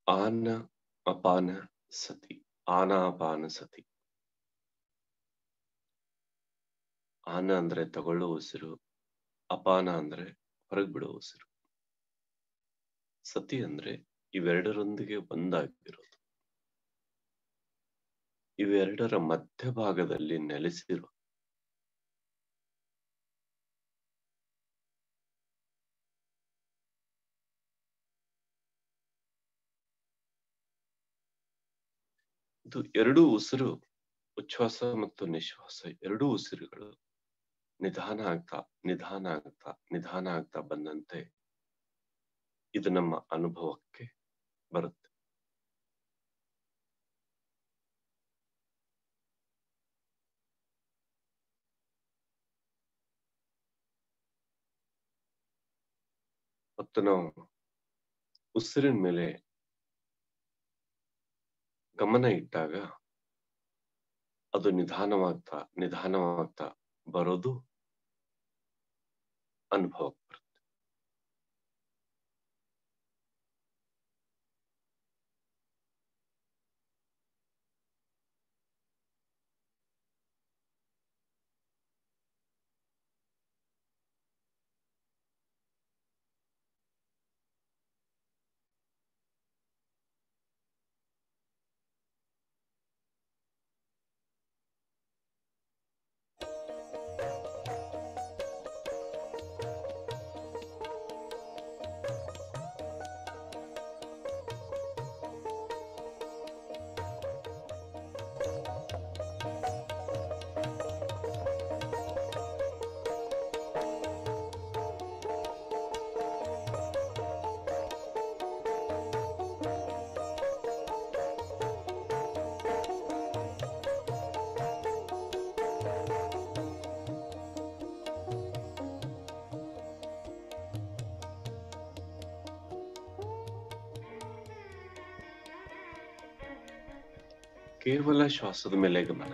ಆನ ಅಪಾನ ಸತಿ ಆನಾಪಾನ ಸತಿ ಆನ ಅಂದ್ರೆ ತಗೊಳ್ಳೋ ಉಸಿರು ಅಪಾನ ಅಂದ್ರೆ ಹೊರಗೆ ಬಿಡೋ ಉಸಿರು ಸತಿ ಅಂದ್ರೆ ಇವೆರಡರೊಂದಿಗೆ ಒಂದಾಗಿರೋದು ಇವೆರಡರ ಮಧ್ಯಭಾಗದಲ್ಲಿ ನೆಲೆಸಿರೋ ಇದು ಎರಡೂ ಉಸಿರು ಉಚ್ಛ್ವಾಸ ಮತ್ತು ನಿಶ್ವಾಸ ಎರಡೂ ಉಸಿರುಗಳು ನಿಧಾನ ಆಗ್ತಾ ನಿಧಾನ ಆಗ್ತಾ ನಿಧಾನ ಆಗ್ತಾ ಬಂದಂತೆ ಇದು ನಮ್ಮ ಅನುಭವಕ್ಕೆ ಬರುತ್ತೆ ಮತ್ತು ನಾವು ಉಸಿರಿನ ಮೇಲೆ ಗಮನ ಇಟ್ಟಾಗ ಅದು ನಿಧಾನವಾಗ್ತಾ ನಿಧಾನವಾಗ್ತಾ ಬರೋದು ಅನುಭವಕ್ಕೆ ಬರುತ್ತೆ ಕೇವಲ ಶ್ವಾಸದ ಮೇಲೆ ಗಮನ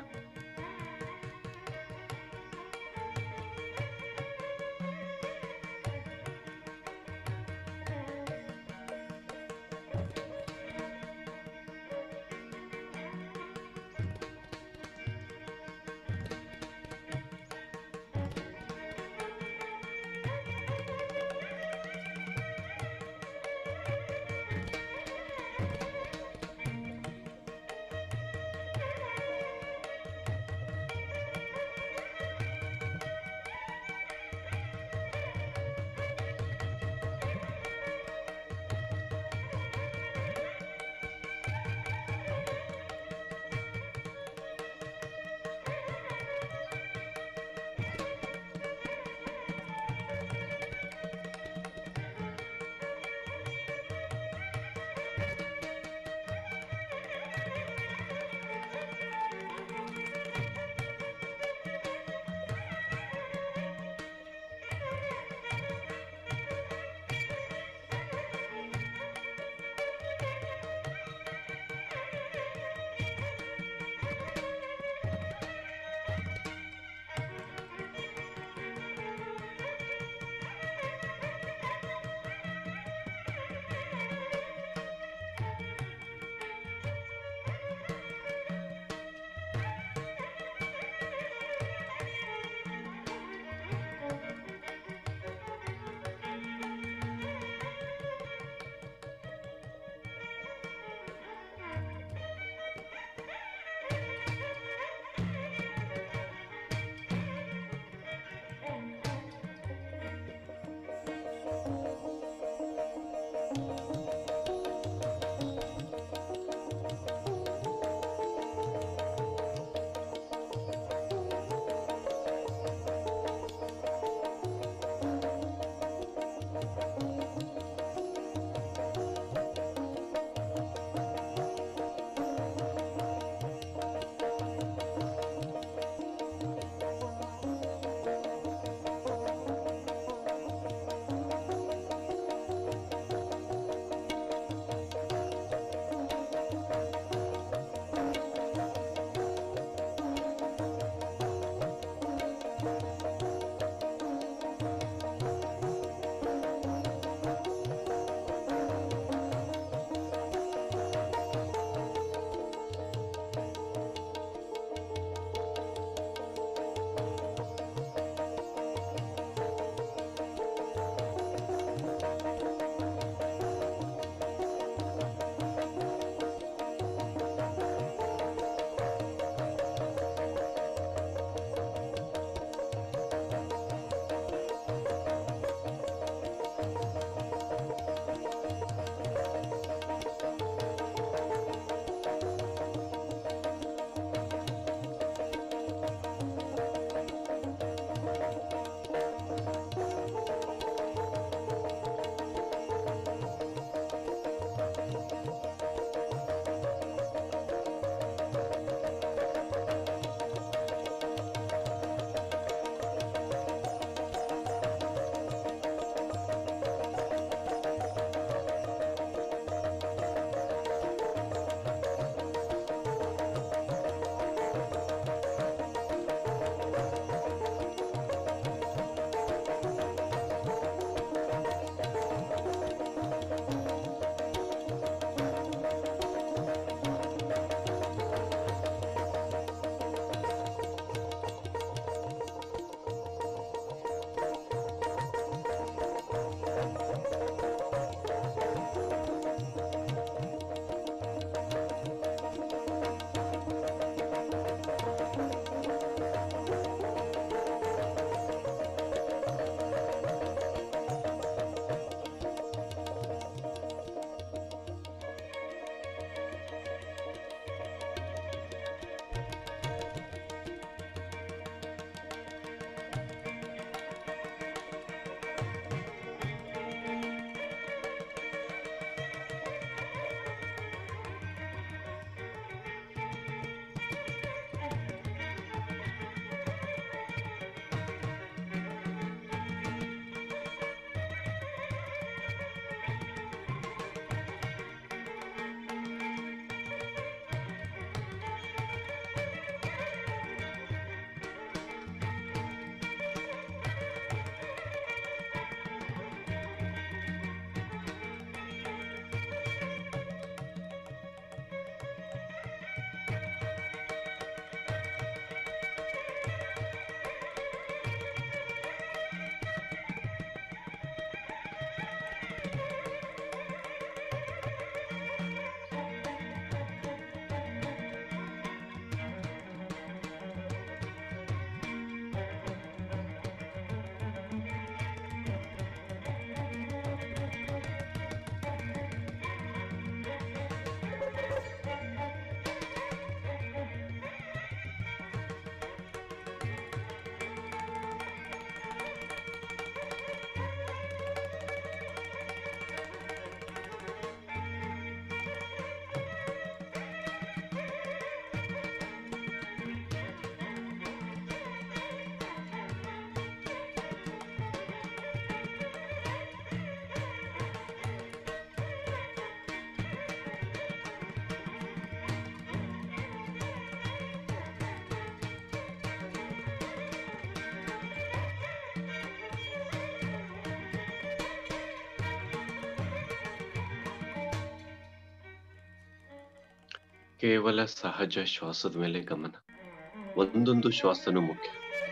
ಕೇವಲ ಸಹಜ ಶ್ವಾಸದ ಮೇಲೆ ಗಮನ ಒಂದೊಂದು ಶ್ವಾಸನೂ ಮುಖ್ಯ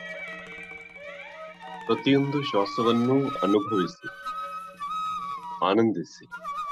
ಪ್ರತಿಯೊಂದು ಶ್ವಾಸವನ್ನು ಅನುಭವಿಸಿ ಆನಂದಿಸಿ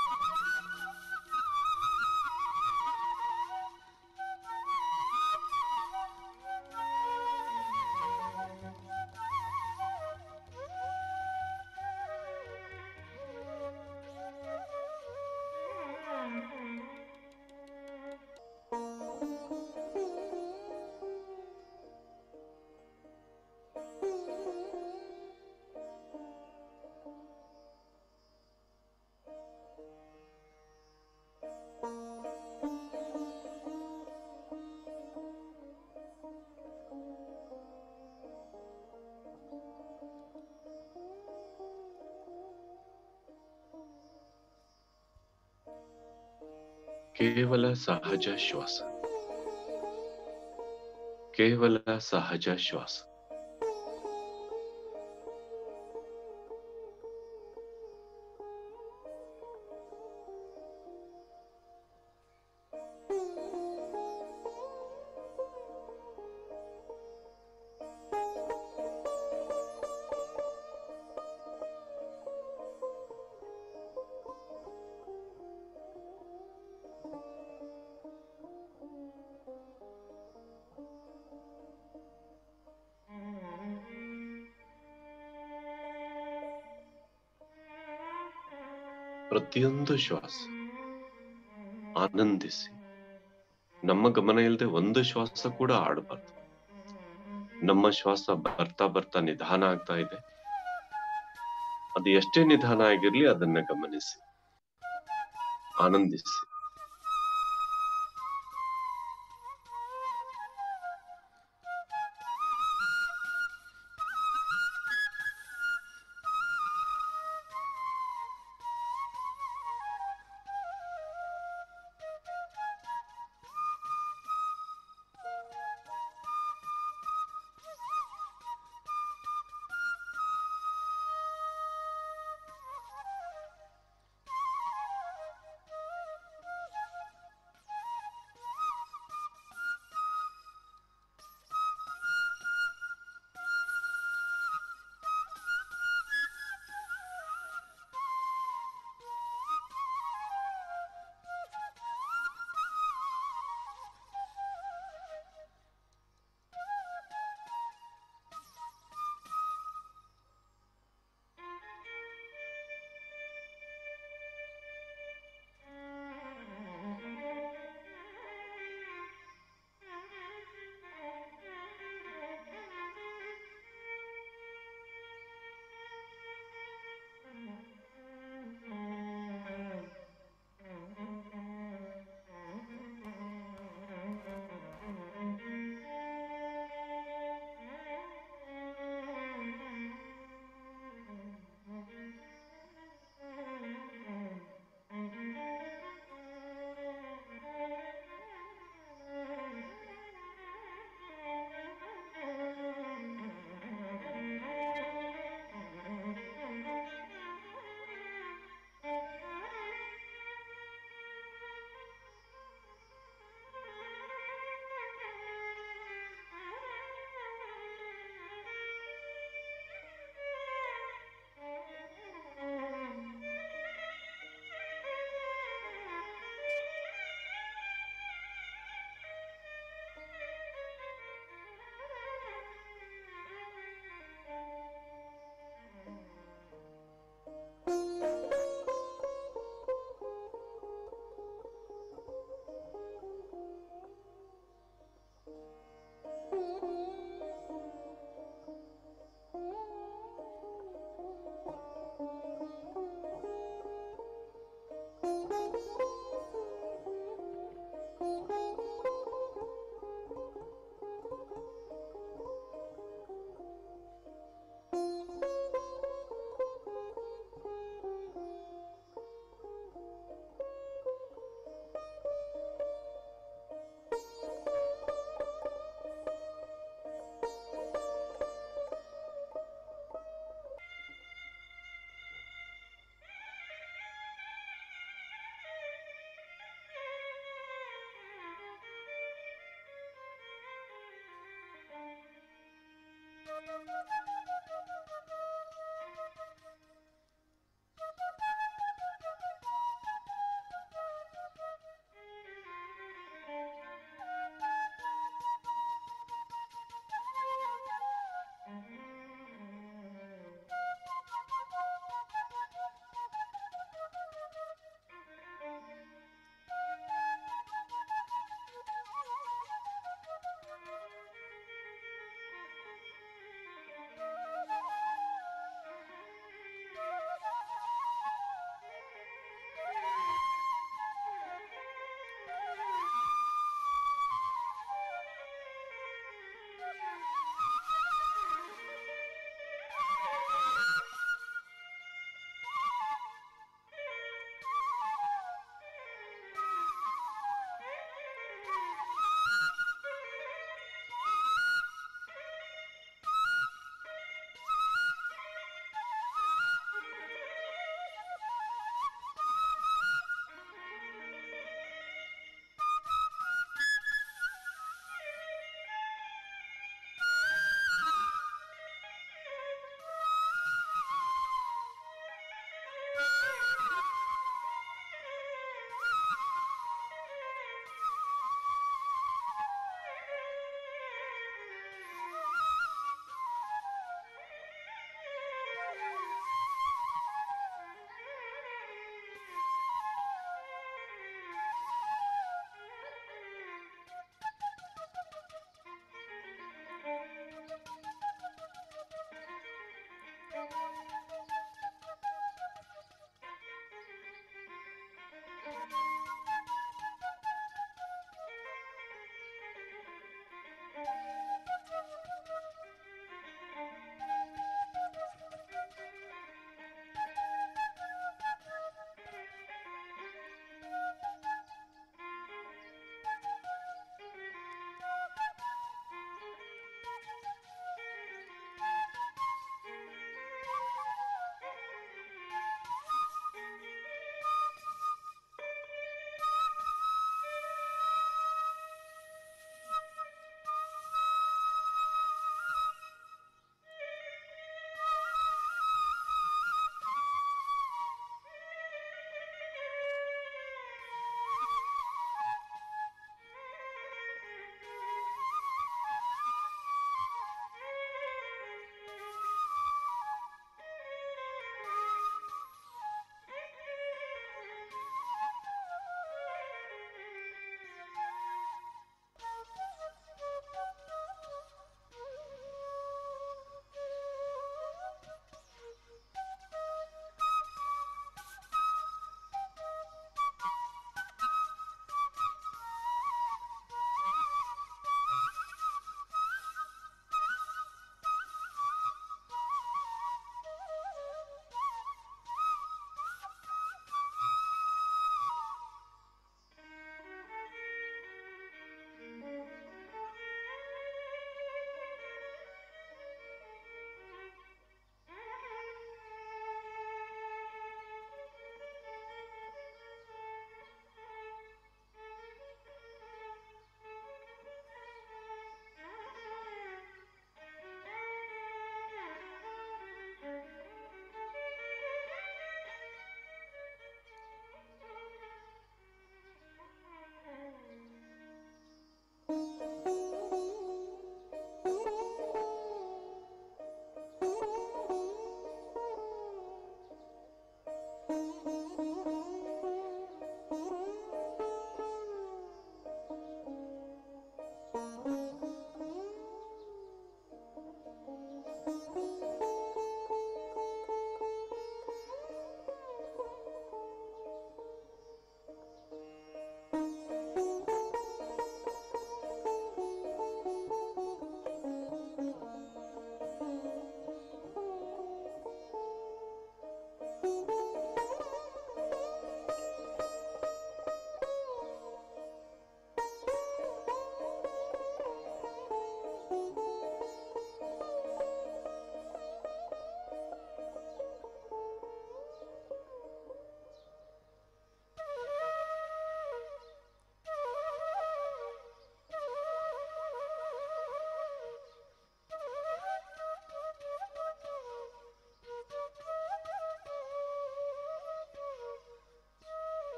ಕೇವಲ ಸಹಜ ಶ್ವಾಸ ಕೇವಲ ಸಹಜ ಶ್ವಾಸ ಪ್ರತಿಯೊಂದು ಶ್ವಾಸ ಆನಂದಿಸಿ ನಮ್ಮ ಗಮನ ಇಲ್ಲದೆ ಒಂದು ಶ್ವಾಸ ಕೂಡ ಆಡಬಾರ್ದು ನಮ್ಮ ಶ್ವಾಸ ಬರ್ತಾ ಬರ್ತಾ ನಿಧಾನ ಆಗ್ತಾ ಇದೆ ಅದು ಎಷ್ಟೇ ನಿಧಾನ ಆಗಿರ್ಲಿ ಅದನ್ನ ಗಮನಿಸಿ ಆನಂದಿಸಿ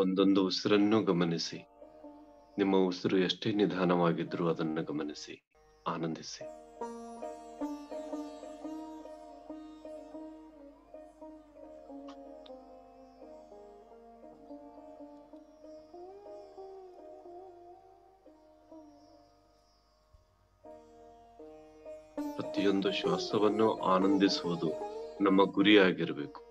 ಒಂದೊಂದು ಉಸಿರನ್ನು ಗಮನಿಸಿ ನಿಮ್ಮ ಉಸಿರು ಎಷ್ಟೇ ನಿಧಾನವಾಗಿದ್ರೂ ಅದನ್ನು ಗಮನಿಸಿ ಆನಂದಿಸಿ ಪ್ರತಿಯೊಂದು ಶ್ವಾಸವನ್ನು ಆನಂದಿಸುವುದು ನಮ್ಮ ಗುರಿಯಾಗಿರಬೇಕು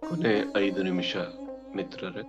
ಕೊನೆ ಐದು ನಿಮಿಷ ಮಿತ್ರರೇ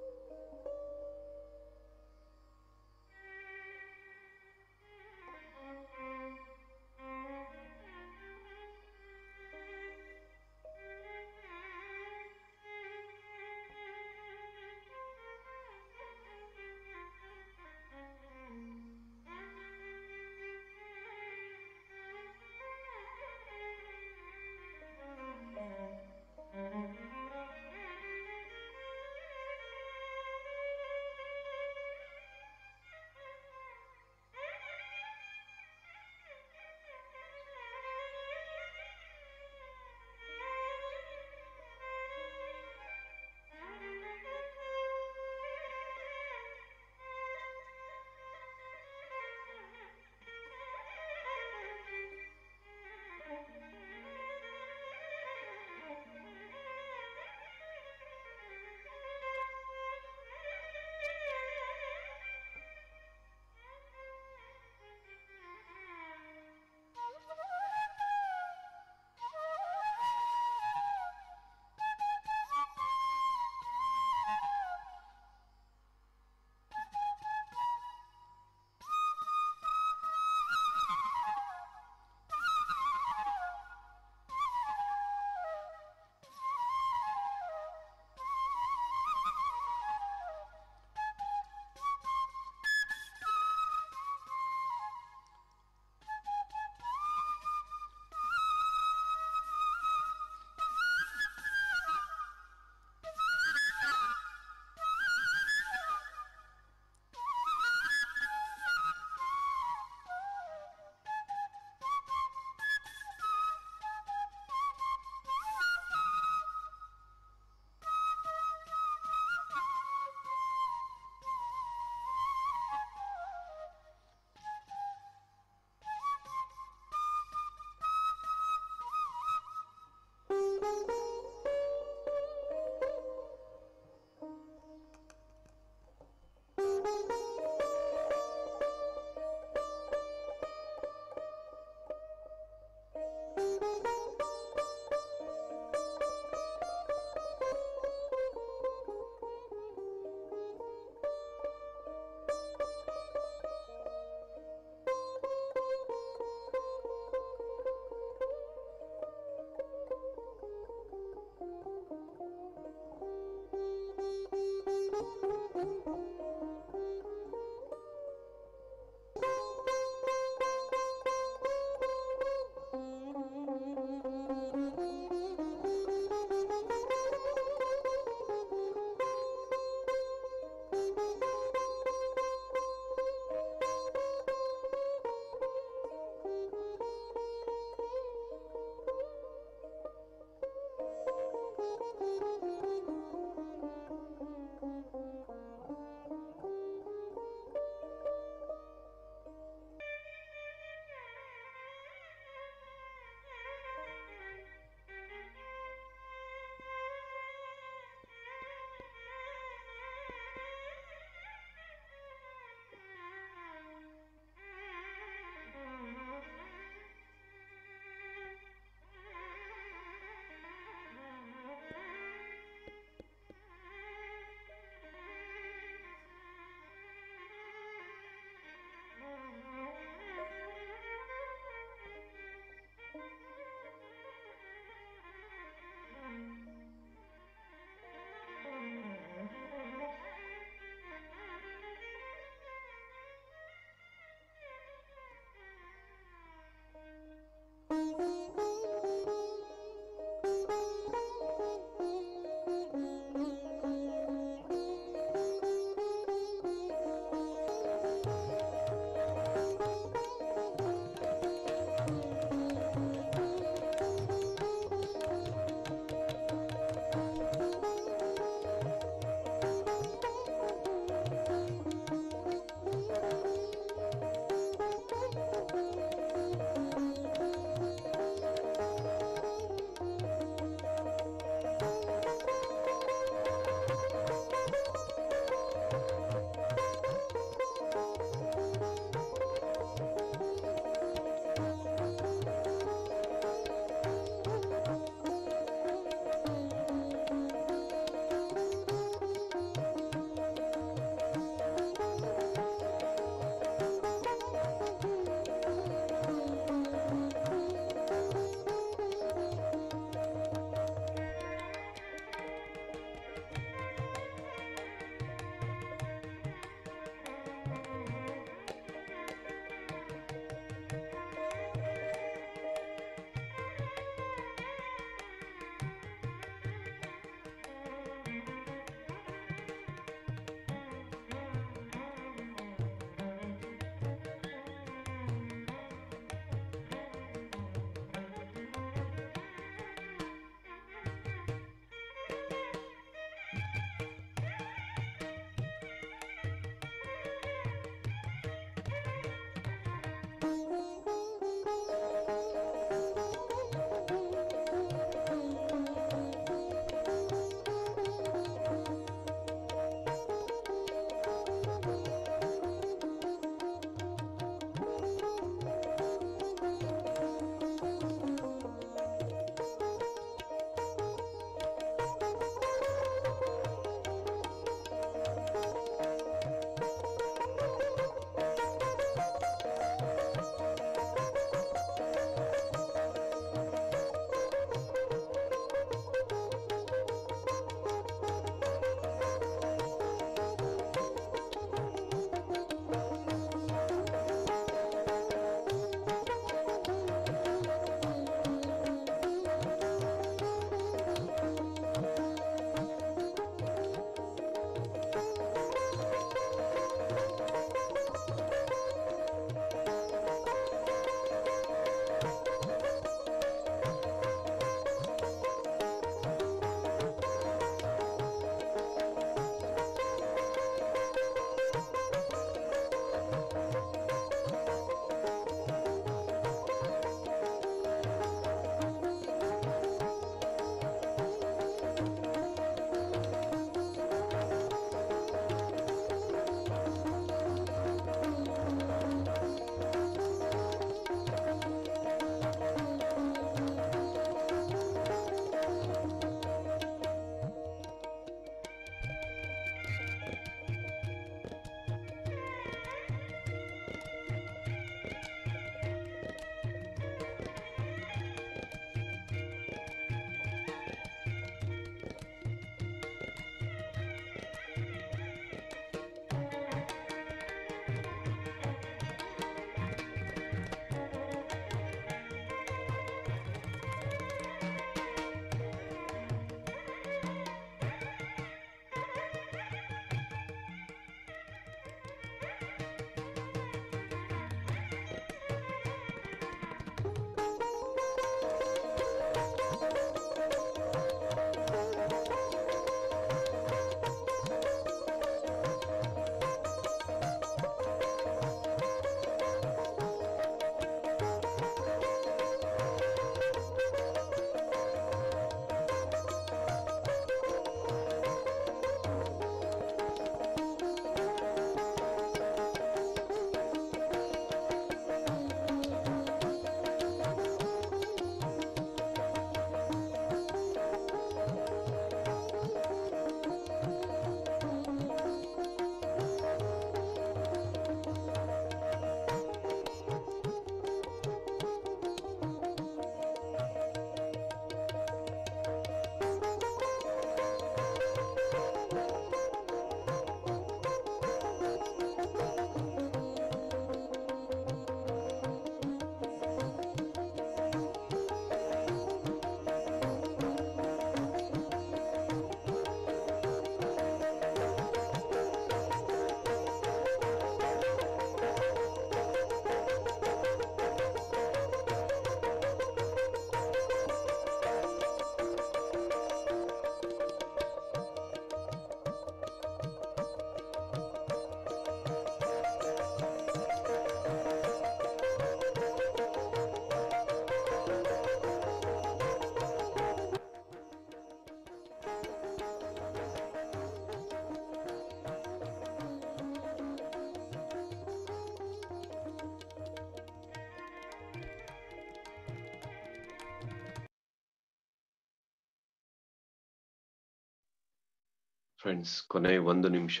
ಫ್ರೆಂಡ್ಸ್ ಕೊನೆ ಒಂದು ನಿಮಿಷ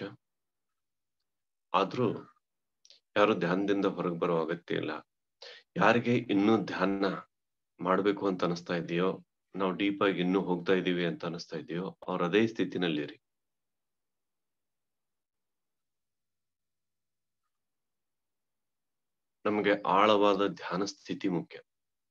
ಆದ್ರೂ ಯಾರು ಧ್ಯಾನದಿಂದ ಹೊರಗೆ ಬರೋ ಅಗತ್ಯ ಇಲ್ಲ ಯಾರಿಗೆ ಇನ್ನೂ ಧ್ಯಾನ ಮಾಡ್ಬೇಕು ಅಂತ ಅನಿಸ್ತಾ ಇದೆಯೋ ನಾವು ಡೀಪ್ ಆಗಿ ಇನ್ನೂ ಹೋಗ್ತಾ ಇದೀವಿ ಅಂತ ಅನಿಸ್ತಾ ಇದೆಯೋ ಅವ್ರ ಅದೇ ಸ್ಥಿತಿನಲ್ಲಿರಿ ನಮಗೆ ಆಳವಾದ ಧ್ಯಾನ ಸ್ಥಿತಿ ಮುಖ್ಯ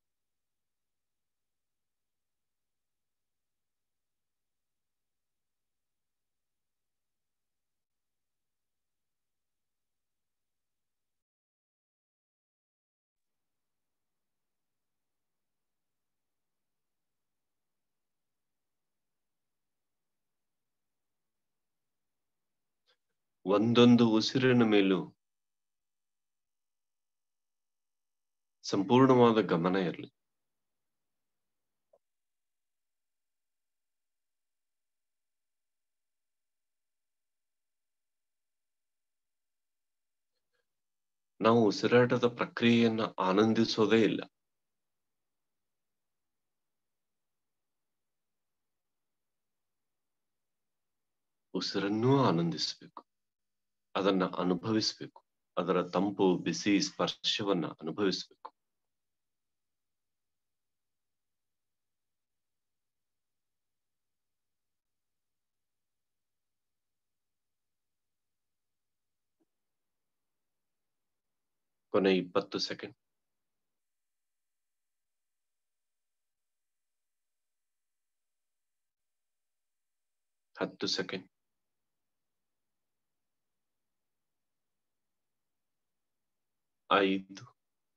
ಒಂದೊಂದು ಉಸಿರಿನ ಮೇಲೂ ಸಂಪೂರ್ಣವಾದ ಗಮನ ಇರಲಿ ನಾವು ಉಸಿರಾಟದ ಪ್ರಕ್ರಿಯೆಯನ್ನ ಆನಂದಿಸೋದೇ ಇಲ್ಲ ಉಸಿರನ್ನೂ ಆನಂದಿಸಬೇಕು ಅದನ್ನ ಅನುಭವಿಸ್ಬೇಕು ಅದರ ತಂಪು ಬಿಸಿ ಸ್ಪರ್ಶವನ್ನ ಅನುಭವಿಸ್ಬೇಕು ಕೊನೆ ಇಪ್ಪತ್ತು ಸೆಕೆಂಡ್ ಹತ್ತು ಸೆಕೆಂಡ್ ಐದು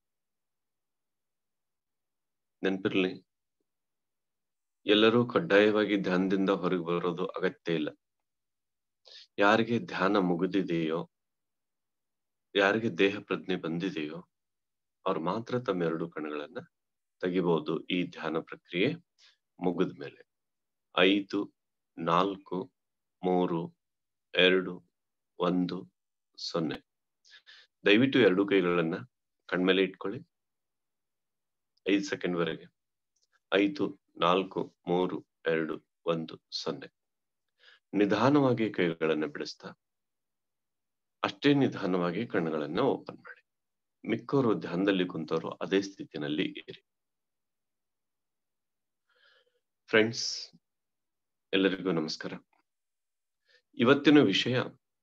ನೆನಪಿರ್ಲಿ ಎಲ್ಲರೂ ಕಡ್ಡಾಯವಾಗಿ ಧ್ಯಾನದಿಂದ ಹೊರಗೆ ಬರೋದು ಅಗತ್ಯ ಇಲ್ಲ ಯಾರಿಗೆ ಧ್ಯಾನ ಮುಗಿದಿದೆಯೋ ಯಾರಿಗೆ ದೇಹ ಪ್ರಜ್ಞೆ ಬಂದಿದೆಯೋ ಅವ್ರು ಮಾತ್ರ ತಮ್ಮ ಎರಡು ಕಣ್ಣುಗಳನ್ನ ತೆಗಿಬಹುದು ಈ ಧ್ಯಾನ ಪ್ರಕ್ರಿಯೆ ಮುಗಿದ ಮೇಲೆ ಐದು ನಾಲ್ಕು ಮೂರು ಎರಡು ಒಂದು ಸೊನ್ನೆ ದಯವಿಟ್ಟು ಎರಡು ಕೈಗಳನ್ನ ಕಣ್ಮೇಲೆ ಇಟ್ಕೊಳ್ಳಿ ಐದು ಸೆಕೆಂಡ್ ವರೆಗೆ ಐದು ನಾಲ್ಕು ಮೂರು ಎರಡು ಒಂದು ಸೊನ್ನೆ ನಿಧಾನವಾಗಿ ಕೈಗಳನ್ನ ಬಿಡಿಸ್ತಾ ಅಷ್ಟೇ ನಿಧಾನವಾಗಿ ಕಣ್ಣುಗಳನ್ನ ಓಪನ್ ಮಾಡಿ ಮಿಕ್ಕವರು ಧ್ಯಾನದಲ್ಲಿ ಕುಂತವರು ಅದೇ ಸ್ಥಿತಿನಲ್ಲಿ ಇರಿ ಫ್ರೆಂಡ್ಸ್ ಎಲ್ಲರಿಗೂ ನಮಸ್ಕಾರ ಇವತ್ತಿನ ವಿಷಯ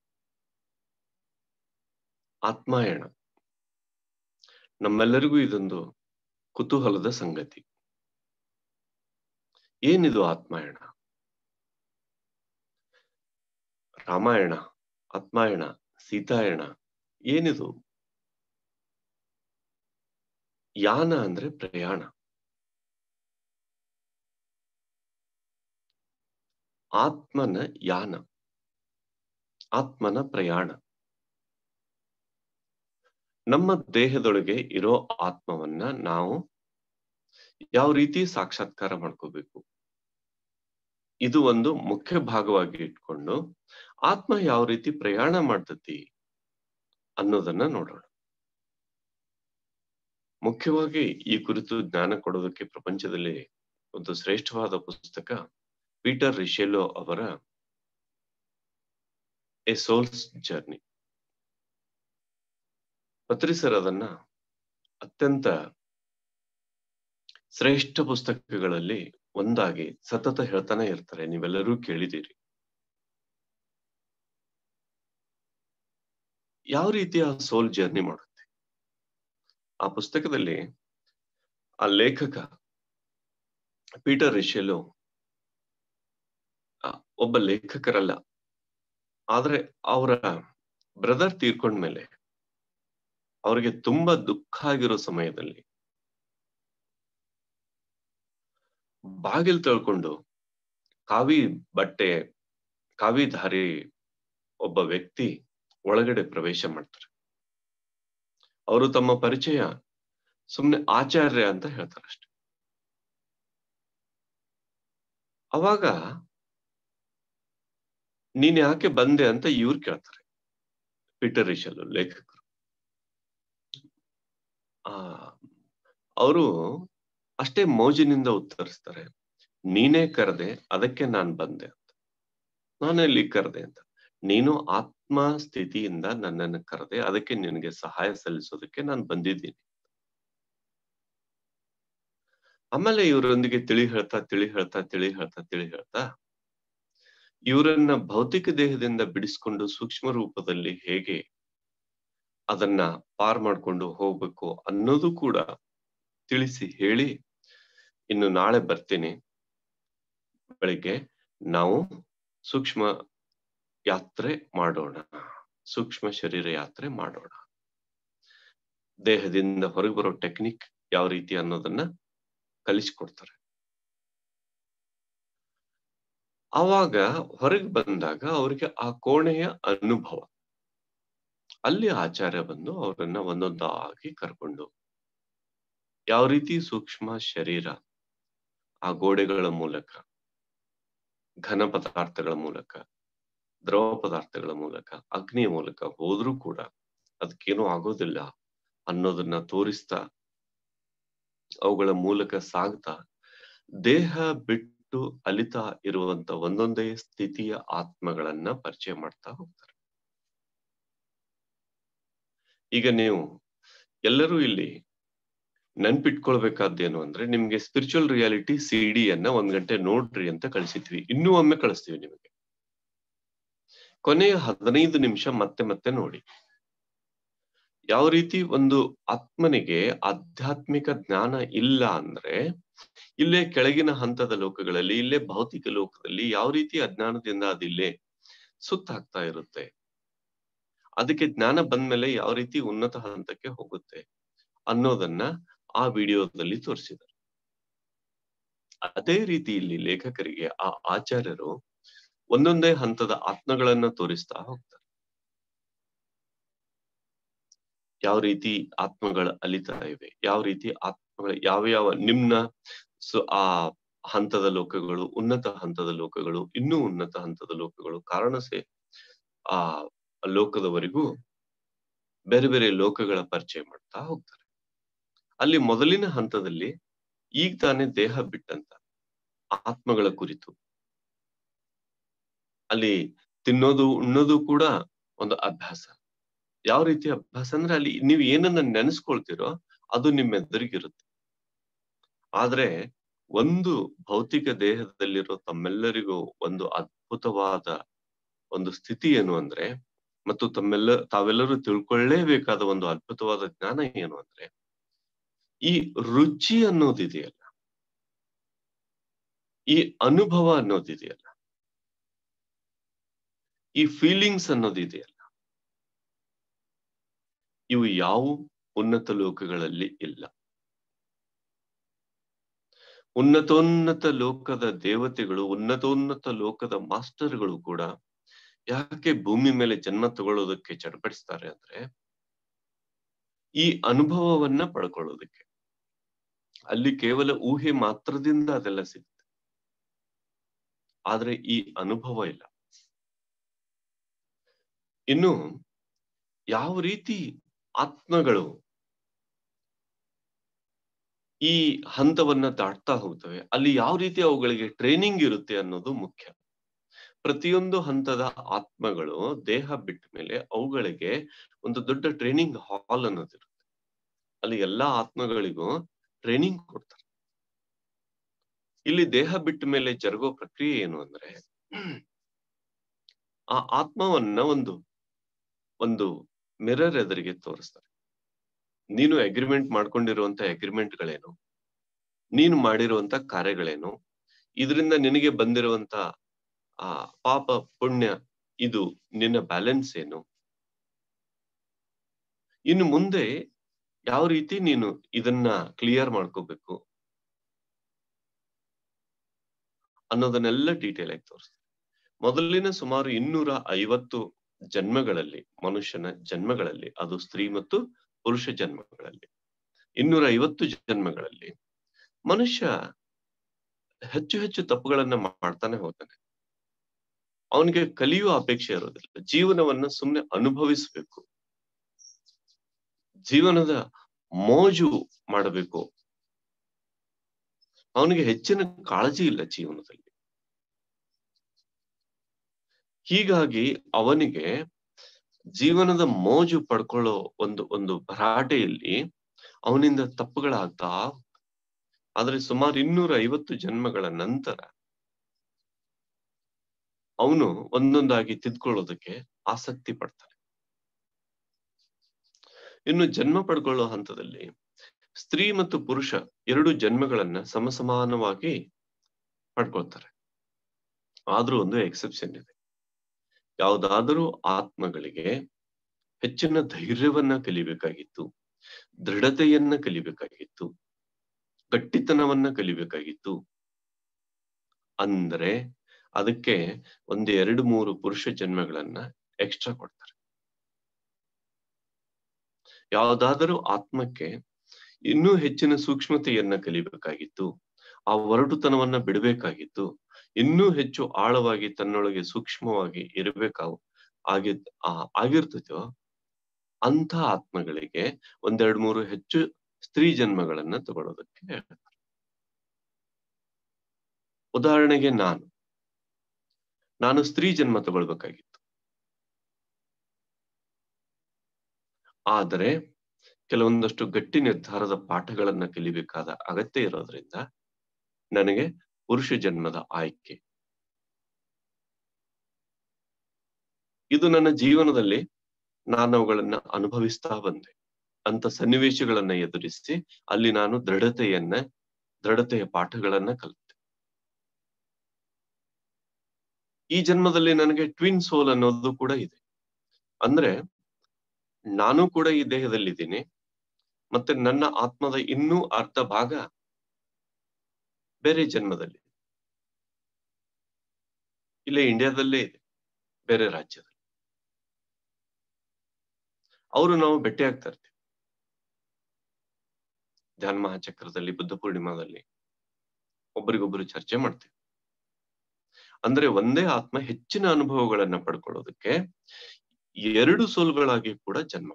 ಆತ್ಮಾಯಣ ನಮ್ಮೆಲ್ಲರಿಗೂ ಇದೊಂದು ಕುತೂಹಲದ ಸಂಗತಿ ಏನಿದು ಆತ್ಮಾಯಣ ರಾಮಾಯಣ ಆತ್ಮಾಯಣ ಸೀತಾಯಣ ಏನಿದು ಯಾನ ಅಂದ್ರೆ ಪ್ರಯಾಣ ಆತ್ಮನ ಯಾನ ಆತ್ಮನ ಪ್ರಯಾಣ ನಮ್ಮ ದೇಹದೊಳಗೆ ಇರೋ ಆತ್ಮವನ್ನ ನಾವು ಯಾವ ರೀತಿ ಸಾಕ್ಷಾತ್ಕಾರ ಮಾಡ್ಕೋಬೇಕು ಇದು ಒಂದು ಮುಖ್ಯ ಭಾಗವಾಗಿ ಇಟ್ಕೊಂಡು ಆತ್ಮ ಯಾವ ರೀತಿ ಪ್ರಯಾಣ ಮಾಡ್ತತಿ ಅನ್ನೋದನ್ನ ನೋಡೋಣ ಮುಖ್ಯವಾಗಿ ಈ ಕುರಿತು ಜ್ಞಾನ ಕೊಡೋದಕ್ಕೆ ಪ್ರಪಂಚದಲ್ಲಿ ಒಂದು ಶ್ರೇಷ್ಠವಾದ ಪುಸ್ತಕ ಪೀಟರ್ ರಿಶೆಲೋ ಅವರ ಎ ಸೋಲ್ಸ್ ಜರ್ನಿ ಪತ್ರಿಸರ್ ಅದನ್ನ ಅತ್ಯಂತ ಶ್ರೇಷ್ಠ ಪುಸ್ತಕಗಳಲ್ಲಿ ಒಂದಾಗಿ ಸತತ ಹೇಳ್ತಾನೆ ಇರ್ತಾರೆ ನೀವೆಲ್ಲರೂ ಕೇಳಿದ್ದೀರಿ ಯಾವ ರೀತಿಯ ಸೋಲ್ ಜರ್ನಿ ಮಾಡುತ್ತೆ ಆ ಪುಸ್ತಕದಲ್ಲಿ ಆ ಲೇಖಕ ಪೀಟರ್ ರಿಶೆಲೋ ಒಬ್ಬ ಲೇಖಕರಲ್ಲ ಆದ್ರೆ ಅವರ ಬ್ರದರ್ ತೀರ್ಕೊಂಡ್ಮೇಲೆ ಅವರಿಗೆ ತುಂಬಾ ದುಃಖ ಆಗಿರೋ ಸಮಯದಲ್ಲಿ ಬಾಗಿಲು ತಳ್ಕೊಂಡು ಕಾವಿ ಬಟ್ಟೆ ಕಾವಿಧಾರಿ ಒಬ್ಬ ವ್ಯಕ್ತಿ ಒಳಗಡೆ ಪ್ರವೇಶ ಮಾಡ್ತಾರೆ ಅವರು ತಮ್ಮ ಪರಿಚಯ ಸುಮ್ನೆ ಆಚಾರ್ಯ ಅಂತ ಹೇಳ್ತಾರೆ ಅಷ್ಟೆ ಅವಾಗ ನೀನ್ ಯಾಕೆ ಬಂದೆ ಅಂತ ಇವ್ರು ಕೇಳ್ತಾರೆ ಪೀಟರ್ ರಿಶಲ್ ಲೇಖಕರು ಆ ಅವರು ಅಷ್ಟೇ ಮೋಜಿನಿಂದ ಉತ್ತರಿಸ್ತಾರೆ ನೀನೇ ಕರೆದೆ ಅದಕ್ಕೆ ನಾನ್ ಬಂದೆ ಅಂತ ನಾನು ಎಲ್ಲಿ ಕರೆದೆ ಅಂತ ನೀನು ಆತ್ಮ ಸ್ಥಿತಿಯಿಂದ ನನ್ನನ್ನು ಕರೆದೆ ಅದಕ್ಕೆ ನಿನಗೆ ಸಹಾಯ ಸಲ್ಲಿಸೋದಕ್ಕೆ ನಾನು ಬಂದಿದ್ದೀನಿ ಆಮೇಲೆ ಇವರೊಂದಿಗೆ ತಿಳಿ ಹೇಳ್ತಾ ತಿಳಿ ಹೇಳ್ತಾ ತಿಳಿ ಹೇಳ್ತಾ ತಿಳಿ ಹೇಳ್ತಾ ಇವರನ್ನ ಭೌತಿಕ ದೇಹದಿಂದ ಬಿಡಿಸ್ಕೊಂಡು ಸೂಕ್ಷ್ಮ ರೂಪದಲ್ಲಿ ಹೇಗೆ ಅದನ್ನ ಪಾರ್ ಮಾಡ್ಕೊಂಡು ಹೋಗ್ಬೇಕು ಅನ್ನೋದು ಕೂಡ ತಿಳಿಸಿ ಹೇಳಿ ಇನ್ನು ನಾಳೆ ಬರ್ತೀನಿ ಬೆಳಿಗ್ಗೆ ನಾವು ಸೂಕ್ಷ್ಮ ಯಾತ್ರೆ ಮಾಡೋಣ ಸೂಕ್ಷ್ಮ ಶರೀರ ಯಾತ್ರೆ ಮಾಡೋಣ ದೇಹದಿಂದ ಹೊರಗೆ ಬರೋ ಟೆಕ್ನಿಕ್ ಯಾವ ರೀತಿ ಅನ್ನೋದನ್ನ ಕಲಿಸ್ಕೊಡ್ತಾರೆ ಆವಾಗ ಹೊರಗೆ ಬಂದಾಗ ಅವರಿಗೆ ಆ ಕೋಣೆಯ ಅನುಭವ ಅಲ್ಲಿ ಆಚಾರ್ಯ ಬಂದು ಅವರನ್ನ ಒಂದೊಂದಾಗಿ ಕರ್ಕೊಂಡು ಯಾವ ರೀತಿ ಸೂಕ್ಷ್ಮ ಶರೀರ ಆ ಗೋಡೆಗಳ ಮೂಲಕ ಘನ ಪದಾರ್ಥಗಳ ಮೂಲಕ ದ್ರವ ಪದಾರ್ಥಗಳ ಮೂಲಕ ಅಗ್ನಿಯ ಮೂಲಕ ಹೋದ್ರೂ ಕೂಡ ಅದಕ್ಕೇನು ಆಗೋದಿಲ್ಲ ಅನ್ನೋದನ್ನ ತೋರಿಸ್ತಾ ಅವುಗಳ ಮೂಲಕ ಸಾಗ್ತಾ ದೇಹ ಬಿಟ್ಟು ಅಲಿತಾ ಇರುವಂತ ಒಂದೊಂದೇ ಸ್ಥಿತಿಯ ಆತ್ಮಗಳನ್ನ ಪರಿಚಯ ಮಾಡ್ತಾ ಹೋಗ್ತಾರೆ ಈಗ ನೀವು ಎಲ್ಲರೂ ಇಲ್ಲಿ ನೆನ್ಪಿಟ್ಕೊಳ್ಬೇಕಾದ್ದೇನು ಅಂದ್ರೆ ನಿಮ್ಗೆ ಸ್ಪಿರಿಚುವಲ್ ರಿಯಾಲಿಟಿ ಸಿ ಡಿ ಅನ್ನ ಒಂದ್ ಗಂಟೆ ನೋಡ್ರಿ ಅಂತ ಕಳಿಸಿದ್ವಿ ಇನ್ನೂ ಒಮ್ಮೆ ಕಳಿಸ್ತೀವಿ ನಿಮಗೆ ಕೊನೆಯ ಹದಿನೈದು ನಿಮಿಷ ಮತ್ತೆ ಮತ್ತೆ ನೋಡಿ ಯಾವ ರೀತಿ ಒಂದು ಆತ್ಮನಿಗೆ ಆಧ್ಯಾತ್ಮಿಕ ಜ್ಞಾನ ಇಲ್ಲ ಅಂದ್ರೆ ಇಲ್ಲೇ ಕೆಳಗಿನ ಹಂತದ ಲೋಕಗಳಲ್ಲಿ ಇಲ್ಲೇ ಭೌತಿಕ ಲೋಕದಲ್ಲಿ ಯಾವ ರೀತಿ ಅಜ್ಞಾನದಿಂದ ಅದಿಲ್ಲೇ ಸುತ್ತಾಗ್ತಾ ಇರುತ್ತೆ ಅದಕ್ಕೆ ಜ್ಞಾನ ಬಂದ್ಮೇಲೆ ಯಾವ ರೀತಿ ಉನ್ನತ ಹಂತಕ್ಕೆ ಹೋಗುತ್ತೆ ಅನ್ನೋದನ್ನ ಆ ವಿಡಿಯೋದಲ್ಲಿ ತೋರಿಸಿದರು ಅದೇ ರೀತಿ ಇಲ್ಲಿ ಲೇಖಕರಿಗೆ ಆ ಆಚಾರ್ಯರು ಒಂದೊಂದೇ ಹಂತದ ಆತ್ಮಗಳನ್ನ ತೋರಿಸ್ತಾ ಹೋಗ್ತಾರೆ ಯಾವ ರೀತಿ ಆತ್ಮಗಳು ಅಲಿತಾ ಇವೆ ಯಾವ ರೀತಿ ಆತ್ಮಗಳು ಯಾವ ಯಾವ ನಿಮ್ನ ಸೊ ಆ ಹಂತದ ಲೋಕಗಳು ಉನ್ನತ ಹಂತದ ಲೋಕಗಳು ಇನ್ನೂ ಉನ್ನತ ಹಂತದ ಲೋಕಗಳು ಕಾರಣ ಸೇ ಆ ಲೋಕದವರೆಗೂ ಬೇರೆ ಬೇರೆ ಲೋಕಗಳ ಪರಿಚಯ ಮಾಡ್ತಾ ಹೋಗ್ತಾರೆ ಅಲ್ಲಿ ಮೊದಲಿನ ಹಂತದಲ್ಲಿ ಈಗ ತಾನೇ ದೇಹ ಬಿಟ್ಟಂತ ಆತ್ಮಗಳ ಕುರಿತು ಅಲ್ಲಿ ತಿನ್ನೋದು ಉಣ್ಣೋದು ಕೂಡ ಒಂದು ಅಭ್ಯಾಸ ಯಾವ ರೀತಿ ಅಭ್ಯಾಸ ಅಂದ್ರೆ ಅಲ್ಲಿ ನೀವು ಏನನ್ನ ನೆನೆಸ್ಕೊಳ್ತೀರೋ ಅದು ನಿಮ್ಮ ಎದುರಿಗಿರುತ್ತೆ ಆದ್ರೆ ಒಂದು ಭೌತಿಕ ದೇಹದಲ್ಲಿರೋ ತಮ್ಮೆಲ್ಲರಿಗೂ ಒಂದು ಅದ್ಭುತವಾದ ಒಂದು ಸ್ಥಿತಿ ಏನು ಅಂದ್ರೆ ಮತ್ತು ತಮ್ಮೆಲ್ಲ ತಾವೆಲ್ಲರೂ ತಿಳ್ಕೊಳ್ಳೇಬೇಕಾದ ಒಂದು ಅದ್ಭುತವಾದ ಜ್ಞಾನ ಏನು ಅಂದ್ರೆ ಈ ರುಚಿ ಅನ್ನೋದಿದೆಯಲ್ಲ ಈ ಅನುಭವ ಅನ್ನೋದಿದೆಯಲ್ಲ ಈ ಫೀಲಿಂಗ್ಸ್ ಅನ್ನೋದಿದೆಯಲ್ಲ ಇವು ಯಾವ ಉನ್ನತ ಲೋಕಗಳಲ್ಲಿ ಇಲ್ಲ ಉನ್ನತೋನ್ನತ ಲೋಕದ ದೇವತೆಗಳು ಉನ್ನತೋನ್ನತ ಲೋಕದ ಮಾಸ್ಟರ್ಗಳು ಕೂಡ ಯಾಕೆ ಭೂಮಿ ಮೇಲೆ ಜನ್ಮ ತಗೊಳ್ಳೋದಕ್ಕೆ ಚಡಪಡಿಸ್ತಾರೆ ಅಂದ್ರೆ ಈ ಅನುಭವವನ್ನ ಪಡ್ಕೊಳ್ಳೋದಕ್ಕೆ ಅಲ್ಲಿ ಕೇವಲ ಊಹೆ ಮಾತ್ರದಿಂದ ಅದೆಲ್ಲ ಸಿಗುತ್ತೆ ಆದ್ರೆ ಈ ಅನುಭವ ಇಲ್ಲ ಇನ್ನು ಯಾವ ರೀತಿ ಆತ್ಮಗಳು ಈ ಹಂತವನ್ನ ದಾಟ್ತಾ ಹೋಗ್ತವೆ ಅಲ್ಲಿ ಯಾವ ರೀತಿ ಅವುಗಳಿಗೆ ಟ್ರೈನಿಂಗ್ ಇರುತ್ತೆ ಅನ್ನೋದು ಮುಖ್ಯ ಪ್ರತಿಯೊಂದು ಹಂತದ ಆತ್ಮಗಳು ದೇಹ ಬಿಟ್ಟ ಮೇಲೆ ಅವುಗಳಿಗೆ ಒಂದು ದೊಡ್ಡ ಟ್ರೈನಿಂಗ್ ಹಾಲ್ ಅನ್ನೋದಿರುತ್ತೆ ಅಲ್ಲಿ ಎಲ್ಲಾ ಆತ್ಮಗಳಿಗೂ ಟ್ರೈನಿಂಗ್ ಕೊಡ್ತಾರೆ ಇಲ್ಲಿ ದೇಹ ಬಿಟ್ಟ ಮೇಲೆ ಜರುಗೋ ಪ್ರಕ್ರಿಯೆ ಏನು ಅಂದ್ರೆ ಆ ಆತ್ಮವನ್ನ ಒಂದು ಒಂದು ಮಿರರ್ ಎದುರಿಗೆ ತೋರಿಸ್ತಾರೆ ನೀನು ಅಗ್ರಿಮೆಂಟ್ ಮಾಡ್ಕೊಂಡಿರುವಂತ ಅಗ್ರಿಮೆಂಟ್ಗಳೇನು ನೀನು ಮಾಡಿರುವಂತ ಕಾರ್ಯಗಳೇನು ಇದರಿಂದ ನಿನಗೆ ಬಂದಿರುವಂತ ಆ ಪಾಪ ಪುಣ್ಯ ಇದು ನಿನ್ನ ಬ್ಯಾಲೆನ್ಸ್ ಏನು ಇನ್ನು ಮುಂದೆ ಯಾವ ರೀತಿ ನೀನು ಇದನ್ನ ಕ್ಲಿಯರ್ ಮಾಡ್ಕೋಬೇಕು ಅನ್ನೋದನ್ನೆಲ್ಲ ಡೀಟೇಲ್ ಆಗಿ ತೋರಿಸ್ತಾರೆ ಮೊದಲಿನ ಸುಮಾರು ಇನ್ನೂರ ಐವತ್ತು ಜನ್ಮಗಳಲ್ಲಿ ಮನುಷ್ಯನ ಜನ್ಮಗಳಲ್ಲಿ ಅದು ಸ್ತ್ರೀ ಮತ್ತು ಪುರುಷ ಜನ್ಮಗಳಲ್ಲಿ ಇನ್ನೂರ ಐವತ್ತು ಜನ್ಮಗಳಲ್ಲಿ ಮನುಷ್ಯ ಹೆಚ್ಚು ಹೆಚ್ಚು ತಪ್ಪುಗಳನ್ನ ಮಾಡ್ತಾನೆ ಹೋಗ್ತಾನೆ ಅವನಿಗೆ ಕಲಿಯುವ ಅಪೇಕ್ಷೆ ಇರೋದಿಲ್ಲ ಜೀವನವನ್ನ ಸುಮ್ಮನೆ ಅನುಭವಿಸ್ಬೇಕು ಜೀವನದ ಮೋಜು ಮಾಡಬೇಕು ಅವನಿಗೆ ಹೆಚ್ಚಿನ ಕಾಳಜಿ ಇಲ್ಲ ಜೀವನದಲ್ಲಿ ಹೀಗಾಗಿ ಅವನಿಗೆ ಜೀವನದ ಮೋಜು ಪಡ್ಕೊಳ್ಳೋ ಒಂದು ಒಂದು ಭರಾಟೆಯಲ್ಲಿ ಅವನಿಂದ ತಪ್ಪುಗಳಾಗ್ತಾ ಆದ್ರೆ ಸುಮಾರು ಇನ್ನೂರ ಐವತ್ತು ಜನ್ಮಗಳ ನಂತರ ಅವನು ಒಂದೊಂದಾಗಿ ತಿದ್ಕೊಳ್ಳೋದಕ್ಕೆ ಆಸಕ್ತಿ ಪಡ್ತಾನೆ ಇನ್ನು ಜನ್ಮ ಪಡ್ಕೊಳ್ಳೋ ಹಂತದಲ್ಲಿ ಸ್ತ್ರೀ ಮತ್ತು ಪುರುಷ ಎರಡು ಜನ್ಮಗಳನ್ನ ಸಮಸಮಾನವಾಗಿ ಪಡ್ಕೊಳ್ತಾರೆ ಆದ್ರೂ ಒಂದು ಎಕ್ಸೆಪ್ಷನ್ ಇದೆ ಯಾವುದಾದರೂ ಆತ್ಮಗಳಿಗೆ ಹೆಚ್ಚಿನ ಧೈರ್ಯವನ್ನ ಕಲಿಬೇಕಾಗಿತ್ತು ದೃಢತೆಯನ್ನ ಕಲಿಬೇಕಾಗಿತ್ತು ಗಟ್ಟಿತನವನ್ನ ಕಲಿಬೇಕಾಗಿತ್ತು ಅಂದ್ರೆ ಅದಕ್ಕೆ ಒಂದು ಎರಡು ಮೂರು ಪುರುಷ ಜನ್ಮಗಳನ್ನ ಎಕ್ಸ್ಟ್ರಾ ಕೊಡ್ತಾರೆ ಯಾವುದಾದರೂ ಆತ್ಮಕ್ಕೆ ಇನ್ನೂ ಹೆಚ್ಚಿನ ಸೂಕ್ಷ್ಮತೆಯನ್ನ ಕಲಿಬೇಕಾಗಿತ್ತು ಆ ಒರಟುತನವನ್ನ ಬಿಡಬೇಕಾಗಿತ್ತು ಇನ್ನೂ ಹೆಚ್ಚು ಆಳವಾಗಿ ತನ್ನೊಳಗೆ ಸೂಕ್ಷ್ಮವಾಗಿ ಇರಬೇಕಾವು ಆಗಿ ಆಗಿರ್ತದೋ ಅಂಥ ಆತ್ಮಗಳಿಗೆ ಒಂದೆರಡು ಮೂರು ಹೆಚ್ಚು ಸ್ತ್ರೀ ಜನ್ಮಗಳನ್ನ ತಗೊಳ್ಳೋದಕ್ಕೆ ಹೇಳ್ತಾರೆ ಉದಾಹರಣೆಗೆ ನಾನು ನಾನು ಸ್ತ್ರೀ ಜನ್ಮ ತಗೊಳ್ಬೇಕಾಗಿತ್ತು ಆದರೆ ಕೆಲವೊಂದಷ್ಟು ಗಟ್ಟಿ ನಿರ್ಧಾರದ ಪಾಠಗಳನ್ನ ಕಲಿಬೇಕಾದ ಅಗತ್ಯ ಇರೋದ್ರಿಂದ ನನಗೆ ಪುರುಷ ಜನ್ಮದ ಆಯ್ಕೆ ಇದು ನನ್ನ ಜೀವನದಲ್ಲಿ ನಾನು ಅವುಗಳನ್ನ ಅನುಭವಿಸ್ತಾ ಬಂದೆ ಅಂತ ಸನ್ನಿವೇಶಗಳನ್ನ ಎದುರಿಸಿ ಅಲ್ಲಿ ನಾನು ದೃಢತೆಯನ್ನ ದೃಢತೆಯ ಪಾಠಗಳನ್ನ ಕಲಿತೆ ಈ ಜನ್ಮದಲ್ಲಿ ನನಗೆ ಟ್ವಿನ್ ಸೋಲ್ ಅನ್ನೋದು ಕೂಡ ಇದೆ ಅಂದ್ರೆ ನಾನು ಕೂಡ ಈ ದೇಹದಲ್ಲಿದ್ದೀನಿ ಮತ್ತೆ ನನ್ನ ಆತ್ಮದ ಇನ್ನೂ ಅರ್ಧ ಭಾಗ ಬೇರೆ ಜನ್ಮದಲ್ಲಿ ಇಲ್ಲೇ ಇಂಡಿಯಾದಲ್ಲೇ ಇದೆ ಬೇರೆ ರಾಜ್ಯದಲ್ಲಿ ಅವರು ನಾವು ಭೇಟಿ ಆಗ್ತಾ ಇರ್ತೀವಿ ಧ್ಯಾನ ಮಹಾಚಕ್ರದಲ್ಲಿ ಬುದ್ಧ ಪೂರ್ಣಿಮಾದಲ್ಲಿ ಒಬ್ಬರಿಗೊಬ್ಬರು ಚರ್ಚೆ ಮಾಡ್ತೀವಿ ಅಂದ್ರೆ ಒಂದೇ ಆತ್ಮ ಹೆಚ್ಚಿನ ಅನುಭವಗಳನ್ನ ಪಡ್ಕೊಳ್ಳೋದಕ್ಕೆ ಎರಡು ಸೋಲ್ಗಳಾಗಿ ಕೂಡ ಜನ್ಮ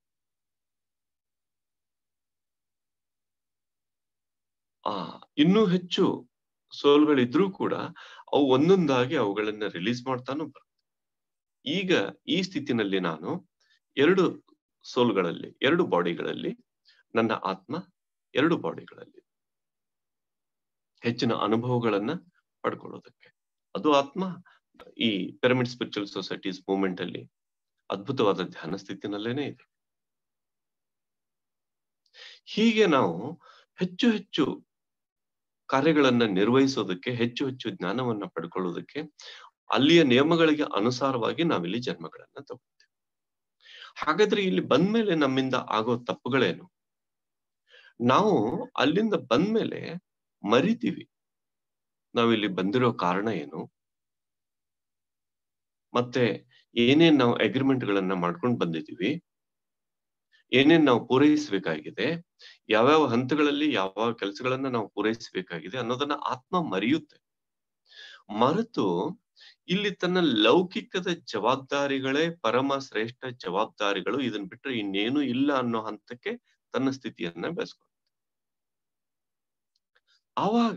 ಆ ಇನ್ನೂ ಹೆಚ್ಚು ಸೋಲ್ಗಳಿದ್ರೂ ಕೂಡ ಅವು ಒಂದೊಂದಾಗಿ ಅವುಗಳನ್ನ ರಿಲೀಸ್ ಮಾಡ್ತಾನು ಬರುತ್ತೆ ಈಗ ಈ ಸ್ಥಿತಿನಲ್ಲಿ ನಾನು ಎರಡು ಸೋಲ್ಗಳಲ್ಲಿ ಎರಡು ಬಾಡಿಗಳಲ್ಲಿ ನನ್ನ ಆತ್ಮ ಎರಡು ಬಾಡಿಗಳಲ್ಲಿ ಹೆಚ್ಚಿನ ಅನುಭವಗಳನ್ನ ಪಡ್ಕೊಳ್ಳೋದಕ್ಕೆ ಅದು ಆತ್ಮ ಈ ಪಿರಮಿಡ್ ಸ್ಪಿರಿಚುವಲ್ ಸೊಸೈಟೀಸ್ ಮೂವ್ಮೆಂಟ್ ಅಲ್ಲಿ ಅದ್ಭುತವಾದ ಧ್ಯಾನ ಸ್ಥಿತಿನಲ್ಲೇನೆ ಇದೆ ಹೀಗೆ ನಾವು ಹೆಚ್ಚು ಹೆಚ್ಚು ಕಾರ್ಯಗಳನ್ನ ನಿರ್ವಹಿಸೋದಕ್ಕೆ ಹೆಚ್ಚು ಹೆಚ್ಚು ಜ್ಞಾನವನ್ನ ಪಡ್ಕೊಳ್ಳೋದಕ್ಕೆ ಅಲ್ಲಿಯ ನಿಯಮಗಳಿಗೆ ಅನುಸಾರವಾಗಿ ನಾವಿಲ್ಲಿ ಜನ್ಮಗಳನ್ನ ತಗೊಳ್ತೇವೆ ಹಾಗಾದ್ರೆ ಇಲ್ಲಿ ಬಂದ್ಮೇಲೆ ನಮ್ಮಿಂದ ಆಗೋ ತಪ್ಪುಗಳೇನು ನಾವು ಅಲ್ಲಿಂದ ಬಂದ್ಮೇಲೆ ಮರಿತೀವಿ ನಾವಿಲ್ಲಿ ಬಂದಿರೋ ಕಾರಣ ಏನು ಮತ್ತೆ ಏನೇನ್ ನಾವು ಅಗ್ರಿಮೆಂಟ್ ಗಳನ್ನ ಮಾಡ್ಕೊಂಡು ಬಂದಿದೀವಿ ಏನೇನ್ ನಾವು ಪೂರೈಸಬೇಕಾಗಿದೆ ಯಾವ್ಯಾವ ಹಂತಗಳಲ್ಲಿ ಯಾವ ಕೆಲಸಗಳನ್ನ ನಾವು ಪೂರೈಸಬೇಕಾಗಿದೆ ಅನ್ನೋದನ್ನ ಆತ್ಮ ಮರೆಯುತ್ತೆ ಮರೆತು ಇಲ್ಲಿ ತನ್ನ ಲೌಕಿಕದ ಜವಾಬ್ದಾರಿಗಳೇ ಪರಮ ಶ್ರೇಷ್ಠ ಜವಾಬ್ದಾರಿಗಳು ಇದನ್ ಬಿಟ್ರೆ ಇನ್ನೇನು ಇಲ್ಲ ಅನ್ನೋ ಹಂತಕ್ಕೆ ತನ್ನ ಸ್ಥಿತಿಯನ್ನ ಬೆಳೆಸ್ಕೊಳುತ್ತೆ ಆವಾಗ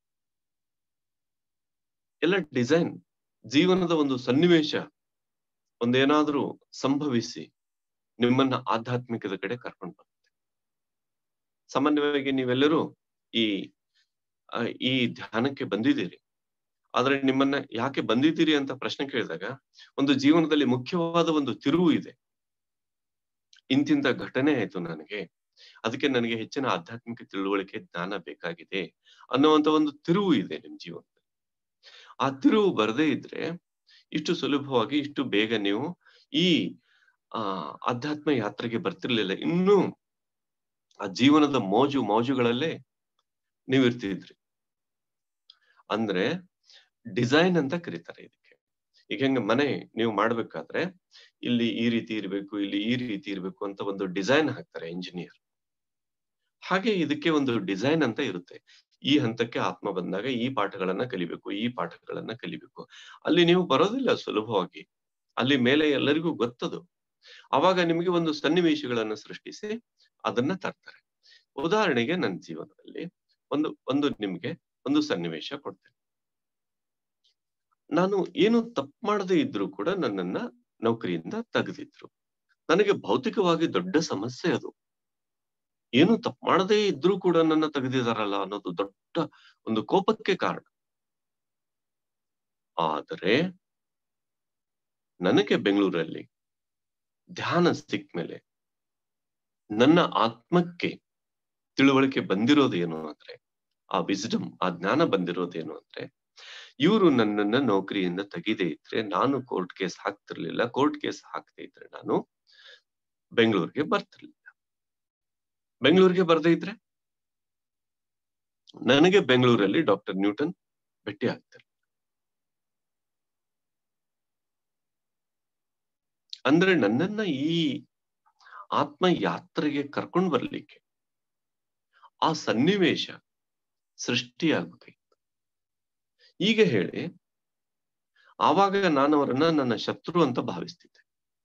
ಎಲ್ಲ ಡಿಸೈನ್ ಜೀವನದ ಒಂದು ಸನ್ನಿವೇಶ ಒಂದೇನಾದ್ರೂ ಸಂಭವಿಸಿ ನಿಮ್ಮನ್ನ ಆಧ್ಯಾತ್ಮಿಕದ ಕಡೆ ಕರ್ಕೊಂಡು ಬರುತ್ತೆ ಸಾಮಾನ್ಯವಾಗಿ ನೀವೆಲ್ಲರೂ ಈ ಈ ಧ್ಯಾನಕ್ಕೆ ಬಂದಿದ್ದೀರಿ ಆದ್ರೆ ನಿಮ್ಮನ್ನ ಯಾಕೆ ಬಂದಿದ್ದೀರಿ ಅಂತ ಪ್ರಶ್ನೆ ಕೇಳಿದಾಗ ಒಂದು ಜೀವನದಲ್ಲಿ ಮುಖ್ಯವಾದ ಒಂದು ತಿರುವು ಇದೆ ಇಂತಿಂತ ಘಟನೆ ಆಯ್ತು ನನಗೆ ಅದಕ್ಕೆ ನನಗೆ ಹೆಚ್ಚಿನ ಆಧ್ಯಾತ್ಮಿಕ ತಿಳುವಳಿಕೆ ಜ್ಞಾನ ಬೇಕಾಗಿದೆ ಅನ್ನುವಂತ ಒಂದು ತಿರುವು ಇದೆ ನಿಮ್ ಜೀವನದಲ್ಲಿ ಆ ತಿರುವು ಬರದೇ ಇದ್ರೆ ಇಷ್ಟು ಸುಲಭವಾಗಿ ಇಷ್ಟು ಬೇಗ ನೀವು ಈ ಆ ಆಧ್ಯಾತ್ಮ ಯಾತ್ರೆಗೆ ಬರ್ತಿರ್ಲಿಲ್ಲ ಇನ್ನೂ ಆ ಜೀವನದ ಮೋಜು ಮೋಜುಗಳಲ್ಲೇ ನೀವು ಇರ್ತಿದ್ರಿ ಅಂದ್ರೆ ಡಿಸೈನ್ ಅಂತ ಕರೀತಾರೆ ಇದಕ್ಕೆ ಈಗ ಹೆಂಗ ಮನೆ ನೀವು ಮಾಡ್ಬೇಕಾದ್ರೆ ಇಲ್ಲಿ ಈ ರೀತಿ ಇರ್ಬೇಕು ಇಲ್ಲಿ ಈ ರೀತಿ ಇರ್ಬೇಕು ಅಂತ ಒಂದು ಡಿಸೈನ್ ಹಾಕ್ತಾರೆ ಇಂಜಿನಿಯರ್ ಹಾಗೆ ಇದಕ್ಕೆ ಒಂದು ಡಿಸೈನ್ ಅಂತ ಇರುತ್ತೆ ಈ ಹಂತಕ್ಕೆ ಆತ್ಮ ಬಂದಾಗ ಈ ಪಾಠಗಳನ್ನ ಕಲಿಬೇಕು ಈ ಪಾಠಗಳನ್ನ ಕಲಿಬೇಕು ಅಲ್ಲಿ ನೀವು ಬರೋದಿಲ್ಲ ಸುಲಭವಾಗಿ ಅಲ್ಲಿ ಮೇಲೆ ಎಲ್ಲರಿಗೂ ಗೊತ್ತದು ಅವಾಗ ನಿಮಗೆ ಒಂದು ಸನ್ನಿವೇಶಗಳನ್ನ ಸೃಷ್ಟಿಸಿ ಅದನ್ನ ತರ್ತಾರೆ ಉದಾಹರಣೆಗೆ ನನ್ನ ಜೀವನದಲ್ಲಿ ಒಂದು ಒಂದು ನಿಮ್ಗೆ ಒಂದು ಸನ್ನಿವೇಶ ಕೊಡ್ತೇನೆ ನಾನು ಏನು ತಪ್ಪು ಮಾಡದೇ ಇದ್ರು ಕೂಡ ನನ್ನನ್ನ ನೌಕರಿಯಿಂದ ತೆಗೆದಿದ್ರು ನನಗೆ ಭೌತಿಕವಾಗಿ ದೊಡ್ಡ ಸಮಸ್ಯೆ ಅದು ಏನು ತಪ್ಪು ಮಾಡದೇ ಇದ್ರೂ ಕೂಡ ನನ್ನ ತೆಗೆದಿದಾರಲ್ಲ ಅನ್ನೋದು ದೊಡ್ಡ ಒಂದು ಕೋಪಕ್ಕೆ ಕಾರಣ ಆದರೆ ನನಗೆ ಬೆಂಗಳೂರಲ್ಲಿ ಧ್ಯಾನ ಸಿಕ್ಮೇಲೆ ನನ್ನ ಆತ್ಮಕ್ಕೆ ತಿಳುವಳಿಕೆ ಬಂದಿರೋದೇನು ಅಂದ್ರೆ ಆ ವಿಸ್ಡಮ್ ಆ ಜ್ಞಾನ ಬಂದಿರೋದೇನು ಅಂದ್ರೆ ಇವರು ನನ್ನನ್ನ ನೌಕರಿಯಿಂದ ತೆಗೆದೇ ಇದ್ರೆ ನಾನು ಕೋರ್ಟ್ ಕೇಸ್ ಹಾಕ್ತಿರ್ಲಿಲ್ಲ ಕೋರ್ಟ್ ಕೇಸ್ ಹಾಕದೇ ಇದ್ರೆ ನಾನು ಬೆಂಗಳೂರಿಗೆ ಬರ್ತಿರ್ಲಿಲ್ಲ ಬೆಂಗಳೂರಿಗೆ ಬರ್ದೇ ಇದ್ರೆ ನನಗೆ ಬೆಂಗಳೂರಲ್ಲಿ ಡಾಕ್ಟರ್ ನ್ಯೂಟನ್ ಭೇಟಿ ಆಗ್ತಾರೆ ಅಂದ್ರೆ ನನ್ನನ್ನ ಈ ಆತ್ಮ ಯಾತ್ರೆಗೆ ಕರ್ಕೊಂಡು ಬರ್ಲಿಕ್ಕೆ ಆ ಸನ್ನಿವೇಶ ಸೃಷ್ಟಿಯಾಗಬೇಕಾಗಿತ್ತು ಈಗ ಹೇಳಿ ಆವಾಗ ನಾನು ಅವರನ್ನ ನನ್ನ ಶತ್ರು ಅಂತ ಭಾವಿಸ್ತಿದ್ದೆ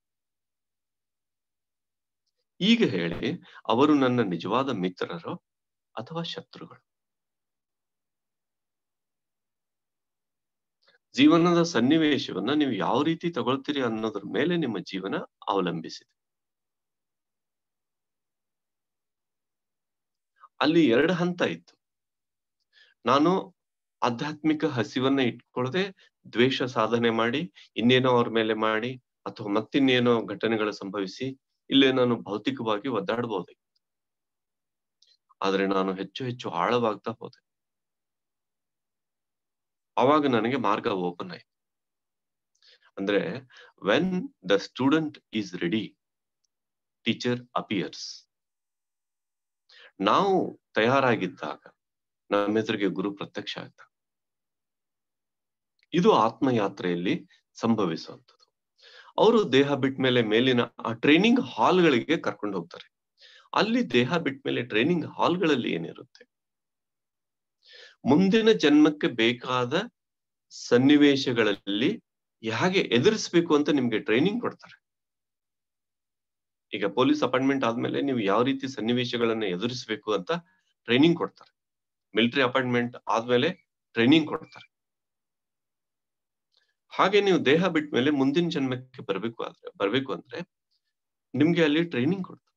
ಈಗ ಹೇಳಿ ಅವರು ನನ್ನ ನಿಜವಾದ ಮಿತ್ರರೋ ಅಥವಾ ಶತ್ರುಗಳು ಜೀವನದ ಸನ್ನಿವೇಶವನ್ನ ನೀವು ಯಾವ ರೀತಿ ತಗೊಳ್ತೀರಿ ಅನ್ನೋದ್ರ ಮೇಲೆ ನಿಮ್ಮ ಜೀವನ ಅವಲಂಬಿಸಿದೆ ಅಲ್ಲಿ ಎರಡು ಹಂತ ಇತ್ತು ನಾನು ಆಧ್ಯಾತ್ಮಿಕ ಹಸಿವನ್ನ ಇಟ್ಕೊಳ್ಳದೆ ದ್ವೇಷ ಸಾಧನೆ ಮಾಡಿ ಇನ್ನೇನೋ ಅವ್ರ ಮೇಲೆ ಮಾಡಿ ಅಥವಾ ಮತ್ತಿನ್ನೇನೋ ಘಟನೆಗಳು ಸಂಭವಿಸಿ ಇಲ್ಲೇ ನಾನು ಭೌತಿಕವಾಗಿ ಒದ್ದಾಡಬಹುದೇ ಆದ್ರೆ ನಾನು ಹೆಚ್ಚು ಹೆಚ್ಚು ಆಳವಾಗ್ತಾ ಹೋದೆ ಅವಾಗ ನನಗೆ ಮಾರ್ಗ ಓಪನ್ ಆಯ್ತು ಅಂದ್ರೆ when the student is ready teacher appears ನಾವು ತಯಾರಾಗಿದ್ದಾಗ ನಮ್ಮ ಎದುರಿಗೆ ಗುರು ಪ್ರತ್ಯಕ್ಷ ಆಗ್ತಾರೆ ಇದು ಆತ್ಮಯಾತ್ರೆಯಲ್ಲಿ ಸಂಭವಿಸುವಂಥದ್ದು ಅವರು ದೇಹ ಬಿಟ್ಟ ಮೇಲೆ ಮೇಲಿನ ಆ ಟ್ರೈನಿಂಗ್ ಹಾಲ್ಗಳಿಗೆ ಕರ್ಕೊಂಡು ಹೋಗ್ತಾರೆ ಅಲ್ಲಿ ದೇಹ ಬಿಟ್ಟ ಮೇಲೆ ಟ್ರೈನಿಂಗ್ ಹಾಲ್ಗಳಲ್ಲಿ ಏನಿರುತ್ತೆ ಮುಂದಿನ ಜನ್ಮಕ್ಕೆ ಬೇಕಾದ ಸನ್ನಿವೇಶಗಳಲ್ಲಿ ಹೇಗೆ ಎದುರಿಸ್ಬೇಕು ಅಂತ ನಿಮ್ಗೆ ಟ್ರೈನಿಂಗ್ ಕೊಡ್ತಾರೆ ಈಗ ಪೊಲೀಸ್ ಅಪಾಯಿಂಟ್ಮೆಂಟ್ ಆದ್ಮೇಲೆ ನೀವು ಯಾವ ರೀತಿ ಸನ್ನಿವೇಶಗಳನ್ನ ಎದುರಿಸಬೇಕು ಅಂತ ಟ್ರೈನಿಂಗ್ ಕೊಡ್ತಾರೆ ಮಿಲಿಟರಿ ಅಪಾಯಿಂಟ್ಮೆಂಟ್ ಆದ್ಮೇಲೆ ಟ್ರೈನಿಂಗ್ ಕೊಡ್ತಾರೆ ಹಾಗೆ ನೀವು ದೇಹ ಬಿಟ್ಟ ಮೇಲೆ ಮುಂದಿನ ಜನ್ಮಕ್ಕೆ ಬರ್ಬೇಕು ಆದ್ರೆ ಬರ್ಬೇಕು ಅಂದ್ರೆ ನಿಮ್ಗೆ ಅಲ್ಲಿ ಟ್ರೈನಿಂಗ್ ಕೊಡ್ತಾರೆ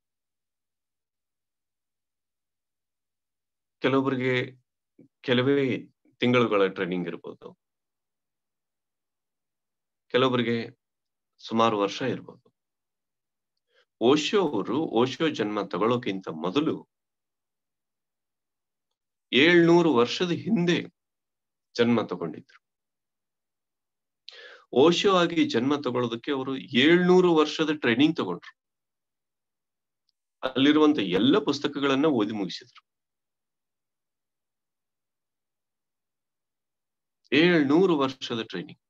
ಕೆಲವೊಬ್ಬರಿಗೆ ಕೆಲವೇ ತಿಂಗಳುಗಳ ಟ್ರೈನಿಂಗ್ ಇರ್ಬೋದು ಕೆಲವೊಬ್ಬರಿಗೆ ಸುಮಾರು ವರ್ಷ ಇರ್ಬೋದು ಓಶೋ ಅವರು ಓಶೋ ಜನ್ಮ ತಗೊಳ್ಳೋಕ್ಕಿಂತ ಮೊದಲು ಏಳ್ನೂರು ವರ್ಷದ ಹಿಂದೆ ಜನ್ಮ ತಗೊಂಡಿದ್ರು ಓಶೋ ಆಗಿ ಜನ್ಮ ತಗೊಳ್ಳೋದಕ್ಕೆ ಅವರು ಏಳ್ನೂರು ವರ್ಷದ ಟ್ರೈನಿಂಗ್ ತಗೊಂಡ್ರು ಅಲ್ಲಿರುವಂತ ಎಲ್ಲ ಪುಸ್ತಕಗಳನ್ನ ಓದಿ ಮುಗಿಸಿದ್ರು ಏಳ್ನೂರು ವರ್ಷದ ಟ್ರೈನಿಂಗ್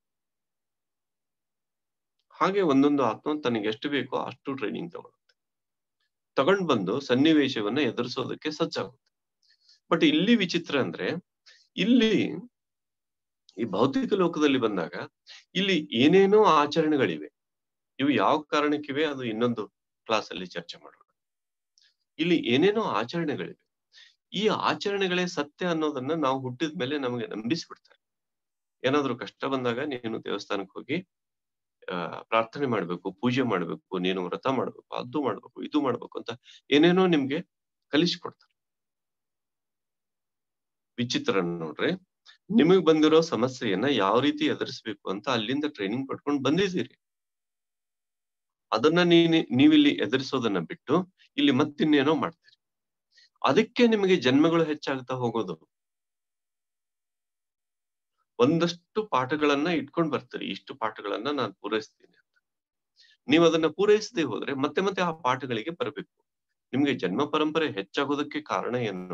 ಹಾಗೆ ಒಂದೊಂದು ಆತ್ಮ ತನಗೆ ಎಷ್ಟು ಬೇಕೋ ಅಷ್ಟು ಟ್ರೈನಿಂಗ್ ತಗೊಳುತ್ತೆ ತಗೊಂಡ್ ಬಂದು ಸನ್ನಿವೇಶವನ್ನ ಎದುರಿಸೋದಕ್ಕೆ ಸಜ್ಜಾಗುತ್ತೆ ಬಟ್ ಇಲ್ಲಿ ವಿಚಿತ್ರ ಅಂದ್ರೆ ಇಲ್ಲಿ ಈ ಭೌತಿಕ ಲೋಕದಲ್ಲಿ ಬಂದಾಗ ಇಲ್ಲಿ ಏನೇನೋ ಆಚರಣೆಗಳಿವೆ ಇವು ಯಾವ ಕಾರಣಕ್ಕಿವೆ ಅದು ಇನ್ನೊಂದು ಕ್ಲಾಸ್ ಅಲ್ಲಿ ಚರ್ಚೆ ಮಾಡೋಣ ಇಲ್ಲಿ ಏನೇನೋ ಆಚರಣೆಗಳಿವೆ ಈ ಆಚರಣೆಗಳೇ ಸತ್ಯ ಅನ್ನೋದನ್ನ ನಾವು ಹುಟ್ಟಿದ ಮೇಲೆ ನಮಗೆ ನಂಬಿಸ್ಬಿಡ್ತಾರೆ ಏನಾದ್ರೂ ಕಷ್ಟ ಬಂದಾಗ ನೀನು ದೇವಸ್ಥಾನಕ್ಕೆ ಹೋಗಿ ಆ ಪ್ರಾರ್ಥನೆ ಮಾಡ್ಬೇಕು ಪೂಜೆ ಮಾಡ್ಬೇಕು ನೀನು ವ್ರತ ಮಾಡ್ಬೇಕು ಅದು ಮಾಡ್ಬೇಕು ಇದು ಮಾಡ್ಬೇಕು ಅಂತ ಏನೇನೋ ನಿಮ್ಗೆ ಕಲಿಸ್ಕೊಡ್ತಾರೆ ವಿಚಿತ್ರ ನೋಡ್ರಿ ನಿಮಗ್ ಬಂದಿರೋ ಸಮಸ್ಯೆಯನ್ನ ಯಾವ ರೀತಿ ಎದುರಿಸ್ಬೇಕು ಅಂತ ಅಲ್ಲಿಂದ ಟ್ರೈನಿಂಗ್ ಪಡ್ಕೊಂಡು ಬಂದಿದ್ದೀರಿ ಅದನ್ನ ನೀ ನೀವಿಲ್ಲಿ ಎದುರಿಸೋದನ್ನ ಬಿಟ್ಟು ಇಲ್ಲಿ ಮತ್ತಿನ್ನೇನೋ ಮಾಡ್ತೀರಿ ಅದಕ್ಕೆ ನಿಮಗೆ ಜನ್ಮಗಳು ಹೆಚ್ಚಾಗ್ತಾ ಹೋಗೋದು ಒಂದಷ್ಟು ಪಾಠಗಳನ್ನ ಇಟ್ಕೊಂಡ್ ಬರ್ತೀರಿ ಇಷ್ಟು ಪಾಠಗಳನ್ನ ನಾನು ಪೂರೈಸ್ತೀನಿ ಅಂತ ನೀವು ಅದನ್ನ ಪೂರೈಸದೆ ಹೋದ್ರೆ ಮತ್ತೆ ಮತ್ತೆ ಆ ಪಾಠಗಳಿಗೆ ಬರಬೇಕು ನಿಮ್ಗೆ ಜನ್ಮ ಪರಂಪರೆ ಹೆಚ್ಚಾಗೋದಕ್ಕೆ ಕಾರಣ ಏನು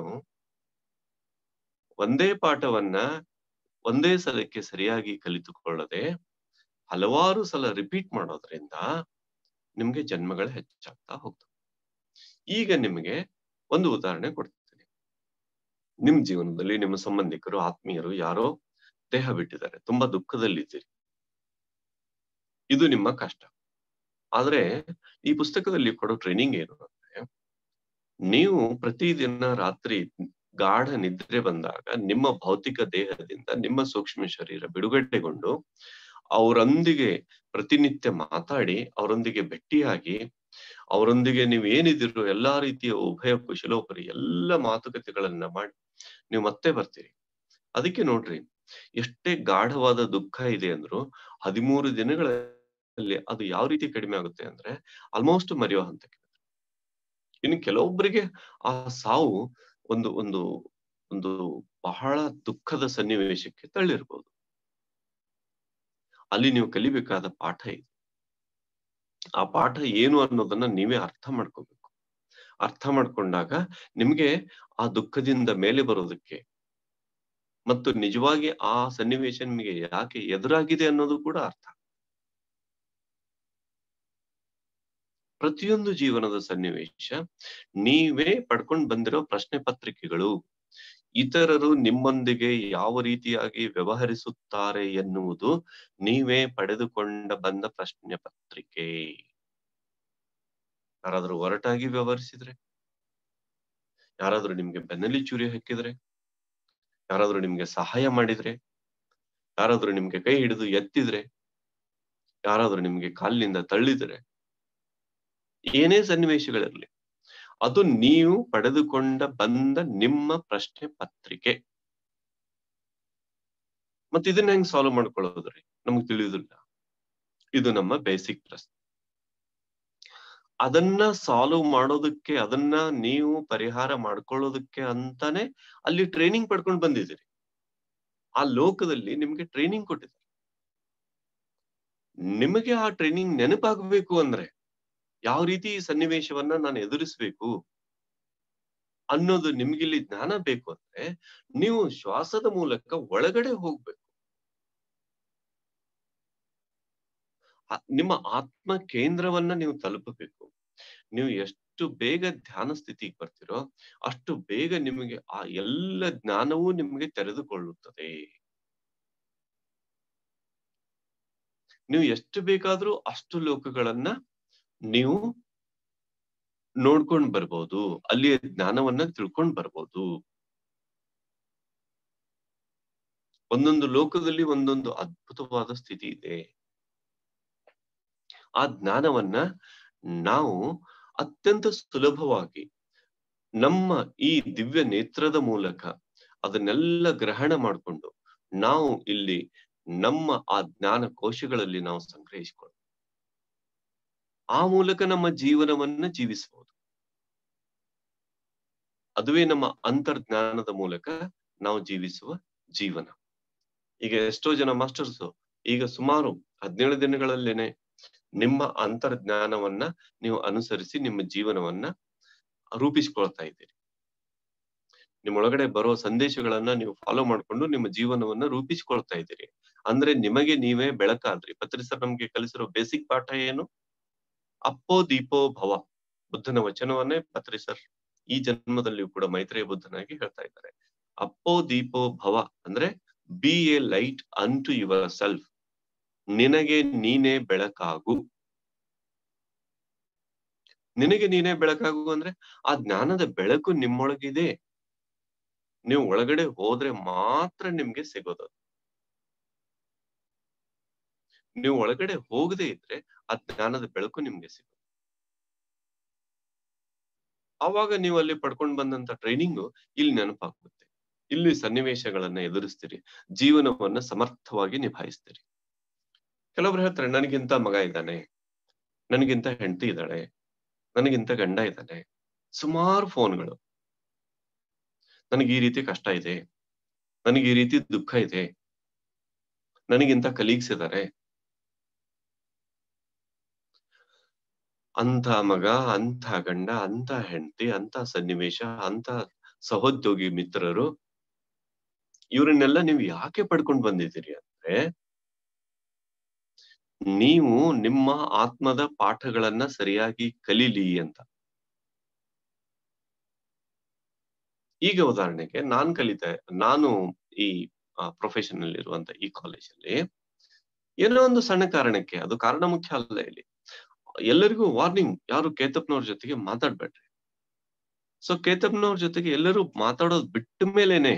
ಒಂದೇ ಪಾಠವನ್ನ ಒಂದೇ ಸಲಕ್ಕೆ ಸರಿಯಾಗಿ ಕಲಿತುಕೊಳ್ಳದೆ ಹಲವಾರು ಸಲ ರಿಪೀಟ್ ಮಾಡೋದ್ರಿಂದ ನಿಮ್ಗೆ ಜನ್ಮಗಳು ಹೆಚ್ಚಾಗ್ತಾ ಹೋಗ್ತವೆ ಈಗ ನಿಮಗೆ ಒಂದು ಉದಾಹರಣೆ ಕೊಡ್ತೀನಿ ನಿಮ್ ಜೀವನದಲ್ಲಿ ನಿಮ್ಮ ಸಂಬಂಧಿಕರು ಆತ್ಮೀಯರು ಯಾರೋ ದೇಹ ಬಿಟ್ಟಿದ್ದಾರೆ ತುಂಬಾ ದುಃಖದಲ್ಲಿದ್ದೀರಿ ಇದು ನಿಮ್ಮ ಕಷ್ಟ ಆದ್ರೆ ಈ ಪುಸ್ತಕದಲ್ಲಿ ಕೊಡೋ ಟ್ರೈನಿಂಗ್ ಏನು ಅಂದ್ರೆ ನೀವು ಪ್ರತಿದಿನ ರಾತ್ರಿ ಗಾಢ ನಿದ್ರೆ ಬಂದಾಗ ನಿಮ್ಮ ಭೌತಿಕ ದೇಹದಿಂದ ನಿಮ್ಮ ಸೂಕ್ಷ್ಮ ಶರೀರ ಬಿಡುಗಡೆಗೊಂಡು ಅವರೊಂದಿಗೆ ಪ್ರತಿನಿತ್ಯ ಮಾತಾಡಿ ಅವರೊಂದಿಗೆ ಭೇಟಿಯಾಗಿ ಅವರೊಂದಿಗೆ ನೀವು ಏನಿದಿರೋ ಎಲ್ಲಾ ರೀತಿಯ ಉಭಯ ಕುಶಲೋಪರಿ ಎಲ್ಲ ಮಾತುಕತೆಗಳನ್ನ ಮಾಡಿ ನೀವು ಮತ್ತೆ ಬರ್ತೀರಿ ಅದಕ್ಕೆ ನೋಡ್ರಿ ಎಷ್ಟೇ ಗಾಢವಾದ ದುಃಖ ಇದೆ ಅಂದ್ರು ಹದಿಮೂರು ದಿನಗಳಲ್ಲಿ ಅದು ಯಾವ ರೀತಿ ಕಡಿಮೆ ಆಗುತ್ತೆ ಅಂದ್ರೆ ಆಲ್ಮೋಸ್ಟ್ ಮರೆಯೋ ಹಂತಕ್ಕೆ ಇನ್ನು ಕೆಲವೊಬ್ಬರಿಗೆ ಆ ಸಾವು ಒಂದು ಒಂದು ಒಂದು ಬಹಳ ದುಃಖದ ಸನ್ನಿವೇಶಕ್ಕೆ ತಳ್ಳಿರ್ಬೋದು ಅಲ್ಲಿ ನೀವು ಕಲಿಬೇಕಾದ ಪಾಠ ಇದೆ ಆ ಪಾಠ ಏನು ಅನ್ನೋದನ್ನ ನೀವೇ ಅರ್ಥ ಮಾಡ್ಕೋಬೇಕು ಅರ್ಥ ಮಾಡ್ಕೊಂಡಾಗ ನಿಮ್ಗೆ ಆ ದುಃಖದಿಂದ ಮೇಲೆ ಬರೋದಕ್ಕೆ ಮತ್ತು ನಿಜವಾಗಿ ಆ ಸನ್ನಿವೇಶ ನಿಮಗೆ ಯಾಕೆ ಎದುರಾಗಿದೆ ಅನ್ನೋದು ಕೂಡ ಅರ್ಥ ಪ್ರತಿಯೊಂದು ಜೀವನದ ಸನ್ನಿವೇಶ ನೀವೇ ಪಡ್ಕೊಂಡು ಬಂದಿರೋ ಪ್ರಶ್ನೆ ಪತ್ರಿಕೆಗಳು ಇತರರು ನಿಮ್ಮೊಂದಿಗೆ ಯಾವ ರೀತಿಯಾಗಿ ವ್ಯವಹರಿಸುತ್ತಾರೆ ಎನ್ನುವುದು ನೀವೇ ಪಡೆದುಕೊಂಡ ಬಂದ ಪ್ರಶ್ನೆ ಪತ್ರಿಕೆ ಯಾರಾದ್ರೂ ಒರಟಾಗಿ ವ್ಯವಹರಿಸಿದ್ರೆ ಯಾರಾದ್ರೂ ನಿಮ್ಗೆ ಬೆನ್ನಲ್ಲಿ ಚೂರಿ ಹಾಕಿದ್ರೆ ಯಾರಾದ್ರೂ ನಿಮ್ಗೆ ಸಹಾಯ ಮಾಡಿದ್ರೆ ಯಾರಾದ್ರೂ ನಿಮ್ಗೆ ಕೈ ಹಿಡಿದು ಎತ್ತಿದ್ರೆ ಯಾರಾದ್ರೂ ನಿಮ್ಗೆ ಕಾಲಿನಿಂದ ತಳ್ಳಿದ್ರೆ ಏನೇ ಸನ್ನಿವೇಶಗಳಿರ್ಲಿ ಅದು ನೀವು ಪಡೆದುಕೊಂಡ ಬಂದ ನಿಮ್ಮ ಪ್ರಶ್ನೆ ಪತ್ರಿಕೆ ಮತ್ತೆ ಇದನ್ನ ಹೆಂಗ್ ಸಾಲ್ವ್ ಮಾಡ್ಕೊಳ್ಳೋದ್ರಿ ನಮಗ್ ತಿಳಿಯುದಿಲ್ಲ ಇದು ನಮ್ಮ ಬೇಸಿಕ್ ಪ್ರಶ್ನೆ ಅದನ್ನ ಸಾಲ್ವ್ ಮಾಡೋದಕ್ಕೆ ಅದನ್ನ ನೀವು ಪರಿಹಾರ ಮಾಡ್ಕೊಳ್ಳೋದಕ್ಕೆ ಅಂತಾನೆ ಅಲ್ಲಿ ಟ್ರೈನಿಂಗ್ ಪಡ್ಕೊಂಡು ಬಂದಿದ್ದೀರಿ ಆ ಲೋಕದಲ್ಲಿ ನಿಮ್ಗೆ ಟ್ರೈನಿಂಗ್ ಕೊಟ್ಟಿದ್ದಾರೆ ನಿಮಗೆ ಆ ಟ್ರೈನಿಂಗ್ ನೆನಪಾಗಬೇಕು ಅಂದ್ರೆ ಯಾವ ರೀತಿ ಈ ಸನ್ನಿವೇಶವನ್ನ ನಾನು ಎದುರಿಸ್ಬೇಕು ಅನ್ನೋದು ನಿಮ್ಗಿಲ್ಲಿ ಜ್ಞಾನ ಬೇಕು ಅಂದ್ರೆ ನೀವು ಶ್ವಾಸದ ಮೂಲಕ ಒಳಗಡೆ ಹೋಗ್ಬೇಕು ನಿಮ್ಮ ಆತ್ಮ ಕೇಂದ್ರವನ್ನ ನೀವು ತಲುಪಬೇಕು ನೀವು ಎಷ್ಟು ಬೇಗ ಧ್ಯಾನ ಸ್ಥಿತಿಗೆ ಬರ್ತಿರೋ ಅಷ್ಟು ಬೇಗ ನಿಮಗೆ ಆ ಎಲ್ಲ ಜ್ಞಾನವೂ ನಿಮಗೆ ತೆರೆದುಕೊಳ್ಳುತ್ತದೆ ನೀವು ಎಷ್ಟು ಬೇಕಾದ್ರೂ ಅಷ್ಟು ಲೋಕಗಳನ್ನ ನೀವು ನೋಡ್ಕೊಂಡ್ ಬರ್ಬೋದು ಅಲ್ಲಿಯ ಜ್ಞಾನವನ್ನ ತಿಳ್ಕೊಂಡ್ ಬರ್ಬೋದು ಒಂದೊಂದು ಲೋಕದಲ್ಲಿ ಒಂದೊಂದು ಅದ್ಭುತವಾದ ಸ್ಥಿತಿ ಇದೆ ಆ ಜ್ಞಾನವನ್ನ ನಾವು ಅತ್ಯಂತ ಸುಲಭವಾಗಿ ನಮ್ಮ ಈ ದಿವ್ಯ ನೇತ್ರದ ಮೂಲಕ ಅದನ್ನೆಲ್ಲ ಗ್ರಹಣ ಮಾಡಿಕೊಂಡು ನಾವು ಇಲ್ಲಿ ನಮ್ಮ ಆ ಜ್ಞಾನ ಕೋಶಗಳಲ್ಲಿ ನಾವು ಸಂಗ್ರಹಿಸಿಕೊಳ್ಳ ಆ ಮೂಲಕ ನಮ್ಮ ಜೀವನವನ್ನ ಜೀವಿಸಬಹುದು ಅದುವೇ ನಮ್ಮ ಅಂತರ್ಜ್ಞಾನದ ಮೂಲಕ ನಾವು ಜೀವಿಸುವ ಜೀವನ ಈಗ ಎಷ್ಟೋ ಜನ ಮಾಸ್ಟರ್ಸ್ ಈಗ ಸುಮಾರು ಹದಿನೇಳು ದಿನಗಳಲ್ಲೇನೆ ನಿಮ್ಮ ಅಂತರ್ಜ್ಞಾನವನ್ನ ನೀವು ಅನುಸರಿಸಿ ನಿಮ್ಮ ಜೀವನವನ್ನ ರೂಪಿಸ್ಕೊಳ್ತಾ ಇದ್ದೀರಿ ನಿಮ್ಮೊಳಗಡೆ ಬರೋ ಸಂದೇಶಗಳನ್ನ ನೀವು ಫಾಲೋ ಮಾಡ್ಕೊಂಡು ನಿಮ್ಮ ಜೀವನವನ್ನ ರೂಪಿಸ್ಕೊಳ್ತಾ ಇದ್ದೀರಿ ಅಂದ್ರೆ ನಿಮಗೆ ನೀವೇ ಬೆಳಕಾದ್ರಿ ಪತ್ರಿ ಸರ್ ನಮ್ಗೆ ಕಲಿಸಿರೋ ಬೇಸಿಕ್ ಪಾಠ ಏನು ಅಪ್ಪೋ ದೀಪೋ ಭವ ಬುದ್ಧನ ವಚನವನ್ನೇ ಪತ್ರಿ ಸರ್ ಈ ಜನ್ಮದಲ್ಲಿಯೂ ಕೂಡ ಮೈತ್ರಿಯ ಬುದ್ಧನಾಗಿ ಹೇಳ್ತಾ ಇದ್ದಾರೆ ಅಪ್ಪೋ ದೀಪೋ ಭವ ಅಂದ್ರೆ be a light unto yourself ನಿನಗೆ ನೀನೇ ಬೆಳಕಾಗು ನಿನಗೆ ನೀನೇ ಬೆಳಕಾಗು ಅಂದ್ರೆ ಆ ಜ್ಞಾನದ ಬೆಳಕು ನಿಮ್ಮೊಳಗಿದೆ ನೀವು ಒಳಗಡೆ ಹೋದ್ರೆ ಮಾತ್ರ ನಿಮ್ಗೆ ಸಿಗೋದು ನೀವು ಒಳಗಡೆ ಹೋಗದೆ ಇದ್ರೆ ಆ ಜ್ಞಾನದ ಬೆಳಕು ನಿಮ್ಗೆ ಸಿಗೋದು ಆವಾಗ ನೀವು ಅಲ್ಲಿ ಪಡ್ಕೊಂಡ್ ಬಂದಂತ ಟ್ರೈನಿಂಗು ಇಲ್ಲಿ ನೆನಪಾಗುತ್ತೆ ಇಲ್ಲಿ ಸನ್ನಿವೇಶಗಳನ್ನ ಎದುರಿಸ್ತೀರಿ ಜೀವನವನ್ನ ಸಮರ್ಥವಾಗಿ ನಿಭಾಯಿಸ್ತೀರಿ ಕೆಲವ್ರು ಹೇಳ್ತಾರೆ ನನಗಿಂತ ಮಗ ಇದ್ದಾನೆ ನನಗಿಂತ ಹೆಂಡತಿ ಇದ್ದಾಳೆ ನನಗಿಂತ ಗಂಡ ಇದ್ದಾನೆ ಸುಮಾರು ಫೋನ್ಗಳು ನನಗೆ ಈ ರೀತಿ ಕಷ್ಟ ಇದೆ ನನಗೆ ಈ ರೀತಿ ದುಃಖ ಇದೆ ನನಗಿಂತ ಕಲೀಗ್ಸ್ ಇದ್ದಾರೆ ಅಂತ ಮಗ ಅಂತ ಗಂಡ ಅಂತ ಹೆಂಡತಿ ಅಂತ ಸನ್ನಿವೇಶ ಅಂತ ಸಹೋದ್ಯೋಗಿ ಮಿತ್ರರು ಇವರನ್ನೆಲ್ಲ ನೀವು ಯಾಕೆ ಪಡ್ಕೊಂಡು ಬಂದಿದ್ದೀರಿ ಅಂದ್ರೆ ನೀವು ನಿಮ್ಮ ಆತ್ಮದ ಪಾಠಗಳನ್ನ ಸರಿಯಾಗಿ ಕಲೀಲಿ ಅಂತ ಈಗ ಉದಾಹರಣೆಗೆ ನಾನ್ ಕಲಿತಾ ನಾನು ಈ ಪ್ರೊಫೆಷನ್ ಅಲ್ಲಿ ಇರುವಂತ ಈ ಕಾಲೇಜಲ್ಲಿ ಏನೋ ಒಂದು ಸಣ್ಣ ಕಾರಣಕ್ಕೆ ಅದು ಕಾರಣ ಮುಖ್ಯ ಅಲ್ಲ ಇಲ್ಲಿ ಎಲ್ಲರಿಗೂ ವಾರ್ನಿಂಗ್ ಯಾರು ಕೇತಪ್ನವ್ರ ಜೊತೆಗೆ ಮಾತಾಡ್ಬೇಡ್ರಿ ಸೊ ಕೇತಪ್ನವ್ರ ಜೊತೆಗೆ ಎಲ್ಲರೂ ಮಾತಾಡೋದು ಬಿಟ್ಟ ಮೇಲೇನೆ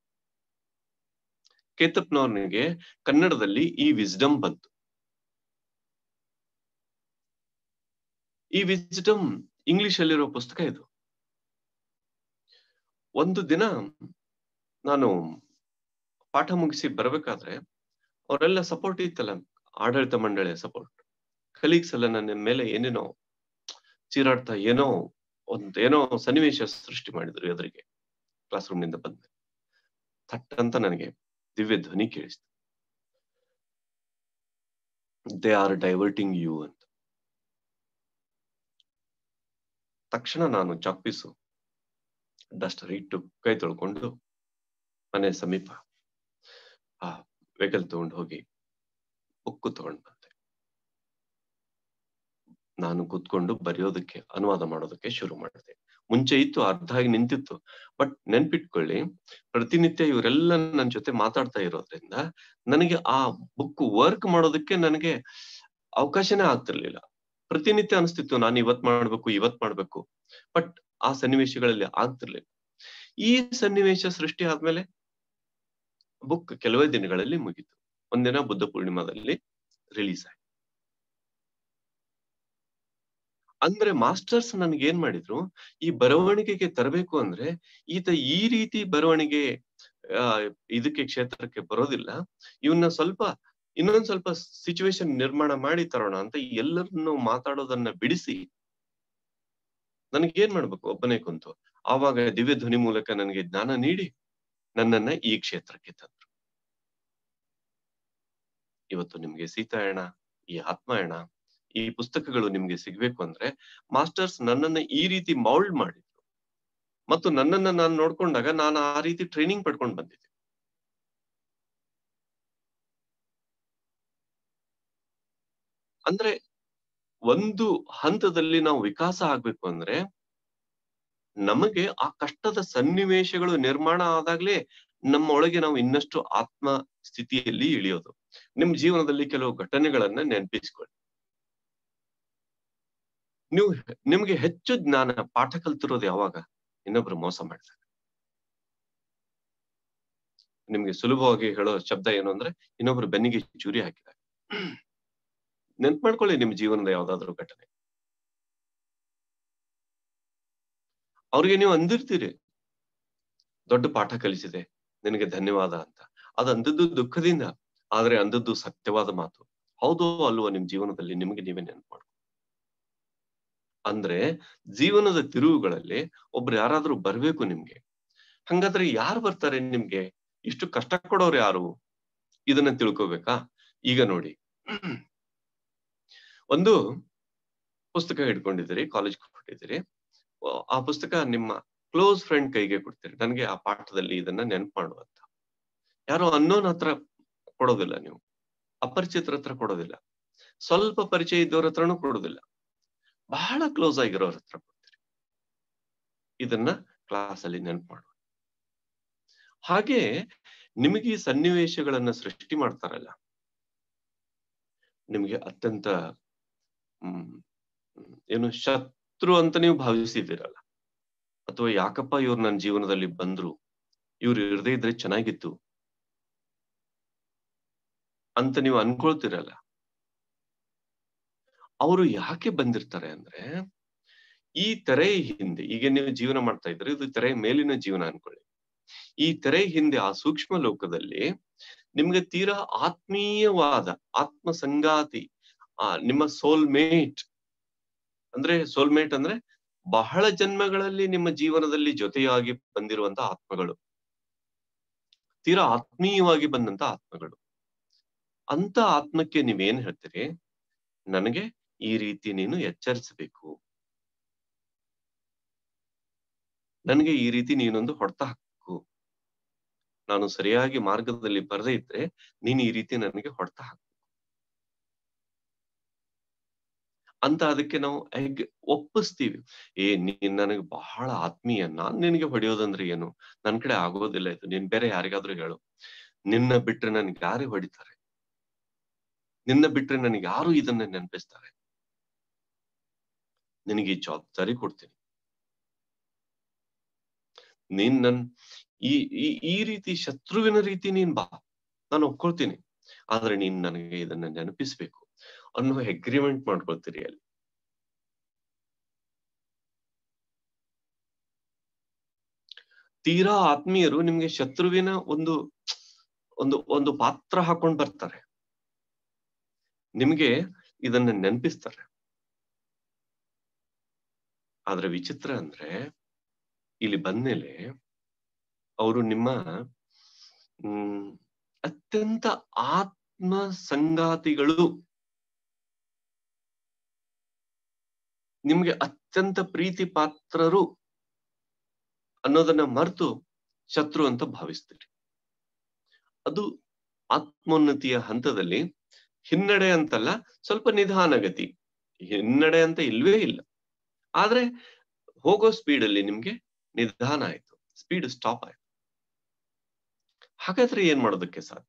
ಕೇತಪ್ನವ್ರನಿಗೆ ಕನ್ನಡದಲ್ಲಿ ಈ ವಿಸ್ಡಮ್ ಬಂತು ಈ ವಿಸ್ಡಮ್ ಇಂಗ್ಲಿಷ್ ಅಲ್ಲಿರೋ ಪುಸ್ತಕ ಇದು ಒಂದು ದಿನ ನಾನು ಪಾಠ ಮುಗಿಸಿ ಬರ್ಬೇಕಾದ್ರೆ ಅವರೆಲ್ಲ ಸಪೋರ್ಟ್ ಇತ್ತಲ್ಲ ಆಡಳಿತ ಮಂಡಳಿಯ ಸಪೋರ್ಟ್ ಕಲೀಗ್ಸ್ ಎಲ್ಲ ನನ್ನ ಮೇಲೆ ಏನೇನೋ ಚೀರಾಡ್ತಾ ಏನೋ ಒಂದ್ ಏನೋ ಸನ್ನಿವೇಶ ಸೃಷ್ಟಿ ಮಾಡಿದ್ರು ಎದುರಿಗೆ ಕ್ಲಾಸ್ ರೂಮ್ ನಿಂದ ಬಂದ್ಮೇಲೆ ಥಟ್ ಅಂತ ನನಗೆ ದಿವ್ಯ ಧ್ವನಿ ಕೇಳಿಸ್ತು ದೇ ಆರ್ ಡೈವರ್ಟಿಂಗ್ ಯು ಅಂತ ತಕ್ಷಣ ನಾನು ಚಾಕ್ಪೀಸು ಡಸ್ಟರ್ ಇಟ್ಟು ಕೈ ತೊಳ್ಕೊಂಡು ಮನೆ ಸಮೀಪ ಆ ವೆಹಿಕಲ್ ತಗೊಂಡು ಹೋಗಿ ಬುಕ್ಕು ತಗೊಂಡು ಬಂದೆ ನಾನು ಕೂತ್ಕೊಂಡು ಬರೆಯೋದಕ್ಕೆ ಅನುವಾದ ಮಾಡೋದಕ್ಕೆ ಶುರು ಮಾಡಿದೆ ಮುಂಚೆ ಇತ್ತು ಅರ್ಧ ಆಗಿ ನಿಂತಿತ್ತು ಬಟ್ ನೆನ್ಪಿಟ್ಕೊಳ್ಳಿ ಪ್ರತಿನಿತ್ಯ ಇವರೆಲ್ಲ ನನ್ನ ಜೊತೆ ಮಾತಾಡ್ತಾ ಇರೋದ್ರಿಂದ ನನಗೆ ಆ ಬುಕ್ ವರ್ಕ್ ಮಾಡೋದಕ್ಕೆ ನನಗೆ ಅವಕಾಶನೇ ಆಗ್ತಿರ್ಲಿಲ್ಲ ಪ್ರತಿನಿತ್ಯ ಅನಿಸ್ತಿತ್ತು ನಾನು ಇವತ್ ಮಾಡ್ಬೇಕು ಇವತ್ ಮಾಡ್ಬೇಕು ಬಟ್ ಆ ಸನ್ನಿವೇಶಗಳಲ್ಲಿ ಆಗ್ತಿರ್ಲಿಲ್ಲ ಈ ಸನ್ನಿವೇಶ ಸೃಷ್ಟಿ ಆದ್ಮೇಲೆ ಬುಕ್ ಕೆಲವೇ ದಿನಗಳಲ್ಲಿ ಮುಗೀತು ಒಂದಿನ ಬುದ್ಧ ಪೂರ್ಣಿಮಾದಲ್ಲಿ ರಿಲೀಸ್ ಆಯ್ತು ಅಂದ್ರೆ ಮಾಸ್ಟರ್ಸ್ ನನ್ಗೆ ಏನ್ ಮಾಡಿದ್ರು ಈ ಬರವಣಿಗೆಗೆ ತರಬೇಕು ಅಂದ್ರೆ ಈತ ಈ ರೀತಿ ಬರವಣಿಗೆ ಆ ಇದಕ್ಕೆ ಕ್ಷೇತ್ರಕ್ಕೆ ಬರೋದಿಲ್ಲ ಇವನ್ನ ಸ್ವಲ್ಪ ಇನ್ನೊಂದ್ ಸ್ವಲ್ಪ ಸಿಚುವೇಶನ್ ನಿರ್ಮಾಣ ಮಾಡಿ ತರೋಣ ಅಂತ ಎಲ್ಲರನ್ನು ಮಾತಾಡೋದನ್ನ ಬಿಡಿಸಿ ನನಗೇನ್ ಮಾಡ್ಬೇಕು ಒಬ್ಬನೇ ಕುಂತು ಆವಾಗ ದಿವ್ಯ ಧ್ವನಿ ಮೂಲಕ ನನಗೆ ಜ್ಞಾನ ನೀಡಿ ನನ್ನನ್ನ ಈ ಕ್ಷೇತ್ರಕ್ಕೆ ತಂದ್ರು ಇವತ್ತು ನಿಮ್ಗೆ ಸೀತಾಯಣ ಈ ಆತ್ಮಾಯಣ ಈ ಪುಸ್ತಕಗಳು ನಿಮ್ಗೆ ಸಿಗ್ಬೇಕು ಅಂದ್ರೆ ಮಾಸ್ಟರ್ಸ್ ನನ್ನನ್ನ ಈ ರೀತಿ ಮೌಲ್ಡ್ ಮಾಡಿದ್ರು ಮತ್ತು ನನ್ನನ್ನ ನಾನು ನೋಡ್ಕೊಂಡಾಗ ನಾನು ಆ ರೀತಿ ಟ್ರೈನಿಂಗ್ ಪಡ್ಕೊಂಡು ಬಂದಿದ್ದೆ ಅಂದ್ರೆ ಒಂದು ಹಂತದಲ್ಲಿ ನಾವು ವಿಕಾಸ ಆಗ್ಬೇಕು ಅಂದ್ರೆ ನಮಗೆ ಆ ಕಷ್ಟದ ಸನ್ನಿವೇಶಗಳು ನಿರ್ಮಾಣ ಆದಾಗ್ಲೇ ನಮ್ಮ ಒಳಗೆ ನಾವು ಇನ್ನಷ್ಟು ಆತ್ಮ ಸ್ಥಿತಿಯಲ್ಲಿ ಇಳಿಯೋದು ನಿಮ್ ಜೀವನದಲ್ಲಿ ಕೆಲವು ಘಟನೆಗಳನ್ನ ನೆನಪಿಸ್ಕೊಳ್ಳಿ ನೀವು ನಿಮ್ಗೆ ಹೆಚ್ಚು ಜ್ಞಾನ ಪಾಠ ಕಲ್ತಿರೋದು ಯಾವಾಗ ಇನ್ನೊಬ್ರು ಮೋಸ ಮಾಡಿದಾಗ ನಿಮ್ಗೆ ಸುಲಭವಾಗಿ ಹೇಳೋ ಶಬ್ದ ಏನು ಅಂದ್ರೆ ಇನ್ನೊಬ್ರು ಬೆನ್ನಿಗೆ ಚೂರಿ ಹಾಕಿದಾಗ ನೆನ್ಪು ಮಾಡ್ಕೊಳ್ಳಿ ನಿಮ್ ಜೀವನದ ಯಾವ್ದಾದ್ರು ಘಟನೆ ಅವ್ರಿಗೆ ನೀವು ಅಂದಿರ್ತೀರಿ ದೊಡ್ಡ ಪಾಠ ಕಲಿಸಿದೆ ನಿನಗೆ ಧನ್ಯವಾದ ಅಂತ ಅದು ಅಂದದ್ದು ದುಃಖದಿಂದ ಆದ್ರೆ ಅಂದದ್ದು ಸತ್ಯವಾದ ಮಾತು ಹೌದೋ ಅಲ್ವೋ ನಿಮ್ ಜೀವನದಲ್ಲಿ ನಿಮ್ಗೆ ನೀವೇ ನೆನ್ಪು ಮಾಡ್ಕೊ ಅಂದ್ರೆ ಜೀವನದ ತಿರುವುಗಳಲ್ಲಿ ಒಬ್ರು ಯಾರಾದ್ರೂ ಬರ್ಬೇಕು ನಿಮ್ಗೆ ಹಂಗಾದ್ರೆ ಯಾರು ಬರ್ತಾರೆ ನಿಮ್ಗೆ ಇಷ್ಟು ಕಷ್ಟ ಕೊಡೋರು ಯಾರು ಇದನ್ನ ತಿಳ್ಕೊಬೇಕಾ ಈಗ ನೋಡಿ ಒಂದು ಪುಸ್ತಕ ಹಿಡ್ಕೊಂಡಿದ್ದೀರಿ ಕಾಲೇಜ್ ಕೊಟ್ಟಿದ್ದೀರಿ ಆ ಪುಸ್ತಕ ನಿಮ್ಮ ಕ್ಲೋಸ್ ಫ್ರೆಂಡ್ ಕೈಗೆ ಕೊಡ್ತೀರಿ ನನಗೆ ಆ ಪಾಠದಲ್ಲಿ ಇದನ್ನ ನೆನ್ಪು ಮಾಡುವಂತ ಯಾರೋ ಅನ್ನೋನ್ ಹತ್ರ ಕೊಡೋದಿಲ್ಲ ನೀವು ಅಪರಿಚಿತರ ಹತ್ರ ಕೊಡೋದಿಲ್ಲ ಸ್ವಲ್ಪ ಪರಿಚಯ ಇದ್ದವ್ರ ಹತ್ರನೂ ಕೊಡೋದಿಲ್ಲ ಬಹಳ ಕ್ಲೋಸ್ ಆಗಿರೋರ ಹತ್ರ ಕೊಡ್ತೀರಿ ಇದನ್ನ ಕ್ಲಾಸ್ ಅಲ್ಲಿ ನೆನ್ಪು ಮಾಡುವ ಹಾಗೆ ನಿಮಗೆ ಈ ಸನ್ನಿವೇಶಗಳನ್ನ ಸೃಷ್ಟಿ ಮಾಡ್ತಾರಲ್ಲ ನಿಮ್ಗೆ ಅತ್ಯಂತ ಹ್ಮ್ ಏನು ಶತ್ರು ಅಂತ ನೀವು ಭಾವಿಸಿದಿರಲ್ಲ ಅಥವಾ ಯಾಕಪ್ಪ ಇವ್ರು ನನ್ನ ಜೀವನದಲ್ಲಿ ಬಂದ್ರು ಇವ್ರು ಇರದೇ ಇದ್ರೆ ಚೆನ್ನಾಗಿತ್ತು ಅಂತ ನೀವು ಅನ್ಕೊಳ್ತಿರಲ್ಲ ಅವರು ಯಾಕೆ ಬಂದಿರ್ತಾರೆ ಅಂದ್ರೆ ಈ ತೆರೆ ಹಿಂದೆ ಈಗ ನೀವು ಜೀವನ ಮಾಡ್ತಾ ಇದ್ರೆ ಇದು ತೆರೆ ಮೇಲಿನ ಜೀವನ ಅನ್ಕೊಳ್ಳಿ ಈ ತೆರೆ ಹಿಂದೆ ಆ ಸೂಕ್ಷ್ಮ ಲೋಕದಲ್ಲಿ ನಿಮ್ಗೆ ತೀರಾ ಆತ್ಮೀಯವಾದ ಆತ್ಮ ಸಂಗಾತಿ ಆ ನಿಮ್ಮ ಸೋಲ್ಮೇಟ್ ಅಂದ್ರೆ ಸೋಲ್ಮೇಟ್ ಅಂದ್ರೆ ಬಹಳ ಜನ್ಮಗಳಲ್ಲಿ ನಿಮ್ಮ ಜೀವನದಲ್ಲಿ ಜೊತೆಯಾಗಿ ಬಂದಿರುವಂತ ಆತ್ಮಗಳು ತೀರಾ ಆತ್ಮೀಯವಾಗಿ ಬಂದಂತ ಆತ್ಮಗಳು ಅಂತ ಆತ್ಮಕ್ಕೆ ನೀವೇನ್ ಹೇಳ್ತೀರಿ ನನಗೆ ಈ ರೀತಿ ನೀನು ಎಚ್ಚರಿಸಬೇಕು ನನಗೆ ಈ ರೀತಿ ನೀನೊಂದು ಹೊಡೆತ ಹಾಕು ನಾನು ಸರಿಯಾಗಿ ಮಾರ್ಗದಲ್ಲಿ ಬರದೇ ಇದ್ರೆ ನೀನು ಈ ರೀತಿ ನನಗೆ ಹೊಡೆತ ಹಾಕು ಅಂತ ಅದಕ್ಕೆ ನಾವು ಹೆಗ್ ಒಪ್ಪಿಸ್ತೀವಿ ಏ ನೀನ್ ನನಗೆ ಬಹಳ ಆತ್ಮೀಯ ನಾನ್ ನಿನಗೆ ಹೊಡೆಯೋದಂದ್ರೆ ಏನು ನನ್ ಕಡೆ ಆಗೋದಿಲ್ಲ ಇದು ನೀನ್ ಬೇರೆ ಯಾರಿಗಾದ್ರೂ ಹೇಳು ನಿನ್ನ ಬಿಟ್ರೆ ನನ್ಗೆ ಯಾರು ಹೊಡಿತಾರೆ ನಿನ್ನ ಬಿಟ್ರೆ ನನಗೆ ಯಾರು ಇದನ್ನ ನೆನಪಿಸ್ತಾರೆ ನಿನಗೆ ಈ ಜವಾಬ್ದಾರಿ ಕೊಡ್ತೀನಿ ನೀನ್ ನನ್ ಈ ಈ ಈ ರೀತಿ ಶತ್ರುವಿನ ರೀತಿ ನೀನ್ ಬಾ ನಾನು ಒಪ್ಕೊಳ್ತೀನಿ ಆದ್ರೆ ನೀನ್ ನನಗೆ ಇದನ್ನ ನೆನಪಿಸ್ಬೇಕು ಅನ್ನೋ ಅಗ್ರಿಮೆಂಟ್ ಮಾಡ್ಕೊಳ್ತೀರಿ ಅಲ್ಲಿ ತೀರಾ ಆತ್ಮೀಯರು ನಿಮ್ಗೆ ಶತ್ರುವಿನ ಒಂದು ಒಂದು ಒಂದು ಪಾತ್ರ ಹಾಕೊಂಡ್ ಬರ್ತಾರೆ ನಿಮ್ಗೆ ಇದನ್ನ ನೆನಪಿಸ್ತಾರೆ ಆದ್ರೆ ವಿಚಿತ್ರ ಅಂದ್ರೆ ಇಲ್ಲಿ ಬಂದ್ಮೇಲೆ ಅವರು ನಿಮ್ಮ ಹ್ಮ್ ಅತ್ಯಂತ ಆತ್ಮ ಸಂಗಾತಿಗಳು ನಿಮ್ಗೆ ಅತ್ಯಂತ ಪ್ರೀತಿ ಪಾತ್ರರು ಅನ್ನೋದನ್ನ ಮರೆತು ಶತ್ರು ಅಂತ ಭಾವಿಸ್ತೀರಿ ಅದು ಆತ್ಮೋನ್ನತಿಯ ಹಂತದಲ್ಲಿ ಹಿನ್ನಡೆ ಅಂತಲ್ಲ ಸ್ವಲ್ಪ ನಿಧಾನಗತಿ ಹಿನ್ನಡೆ ಅಂತ ಇಲ್ವೇ ಇಲ್ಲ ಆದ್ರೆ ಹೋಗೋ ಸ್ಪೀಡ್ ಅಲ್ಲಿ ನಿಮ್ಗೆ ನಿಧಾನ ಆಯ್ತು ಸ್ಪೀಡ್ ಸ್ಟಾಪ್ ಆಯ್ತು ಹಾಗಾದ್ರೆ ಏನ್ ಮಾಡೋದಕ್ಕೆ ಸಾಧ್ಯ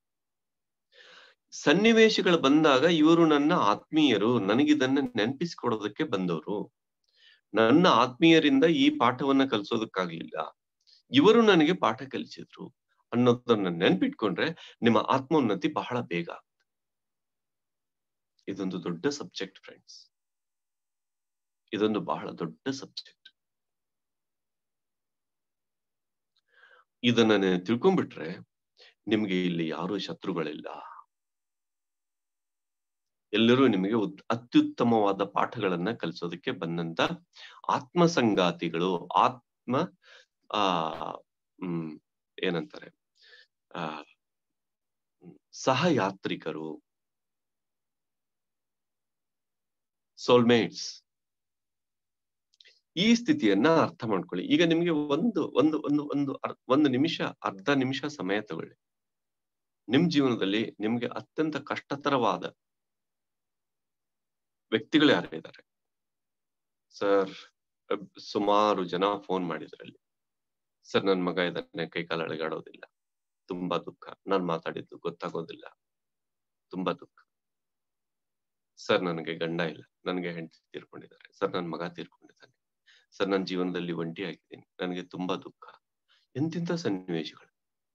ಸನ್ನಿವೇಶಗಳು ಬಂದಾಗ ಇವರು ನನ್ನ ಆತ್ಮೀಯರು ನನಗಿದನ್ನ ನೆನಪಿಸ್ಕೊಡೋದಕ್ಕೆ ಬಂದವರು ನನ್ನ ಆತ್ಮೀಯರಿಂದ ಈ ಪಾಠವನ್ನ ಕಲಿಸೋದಕ್ಕಾಗ್ಲಿಲ್ಲ ಇವರು ನನಗೆ ಪಾಠ ಕಲಿಸಿದ್ರು ಅನ್ನೋದನ್ನ ನೆನ್ಪಿಟ್ಕೊಂಡ್ರೆ ನಿಮ್ಮ ಆತ್ಮೋನ್ನತಿ ಬಹಳ ಬೇಗ ಆಗುತ್ತೆ ಇದೊಂದು ದೊಡ್ಡ ಸಬ್ಜೆಕ್ಟ್ ಫ್ರೆಂಡ್ಸ್ ಇದೊಂದು ಬಹಳ ದೊಡ್ಡ ಸಬ್ಜೆಕ್ಟ್ ಇದನ್ನ ನೀವು ತಿಳ್ಕೊಂಡ್ಬಿಟ್ರೆ ನಿಮ್ಗೆ ಇಲ್ಲಿ ಯಾರು ಶತ್ರುಗಳಿಲ್ಲ ಎಲ್ಲರೂ ನಿಮಗೆ ಉತ್- ಅತ್ಯುತ್ತಮವಾದ ಪಾಠಗಳನ್ನ ಕಲಿಸೋದಕ್ಕೆ ಬಂದಂತ ಆತ್ಮ ಸಂಗಾತಿಗಳು ಆತ್ಮ ಆ ಹ್ಮ್ ಏನಂತಾರೆ ಆ ಸಹಯಾತ್ರಿಕರು ಸೋಲ್ಮೇಟ್ಸ್ ಈ ಸ್ಥಿತಿಯನ್ನ ಅರ್ಥ ಮಾಡ್ಕೊಳ್ಳಿ ಈಗ ನಿಮ್ಗೆ ಒಂದು ಒಂದು ಒಂದು ಒಂದು ಅರ್- ಒಂದು ನಿಮಿಷ ಅರ್ಧ ನಿಮಿಷ ಸಮಯ ತಗೊಳ್ಳಿ ನಿಮ್ ಜೀವನದಲ್ಲಿ ನಿಮ್ಗೆ ಅತ್ಯಂತ ಕಷ್ಟತರವಾದ ವ್ಯಕ್ತಿಗಳು ಯಾರಿದ್ದಾರೆ ಸರ್ ಸುಮಾರು ಜನ ಫೋನ್ ಮಾಡಿದ್ರಲ್ಲಿ ಸರ್ ನನ್ ಮಗ ಇದನ್ನೇ ಕೈಕಾಲು ಅಳಗಾಡೋದಿಲ್ಲ ತುಂಬಾ ದುಃಖ ನಾನ್ ಮಾತಾಡಿದ್ದು ಗೊತ್ತಾಗೋದಿಲ್ಲ ತುಂಬಾ ದುಃಖ ಸರ್ ನನಗೆ ಗಂಡ ಇಲ್ಲ ನನಗೆ ಹೆಂಡತಿ ತೀರ್ಕೊಂಡಿದ್ದಾರೆ ಸರ್ ನನ್ ಮಗ ತೀರ್ಕೊಂಡಿದ್ದಾನೆ ಸರ್ ನನ್ನ ಜೀವನದಲ್ಲಿ ಒಂಟಿ ಆಗಿದ್ದೀನಿ ನನಗೆ ತುಂಬಾ ದುಃಖ ಎಂತಿಂತ ಸನ್ನಿವೇಶಗಳು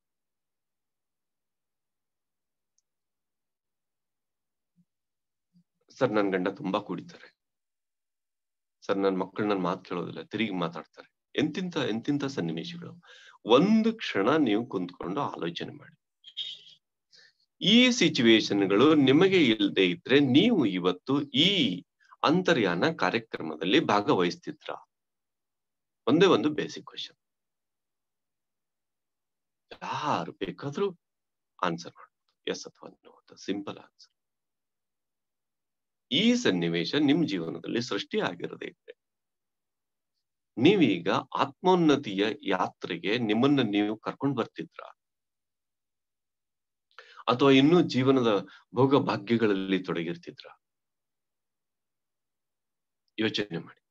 ಸರ್ ನನ್ ಗಂಡ ತುಂಬಾ ಕುಡಿತಾರೆ ಸರ್ ನನ್ ಮಕ್ಕಳು ನನ್ ಮಾತು ಕೇಳೋದಿಲ್ಲ ತಿರುಗಿ ಮಾತಾಡ್ತಾರೆ ಎಂತಿಂತ ಎಂತಿಂತ ಸನ್ನಿವೇಶಗಳು ಒಂದು ಕ್ಷಣ ನೀವು ಕುಂತ್ಕೊಂಡು ಆಲೋಚನೆ ಮಾಡಿ ಈ ಸಿಚುವೇಶನ್ಗಳು ನಿಮಗೆ ಇಲ್ಲದೆ ಇದ್ರೆ ನೀವು ಇವತ್ತು ಈ ಅಂತರ್ಯಾನ ಕಾರ್ಯಕ್ರಮದಲ್ಲಿ ಭಾಗವಹಿಸ್ತಿದ್ರ ಒಂದೇ ಒಂದು ಬೇಸಿಕ್ ಕ್ವಶನ್ ಯಾರು ಬೇಕಾದ್ರೂ ಆನ್ಸರ್ ಮಾಡ್ಬೋದು ಎಸ್ ಅಥವಾ ನೋ ಅಂತ ಸಿಂಪಲ್ ಆನ್ಸರ್ ಈ ಸನ್ನಿವೇಶ ನಿಮ್ ಜೀವನದಲ್ಲಿ ಸೃಷ್ಟಿ ಆಗಿರದೇ ಇದ್ರೆ ನೀವೀಗ ಆತ್ಮೋನ್ನತಿಯ ಯಾತ್ರೆಗೆ ನಿಮ್ಮನ್ನ ನೀವು ಕರ್ಕೊಂಡ್ ಬರ್ತಿದ್ರ ಅಥವಾ ಇನ್ನೂ ಜೀವನದ ಭೋಗ ಭಾಗ್ಯಗಳಲ್ಲಿ ತೊಡಗಿರ್ತಿದ್ರ ಯೋಚನೆ ಮಾಡಿ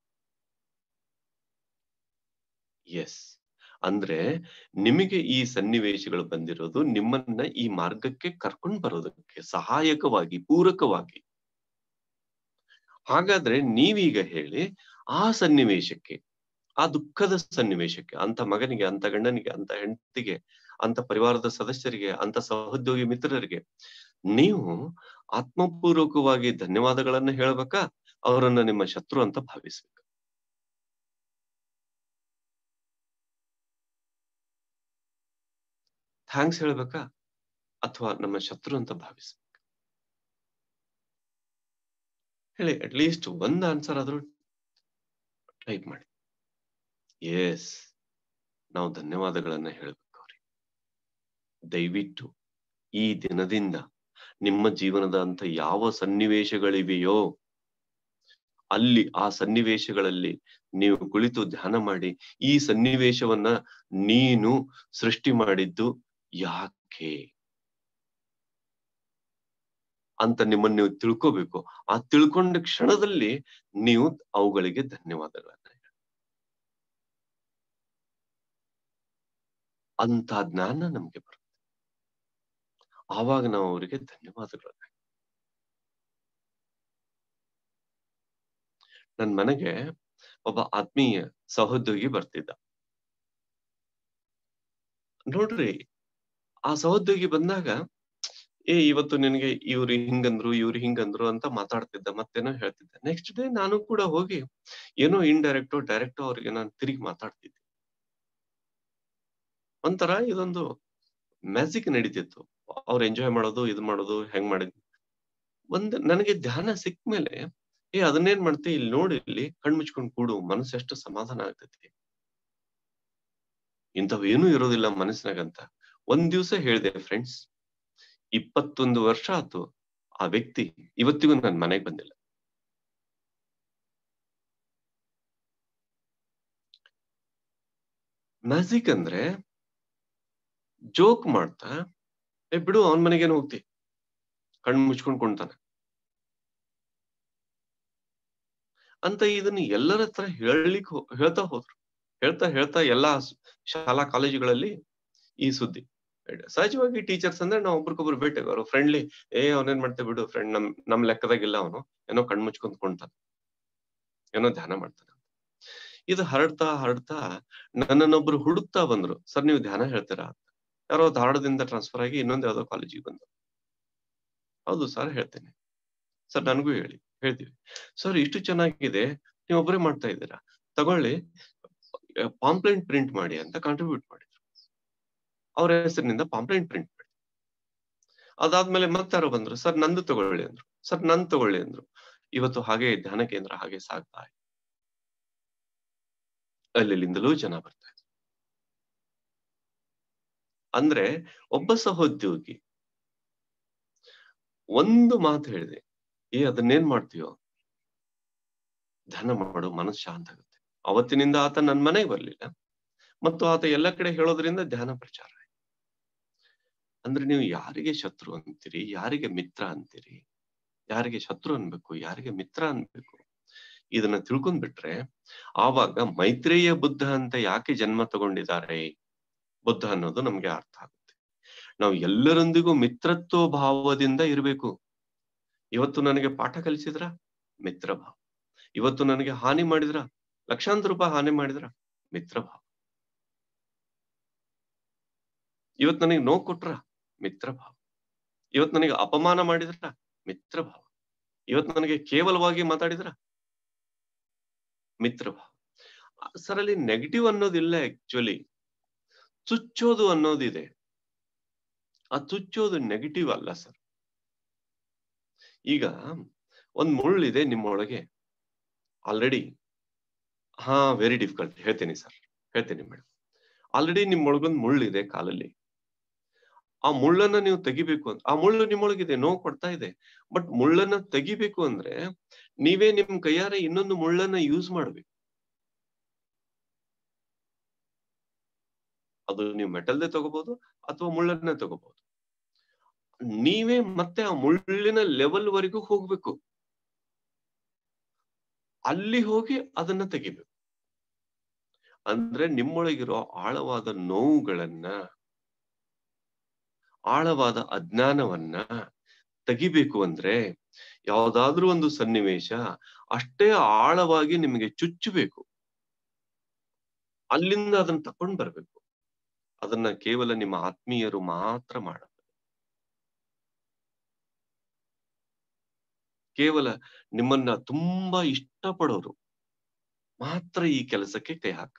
ಎಸ್ ಅಂದ್ರೆ ನಿಮಗೆ ಈ ಸನ್ನಿವೇಶಗಳು ಬಂದಿರೋದು ನಿಮ್ಮನ್ನ ಈ ಮಾರ್ಗಕ್ಕೆ ಕರ್ಕೊಂಡ್ ಬರೋದಕ್ಕೆ ಸಹಾಯಕವಾಗಿ ಪೂರಕವಾಗಿ ಹಾಗಾದ್ರೆ ನೀವೀಗ ಹೇಳಿ ಆ ಸನ್ನಿವೇಶಕ್ಕೆ ಆ ದುಃಖದ ಸನ್ನಿವೇಶಕ್ಕೆ ಅಂತ ಮಗನಿಗೆ ಅಂತ ಗಂಡನಿಗೆ ಅಂತ ಹೆಂಡತಿಗೆ ಅಂತ ಪರಿವಾರದ ಸದಸ್ಯರಿಗೆ ಅಂತ ಸಹೋದ್ಯೋಗಿ ಮಿತ್ರರಿಗೆ ನೀವು ಆತ್ಮಪೂರ್ವಕವಾಗಿ ಧನ್ಯವಾದಗಳನ್ನ ಹೇಳ್ಬೇಕಾ ಅವರನ್ನ ನಿಮ್ಮ ಶತ್ರು ಅಂತ ಭಾವಿಸ್ಬೇಕು ಥ್ಯಾಂಕ್ಸ್ ಹೇಳ್ಬೇಕಾ ಅಥವಾ ನಮ್ಮ ಶತ್ರು ಅಂತ ಭಾವಿಸ್ಬೇಕು ಹೇಳಿ ಅಟ್ಲೀಸ್ಟ್ ಒಂದ್ ಆನ್ಸರ್ ಆದ್ರೂ ಟೈಪ್ ಮಾಡಿ ಎಸ್ ನಾವು ಧನ್ಯವಾದಗಳನ್ನ ಹೇಳ್ಬೇಕು ಅವ್ರಿಗೆ ದಯವಿಟ್ಟು ಈ ದಿನದಿಂದ ನಿಮ್ಮ ಜೀವನದ ಅಂತ ಯಾವ ಸನ್ನಿವೇಶಗಳಿವೆಯೋ ಅಲ್ಲಿ ಆ ಸನ್ನಿವೇಶಗಳಲ್ಲಿ ನೀವು ಕುಳಿತು ಧ್ಯಾನ ಮಾಡಿ ಈ ಸನ್ನಿವೇಶವನ್ನ ನೀನು ಸೃಷ್ಟಿ ಮಾಡಿದ್ದು ಯಾಕೆ ಅಂತ ನಿಮ್ಮನ್ನ ನೀವು ತಿಳ್ಕೋಬೇಕು ಆ ತಿಳ್ಕೊಂಡ ಕ್ಷಣದಲ್ಲಿ ನೀವು ಅವುಗಳಿಗೆ ಧನ್ಯವಾದಗಳನ್ನ ಅಂತ ಜ್ಞಾನ ನಮ್ಗೆ ಬರುತ್ತೆ ಆವಾಗ ನಾವು ಅವರಿಗೆ ಧನ್ಯವಾದಗಳನ್ನ ನನ್ ಮನೆಗೆ ಒಬ್ಬ ಆತ್ಮೀಯ ಸಹೋದ್ಯೋಗಿ ಬರ್ತಿದ್ದ ನೋಡ್ರಿ ಆ ಸಹೋದ್ಯೋಗಿ ಬಂದಾಗ ಏ ಇವತ್ತು ನಿನಗೆ ಇವ್ರು ಹಿಂಗಂದ್ರು ಇವ್ರು ಹಿಂಗಂದ್ರು ಅಂತ ಮಾತಾಡ್ತಿದ್ದ ಮತ್ತೇನೋ ಹೇಳ್ತಿದ್ದ ನೆಕ್ಸ್ಟ್ ಡೇ ನಾನು ಕೂಡ ಹೋಗಿ ಏನೋ ಇಂಡೈರೆಕ್ಟೋ ಡೈರೆಕ್ಟೋ ಅವ್ರಿಗೆ ನಾನು ತಿರುಗಿ ಮಾತಾಡ್ತಿದ್ದೆ ಒಂಥರ ಇದೊಂದು ಮ್ಯಾಜಿಕ್ ನಡೀತಿತ್ತು ಅವ್ರು ಎಂಜಾಯ್ ಮಾಡೋದು ಇದು ಮಾಡೋದು ಹೆಂಗ್ ಮಾಡಿದ್ ಒಂದ್ ನನಗೆ ಧ್ಯಾನ ಸಿಕ್ ಮೇಲೆ ಏ ಅದನ್ನೇನ್ ಮಾಡ್ತಿ ಇಲ್ಲಿ ನೋಡಿ ಇಲ್ಲಿ ಕಣ್ ಮುಚ್ಕೊಂಡ್ ಕೂಡು ಮನಸ್ಸು ಎಷ್ಟು ಸಮಾಧಾನ ಆಗ್ತೈತಿ ಇಂಥವೇನೂ ಇರೋದಿಲ್ಲ ಮನಸ್ಸಿನಾಗಂತ ಒಂದ್ ದಿವ್ಸ ಹೇಳಿದೆ ಫ್ರೆಂಡ್ಸ್ ಇಪ್ಪತ್ತೊಂದು ವರ್ಷ ಆತು ಆ ವ್ಯಕ್ತಿ ಇವತ್ತಿಗೂ ನನ್ ಮನೆಗ್ ಬಂದಿಲ್ಲ ಮ್ಯಾಜಿಕ್ ಅಂದ್ರೆ ಜೋಕ್ ಮಾಡ್ತಾ ಏ ಬಿಡು ಅವನ್ ಮನೆಗೇನು ಹೋಗ್ತಿ ಕಣ್ಣು ಮುಚ್ಕೊಂಡ್ ಕುಣ್ತಾನೆ ಅಂತ ಇದನ್ನ ಎಲ್ಲರ ಹತ್ರ ಹೇಳಲಿಕ್ ಹೇಳ್ತಾ ಹೋದ್ರು ಹೇಳ್ತಾ ಹೇಳ್ತಾ ಎಲ್ಲಾ ಶಾಲಾ ಕಾಲೇಜುಗಳಲ್ಲಿ ಈ ಸುದ್ದಿ ಸಹಜವಾಗಿ ಟೀಚರ್ಸ್ ಅಂದ್ರೆ ನಾವು ಒಬ್ರಿಗೊಬ್ರು ಭೇಟಿ ಅವರು ಫ್ರೆಂಡ್ಲಿ ಏ ಅವನೇನ್ ಮಾಡ್ತೇವೆ ಬಿಡು ಫ್ರೆಂಡ್ ನಮ್ ನಮ್ ಲೆಕ್ಕದಾಗಿಲ್ಲ ಅವನು ಏನೋ ಕಣ್ ಮುಚ್ಕೊಂಡ್ ಕುಣ್ತಾನೆ ಏನೋ ಧ್ಯಾನ ಮಾಡ್ತಾನೆ ಇದು ಹರಡ್ತಾ ಹರಡ್ತಾ ನನ್ನನ್ನೊಬ್ರು ಹುಡುಕ್ತಾ ಬಂದ್ರು ಸರ್ ನೀವು ಧ್ಯಾನ ಹೇಳ್ತೀರಾ ಅಂತ ಯಾರೋ ಧಾರವಾಡದಿಂದ ಟ್ರಾನ್ಸ್ಫರ್ ಆಗಿ ಇನ್ನೊಂದ್ ಯಾವ್ದೋ ಕಾಲೇಜಿಗೆ ಬಂದ್ರು ಹೌದು ಸರ್ ಹೇಳ್ತೇನೆ ಸರ್ ನನಗೂ ಹೇಳಿ ಹೇಳ್ತೀವಿ ಸರ್ ಇಷ್ಟು ಚೆನ್ನಾಗಿದೆ ನೀವು ಒಬ್ಬರೇ ಮಾಡ್ತಾ ಇದ್ದೀರಾ ತಗೊಳ್ಳಿ ಪಾಂಪ್ಲೆಂಟ್ ಪ್ರಿಂಟ್ ಮಾಡಿ ಅಂತ ಕಾಂಟ್ರಿಬ್ಯೂಟ್ ಮಾಡಿದ್ರು ಅವ್ರ ಹೆಸರಿನಿಂದ ಪಾಂಪ್ಲೆಂಟ್ ಪ್ರಿಂಟ್ ಮಾಡಿ ಅದಾದ್ಮೇಲೆ ಮತ್ತಾರೋ ಬಂದ್ರು ಸರ್ ನಂದು ತಗೊಳ್ಳಿ ಅಂದ್ರು ಸರ್ ನಂದು ತಗೊಳ್ಳಿ ಅಂದ್ರು ಇವತ್ತು ಹಾಗೆ ಧ್ಯಾನ ಕೇಂದ್ರ ಹಾಗೆ ಸಾಗ್ತಾ ಇದೆ ಅಲ್ಲಿಂದಲೂ ಜನ ಬರ್ತಾ ಇದ್ರು ಅಂದ್ರೆ ಒಬ್ಬ ಸಹೋದ್ಯೋಗಿ ಒಂದು ಮಾತು ಹೇಳಿದೆ ಏ ಅದನ್ನೇನ್ ಮಾಡ್ತೀಯೋ ಧ್ಯಾನ ಮಾಡು ಮನಸ್ಸು ಶಾಂತ ಆಗುತ್ತೆ ಅವತ್ತಿನಿಂದ ಆತ ನನ್ ಮನೆಗೆ ಬರ್ಲಿಲ್ಲ ಮತ್ತು ಆತ ಎಲ್ಲ ಕಡೆ ಹೇಳೋದ್ರಿಂದ ಧ್ಯಾನ ಪ್ರಚಾರ ಆಯ್ತು ಅಂದ್ರೆ ನೀವು ಯಾರಿಗೆ ಶತ್ರು ಅಂತೀರಿ ಯಾರಿಗೆ ಮಿತ್ರ ಅಂತೀರಿ ಯಾರಿಗೆ ಶತ್ರು ಅನ್ಬೇಕು ಯಾರಿಗೆ ಮಿತ್ರ ಅನ್ಬೇಕು ಇದನ್ನ ತಿಳ್ಕೊಂಡ್ಬಿಟ್ರೆ ಆವಾಗ ಮೈತ್ರೇಯ ಬುದ್ಧ ಅಂತ ಯಾಕೆ ಜನ್ಮ ತಗೊಂಡಿದ್ದಾರೆ ಬುದ್ಧ ಅನ್ನೋದು ನಮ್ಗೆ ಅರ್ಥ ಆಗುತ್ತೆ ನಾವು ಎಲ್ಲರೊಂದಿಗೂ ಮಿತ್ರತ್ವ ಭಾವದಿಂದ ಇರಬೇಕು ಇವತ್ತು ನನಗೆ ಪಾಠ ಕಲಿಸಿದ್ರ ಮಿತ್ರ ಭಾವ ಇವತ್ತು ನನಗೆ ಹಾನಿ ಮಾಡಿದ್ರ ಲಕ್ಷಾಂತರ ರೂಪಾಯಿ ಹಾನಿ ಮಾಡಿದ್ರ ಮಿತ್ರ ಭಾವ ಇವತ್ತು ನನಗೆ ನೋವು ಕೊಟ್ರ ಮಿತ್ರ ಭಾವ ಇವತ್ತು ನನಗೆ ಅಪಮಾನ ಮಾಡಿದ್ರ ಮಿತ್ರ ಭಾವ ಇವತ್ತು ನನಗೆ ಕೇವಲವಾಗಿ ಮಾತಾಡಿದ್ರ ಮಿತ್ರ ಭಾವ ಸರ್ ಅಲ್ಲಿ ನೆಗೆಟಿವ್ ಅನ್ನೋದಿಲ್ಲ ಆಕ್ಚುಲಿ ಚುಚ್ಚೋದು ಅನ್ನೋದಿದೆ ಆ ಚುಚ್ಚೋದು ನೆಗೆಟಿವ್ ಅಲ್ಲ ಸರ್ ಈಗ ಒಂದ್ ಮುಳ್ಳಿದೆ ನಿಮ್ಮೊಳಗೆ ಆಲ್ರೆಡಿ ಹಾ ವೆರಿ ಡಿಫಿಕಲ್ಟ್ ಹೇಳ್ತೇನೆ ಸರ್ ಹೇಳ್ತೇನೆ ಮೇಡಮ್ ಆಲ್ರೆಡಿ ನಿಮ್ಮೊಳಗೊಂದು ಮುಳ್ಳಿದೆ ಕಾಲಲ್ಲಿ ಆ ಮುಳ್ಳನ್ನ ನೀವು ತೆಗಿಬೇಕು ಅಂತ ಆ ಮುಳ್ಳು ನಿಮ್ಮೊಳಗಿದೆ ನೋವು ಕೊಡ್ತಾ ಇದೆ ಬಟ್ ಮುಳ್ಳನ್ನ ತೆಗಿಬೇಕು ಅಂದ್ರೆ ನೀವೇ ನಿಮ್ ಕೈಯಾರೆ ಇನ್ನೊಂದು ಮುಳ್ಳನ್ನ ಯೂಸ್ ಮಾಡ್ಬೇಕು ಅದು ನೀವು ಮೆಟಲ್ದೇ ತಗೋಬಹುದು ಅಥವಾ ಮುಳ್ಳನ್ನೇ ತಗೋಬಹುದು ನೀವೇ ಮತ್ತೆ ಆ ಮುಳ್ಳಿನ ಲೆವೆಲ್ ವರೆಗೂ ಹೋಗ್ಬೇಕು ಅಲ್ಲಿ ಹೋಗಿ ಅದನ್ನ ತೆಗಿಬೇಕು ಅಂದ್ರೆ ನಿಮ್ಮೊಳಗಿರೋ ಆಳವಾದ ನೋವುಗಳನ್ನ ಆಳವಾದ ಅಜ್ಞಾನವನ್ನ ತೆಗಿಬೇಕು ಅಂದ್ರೆ ಯಾವ್ದಾದ್ರೂ ಒಂದು ಸನ್ನಿವೇಶ ಅಷ್ಟೇ ಆಳವಾಗಿ ನಿಮಗೆ ಚುಚ್ಚಬೇಕು ಅಲ್ಲಿಂದ ಅದನ್ನ ತಕೊಂಡ್ ಬರ್ಬೇಕು ಅದನ್ನ ಕೇವಲ ನಿಮ್ಮ ಆತ್ಮೀಯರು ಮಾತ್ರ ಮಾಡಬೇಕು ಕೇವಲ ನಿಮ್ಮನ್ನ ತುಂಬಾ ಇಷ್ಟಪಡೋರು ಮಾತ್ರ ಈ ಕೆಲಸಕ್ಕೆ ಕೈ ಹಾಕ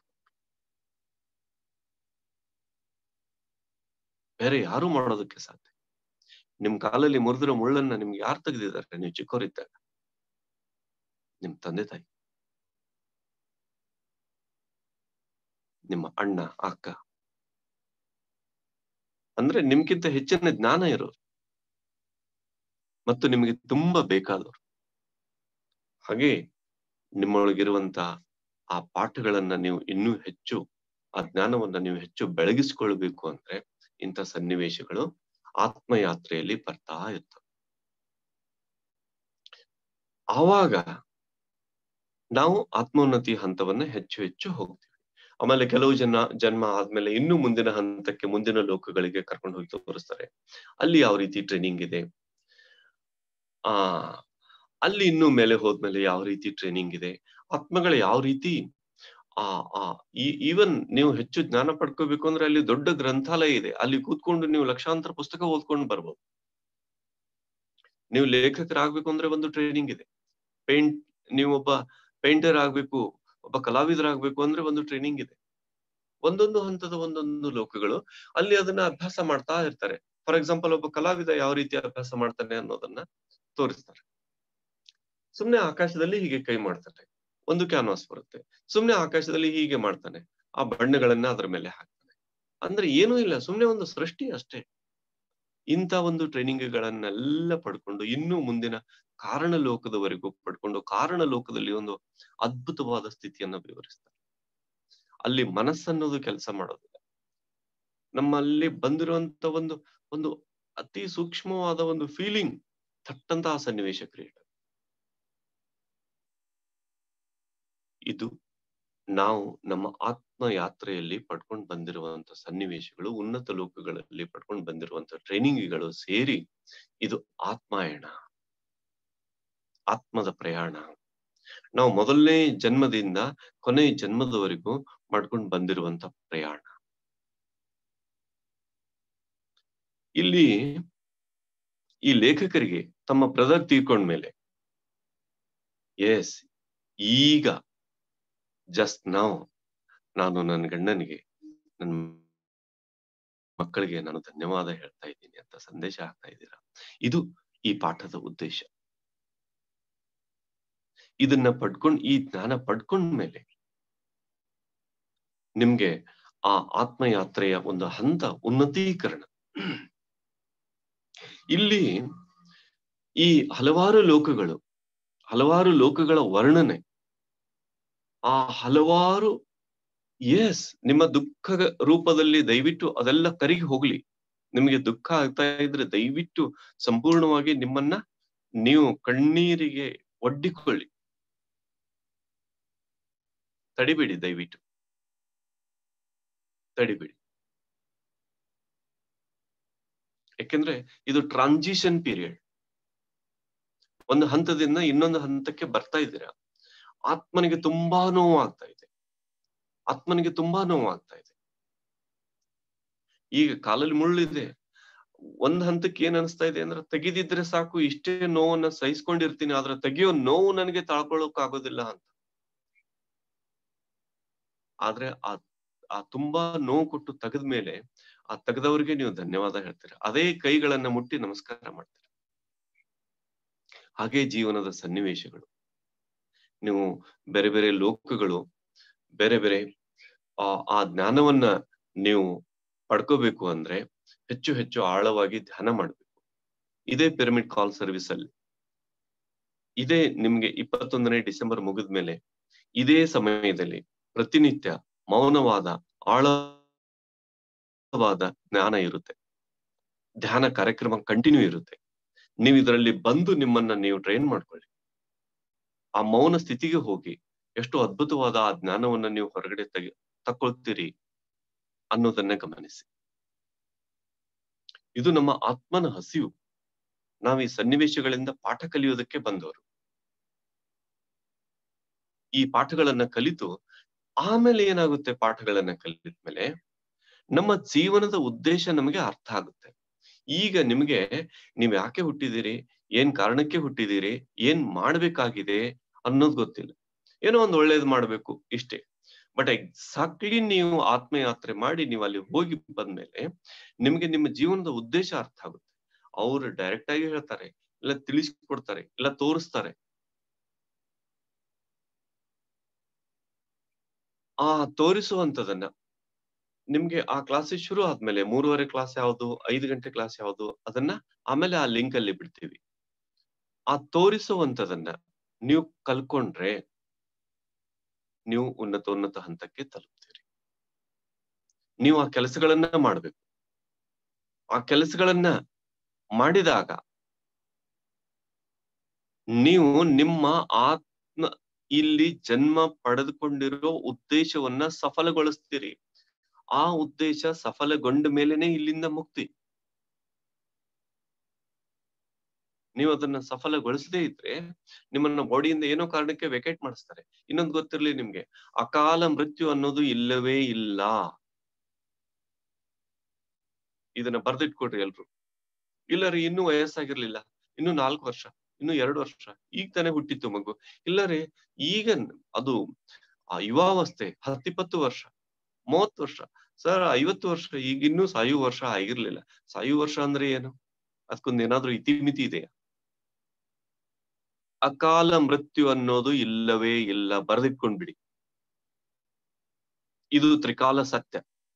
ಬೇರೆ ಯಾರು ಮಾಡೋದಕ್ಕೆ ಸಾಧ್ಯ ನಿಮ್ ಕಾಲಲ್ಲಿ ಮುರಿದಿರೋ ಮುಳ್ಳನ್ನ ನಿಮ್ಗೆ ಯಾರು ತೆಗೆದಿದ್ದಾರೆ ನೀವು ಚಿಕ್ಕವರಿದ್ದಾಗ ನಿಮ್ ತಂದೆ ತಾಯಿ ನಿಮ್ಮ ಅಣ್ಣ ಅಕ್ಕ ಅಂದ್ರೆ ನಿಮ್ಗಿಂತ ಹೆಚ್ಚಿನ ಜ್ಞಾನ ಇರೋರು ಮತ್ತು ನಿಮಗೆ ತುಂಬಾ ಬೇಕಾದವರು ಹಾಗೆ ನಿಮ್ಮೊಳಗಿರುವಂತ ಆ ಪಾಠಗಳನ್ನ ನೀವು ಇನ್ನೂ ಹೆಚ್ಚು ಆ ಜ್ಞಾನವನ್ನ ನೀವು ಹೆಚ್ಚು ಬೆಳಗಿಸ್ಕೊಳ್ಬೇಕು ಅಂದ್ರೆ ಇಂಥ ಸನ್ನಿವೇಶಗಳು ಆತ್ಮಯಾತ್ರೆಯಲ್ಲಿ ಬರ್ತಾ ಇರ್ತವೆ ಆವಾಗ ನಾವು ಆತ್ಮೋನ್ನತಿ ಹಂತವನ್ನ ಹೆಚ್ಚು ಹೆಚ್ಚು ಹೋಗ್ತೀವಿ ಆಮೇಲೆ ಕೆಲವು ಜನ ಜನ್ಮ ಆದ್ಮೇಲೆ ಇನ್ನು ಮುಂದಿನ ಹಂತಕ್ಕೆ ಮುಂದಿನ ಲೋಕಗಳಿಗೆ ಕರ್ಕೊಂಡು ಹೋಗಿ ತೋರಿಸ್ತಾರೆ ಅಲ್ಲಿ ಯಾವ ರೀತಿ ಟ್ರೈನಿಂಗ್ ಇದೆ ಆ ಅಲ್ಲಿ ಇನ್ನು ಮೇಲೆ ಹೋದ್ಮೇಲೆ ಯಾವ ರೀತಿ ಟ್ರೈನಿಂಗ್ ಇದೆ ಆತ್ಮಗಳು ಯಾವ ರೀತಿ ಆ ಆ ಈವನ್ ನೀವು ಹೆಚ್ಚು ಜ್ಞಾನ ಪಡ್ಕೋಬೇಕು ಅಂದ್ರೆ ಅಲ್ಲಿ ದೊಡ್ಡ ಗ್ರಂಥಾಲಯ ಇದೆ ಅಲ್ಲಿ ಕೂತ್ಕೊಂಡು ನೀವು ಲಕ್ಷಾಂತರ ಪುಸ್ತಕ ಓದ್ಕೊಂಡು ಬರ್ಬೋದು ನೀವು ಲೇಖಕರಾಗ್ಬೇಕು ಅಂದ್ರೆ ಒಂದು ಟ್ರೈನಿಂಗ್ ಇದೆ ಪೇಂಟ್ ನೀವು ಒಬ್ಬ ಪೇಂಟರ್ ಆಗ್ಬೇಕು ಒಬ್ಬ ಕಲಾವಿದರಾಗ್ಬೇಕು ಅಂದ್ರೆ ಒಂದು ಟ್ರೈನಿಂಗ್ ಇದೆ ಒಂದೊಂದು ಹಂತದ ಒಂದೊಂದು ಲೋಕಗಳು ಅಲ್ಲಿ ಅದನ್ನ ಅಭ್ಯಾಸ ಮಾಡ್ತಾ ಇರ್ತಾರೆ ಫಾರ್ ಎಕ್ಸಾಂಪಲ್ ಒಬ್ಬ ಕಲಾವಿದ ಯಾವ ರೀತಿ ಅಭ್ಯಾಸ ಮಾಡ್ತಾನೆ ಅನ್ನೋದನ್ನ ತೋರಿಸ್ತಾರೆ ಸುಮ್ನೆ ಆಕಾಶದಲ್ಲಿ ಹೀಗೆ ಕೈ ಮಾಡ್ತಾನೆ ಒಂದು ಕ್ಯಾನ್ವಾಸ್ ಬರುತ್ತೆ ಸುಮ್ನೆ ಆಕಾಶದಲ್ಲಿ ಹೀಗೆ ಮಾಡ್ತಾನೆ ಆ ಬಣ್ಣಗಳನ್ನ ಅದ್ರ ಮೇಲೆ ಹಾಕ್ತಾನೆ ಅಂದ್ರೆ ಏನೂ ಇಲ್ಲ ಸುಮ್ನೆ ಒಂದು ಸೃಷ್ಟಿ ಅಷ್ಟೇ ಇಂಥ ಒಂದು ಟ್ರೈನಿಂಗ್ಗಳನ್ನೆಲ್ಲ ಪಡ್ಕೊಂಡು ಇನ್ನೂ ಮುಂದಿನ ಕಾರಣ ಲೋಕದವರೆಗೂ ಪಡ್ಕೊಂಡು ಕಾರಣ ಲೋಕದಲ್ಲಿ ಒಂದು ಅದ್ಭುತವಾದ ಸ್ಥಿತಿಯನ್ನ ವಿವರಿಸ್ತಾರೆ ಅಲ್ಲಿ ಮನಸ್ಸನ್ನೋದು ಕೆಲಸ ಮಾಡೋದಿಲ್ಲ ನಮ್ಮಲ್ಲಿ ಬಂದಿರುವಂತ ಒಂದು ಒಂದು ಅತಿ ಸೂಕ್ಷ್ಮವಾದ ಒಂದು ಫೀಲಿಂಗ್ ಥಟ್ಟಂತಹ ಸನ್ನಿವೇಶ ಕ್ರಿಯೇಟ್ ಇದು ನಾವು ನಮ್ಮ ಆತ್ಮ ಯಾತ್ರೆಯಲ್ಲಿ ಪಡ್ಕೊಂಡು ಬಂದಿರುವಂತ ಸನ್ನಿವೇಶಗಳು ಉನ್ನತ ಲೋಕಗಳಲ್ಲಿ ಪಡ್ಕೊಂಡು ಬಂದಿರುವಂತ ಟ್ರೈನಿಂಗ್ಗಳು ಸೇರಿ ಇದು ಆತ್ಮಾಯಣ ಆತ್ಮದ ಪ್ರಯಾಣ ನಾವು ಮೊದಲನೇ ಜನ್ಮದಿಂದ ಕೊನೆಯ ಜನ್ಮದವರೆಗೂ ಮಾಡ್ಕೊಂಡು ಬಂದಿರುವಂತ ಪ್ರಯಾಣ ಇಲ್ಲಿ ಈ ಲೇಖಕರಿಗೆ ತಮ್ಮ ಬ್ರದರ್ ತೀರ್ಕೊಂಡ್ಮೇಲೆ ಎಸ್ ಈಗ ಜಸ್ಟ್ ನಾವು ನಾನು ನನ್ನ ಗಂಡನಿಗೆ ನನ್ನ ಮಕ್ಕಳಿಗೆ ನಾನು ಧನ್ಯವಾದ ಹೇಳ್ತಾ ಇದ್ದೀನಿ ಅಂತ ಸಂದೇಶ ಹಾಕ್ತಾ ಇದ್ದೀರಾ ಇದು ಈ ಪಾಠದ ಉದ್ದೇಶ ಇದನ್ನ ಪಡ್ಕೊಂಡ್ ಈ ಜ್ಞಾನ ಪಡ್ಕೊಂಡ್ಮೇಲೆ ನಿಮ್ಗೆ ಆ ಆತ್ಮಯಾತ್ರೆಯ ಒಂದು ಹಂತ ಉನ್ನತೀಕರಣ ಇಲ್ಲಿ ಈ ಹಲವಾರು ಲೋಕಗಳು ಹಲವಾರು ಲೋಕಗಳ ವರ್ಣನೆ ಆ ಹಲವಾರು ಎಸ್ ನಿಮ್ಮ ದುಃಖ ರೂಪದಲ್ಲಿ ದಯವಿಟ್ಟು ಅದೆಲ್ಲ ಕರಿಗಿ ಹೋಗ್ಲಿ ನಿಮಗೆ ದುಃಖ ಆಗ್ತಾ ಇದ್ರೆ ದಯವಿಟ್ಟು ಸಂಪೂರ್ಣವಾಗಿ ನಿಮ್ಮನ್ನ ನೀವು ಕಣ್ಣೀರಿಗೆ ಒಡ್ಡಿಕೊಳ್ಳಿ ತಡಿಬೇಡಿ ದಯವಿಟ್ಟು ತಡಿಬೇಡಿ ಯಾಕೆಂದ್ರೆ ಇದು ಟ್ರಾನ್ಸಿಷನ್ ಪೀರಿಯಡ್ ಒಂದು ಹಂತದಿಂದ ಇನ್ನೊಂದು ಹಂತಕ್ಕೆ ಬರ್ತಾ ಇದ್ದೀರಾ ಆತ್ಮನಿಗೆ ತುಂಬಾ ನೋವು ಆಗ್ತಾ ಇದೆ ಆತ್ಮನಿಗೆ ತುಂಬಾ ನೋವು ಆಗ್ತಾ ಇದೆ ಈಗ ಕಾಲಲ್ಲಿ ಮುಳ್ಳಿದೆ ಒಂದ್ ಹಂತಕ್ಕೆ ಏನ್ ಅನಿಸ್ತಾ ಇದೆ ಅಂದ್ರೆ ತೆಗಿದಿದ್ರೆ ಸಾಕು ಇಷ್ಟೇ ನೋವನ್ನ ಸಹಿಸ್ಕೊಂಡಿರ್ತೀನಿ ಆದ್ರೆ ತೆಗಿಯೋ ನೋವು ನನಗೆ ತಾಳ್ಕೊಳ್ಳೋಕ್ ಆಗೋದಿಲ್ಲ ಅಂತ ಆದ್ರೆ ಆ ಆ ತುಂಬಾ ನೋವು ಕೊಟ್ಟು ತೆಗೆದ್ಮೇಲೆ ಆ ತೆಗೆದವರಿಗೆ ನೀವು ಧನ್ಯವಾದ ಹೇಳ್ತೀರ ಅದೇ ಕೈಗಳನ್ನ ಮುಟ್ಟಿ ನಮಸ್ಕಾರ ಮಾಡ್ತೀರ ಹಾಗೆ ಜೀವನದ ಸನ್ನಿವೇಶಗಳು ನೀವು ಬೇರೆ ಬೇರೆ ಲೋಕಗಳು ಬೇರೆ ಬೇರೆ ಆ ಆ ಜ್ಞಾನವನ್ನ ನೀವು ಪಡ್ಕೋಬೇಕು ಅಂದ್ರೆ ಹೆಚ್ಚು ಹೆಚ್ಚು ಆಳವಾಗಿ ಧ್ಯಾನ ಮಾಡ್ಬೇಕು ಇದೇ ಪಿರಮಿಡ್ ಕಾಲ್ ಸರ್ವಿಸ್ ಅಲ್ಲಿ ಇದೇ ನಿಮ್ಗೆ ಇಪ್ಪತ್ತೊಂದನೇ ಡಿಸೆಂಬರ್ ಮುಗಿದ್ಮೇಲೆ ಇದೇ ಸಮಯದಲ್ಲಿ ಪ್ರತಿನಿತ್ಯ ಮೌನವಾದ ಆಳವಾದ ಜ್ಞಾನ ಇರುತ್ತೆ ಧ್ಯಾನ ಕಾರ್ಯಕ್ರಮ ಕಂಟಿನ್ಯೂ ಇರುತ್ತೆ ನೀವು ಇದರಲ್ಲಿ ಬಂದು ನಿಮ್ಮನ್ನ ನೀವು ಟ್ರೈನ್ ಮಾಡ್ಕೊಳ್ಳಿ ಆ ಮೌನ ಸ್ಥಿತಿಗೆ ಹೋಗಿ ಎಷ್ಟು ಅದ್ಭುತವಾದ ಆ ಜ್ಞಾನವನ್ನ ನೀವು ಹೊರಗಡೆ ತೆಗೆ ತಕೊಳ್ತೀರಿ ಅನ್ನೋದನ್ನ ಗಮನಿಸಿ ಇದು ನಮ್ಮ ಆತ್ಮನ ಹಸಿವು ನಾವು ಈ ಸನ್ನಿವೇಶಗಳಿಂದ ಪಾಠ ಕಲಿಯೋದಕ್ಕೆ ಬಂದವರು ಈ ಪಾಠಗಳನ್ನ ಕಲಿತು ಆಮೇಲೆ ಏನಾಗುತ್ತೆ ಪಾಠಗಳನ್ನ ಕಲಿತ್ಮೇಲೆ ನಮ್ಮ ಜೀವನದ ಉದ್ದೇಶ ನಮಗೆ ಅರ್ಥ ಆಗುತ್ತೆ ಈಗ ನಿಮ್ಗೆ ನೀವ್ ಯಾಕೆ ಹುಟ್ಟಿದಿರಿ ಏನ್ ಕಾರಣಕ್ಕೆ ಹುಟ್ಟಿದಿರಿ ಏನ್ ಮಾಡ್ಬೇಕಾಗಿದೆ ಅನ್ನೋದು ಗೊತ್ತಿಲ್ಲ ಏನೋ ಒಂದು ಒಳ್ಳೇದು ಮಾಡ್ಬೇಕು ಇಷ್ಟೇ ಬಟ್ ಎಕ್ಸಾಕ್ಟ್ಲಿ ನೀವು ಆತ್ಮಯಾತ್ರೆ ಮಾಡಿ ನೀವು ಅಲ್ಲಿ ಹೋಗಿ ಬಂದ್ಮೇಲೆ ನಿಮ್ಗೆ ನಿಮ್ಮ ಜೀವನದ ಉದ್ದೇಶ ಅರ್ಥ ಆಗುತ್ತೆ ಅವ್ರು ಡೈರೆಕ್ಟ್ ಆಗಿ ಹೇಳ್ತಾರೆ ಇಲ್ಲ ತಿಳಿಸ್ಕೊಡ್ತಾರೆ ಇಲ್ಲ ತೋರಿಸ್ತಾರೆ ಆ ತೋರಿಸುವಂತದನ್ನ ನಿಮ್ಗೆ ಆ ಕ್ಲಾಸಸ್ ಶುರು ಆದ್ಮೇಲೆ ಮೂರುವರೆ ಕ್ಲಾಸ್ ಯಾವುದು ಐದು ಗಂಟೆ ಕ್ಲಾಸ್ ಯಾವುದು ಅದನ್ನ ಆಮೇಲೆ ಆ ಲಿಂಕ್ ಅಲ್ಲಿ ಬಿಡ್ತೀವಿ ಆ ತೋರಿಸುವಂತದನ್ನ ನೀವು ಕಲ್ಕೊಂಡ್ರೆ ನೀವು ಉನ್ನತ ಉನ್ನತ ಹಂತಕ್ಕೆ ತಲುಪ್ತೀರಿ ನೀವು ಆ ಕೆಲಸಗಳನ್ನ ಮಾಡ್ಬೇಕು ಆ ಕೆಲಸಗಳನ್ನ ಮಾಡಿದಾಗ ನೀವು ನಿಮ್ಮ ಆತ್ಮ ಇಲ್ಲಿ ಜನ್ಮ ಪಡೆದುಕೊಂಡಿರೋ ಉದ್ದೇಶವನ್ನ ಸಫಲಗೊಳಿಸ್ತೀರಿ ಆ ಉದ್ದೇಶ ಸಫಲಗೊಂಡ ಮೇಲೆನೆ ಇಲ್ಲಿಂದ ಮುಕ್ತಿ ನೀವು ಅದನ್ನ ಸಫಲಗೊಳಿಸದೇ ಇದ್ರೆ ನಿಮ್ಮನ್ನ ಬಾಡಿಯಿಂದ ಏನೋ ಕಾರಣಕ್ಕೆ ವೆಕೇಟ್ ಮಾಡಿಸ್ತಾರೆ ಇನ್ನೊಂದು ಗೊತ್ತಿರ್ಲಿ ನಿಮ್ಗೆ ಅಕಾಲ ಮೃತ್ಯು ಅನ್ನೋದು ಇಲ್ಲವೇ ಇಲ್ಲ ಇದನ್ನ ಬರ್ದಿಟ್ಕೊಡ್ರಿ ಎಲ್ರು ಇಲ್ಲ ರೀ ಇನ್ನೂ ವಯಸ್ಸಾಗಿರ್ಲಿಲ್ಲ ಇನ್ನು ನಾಲ್ಕು ವರ್ಷ ಇನ್ನು ಎರಡು ವರ್ಷ ಈಗ ತಾನೇ ಹುಟ್ಟಿತ್ತು ಮಗು ಇಲ್ಲ ರೀ ಈಗ ಅದು ಆ ಯುವಾವಸ್ಥೆ ಹತ್ತಿಪ್ಪತ್ತು ವರ್ಷ ಮೂವತ್ತು ವರ್ಷ ಸರ್ ಐವತ್ತು ವರ್ಷ ಈಗ ಇನ್ನೂ ಸಾಯುವ ವರ್ಷ ಆಗಿರ್ಲಿಲ್ಲ ಸಾಯುವ ವರ್ಷ ಅಂದ್ರೆ ಏನು ಅದಕ್ಕೊಂದು ಏನಾದ್ರೂ ಇತಿಮಿತಿ ಇದೆಯಾ ಅಕಾಲ ಮೃತ್ಯು ಅನ್ನೋದು ಇಲ್ಲವೇ ಇಲ್ಲ ಬರೆದಿಟ್ಕೊಂಡ್ಬಿಡಿ ಇದು ತ್ರಿಕಾಲ ಸತ್ಯ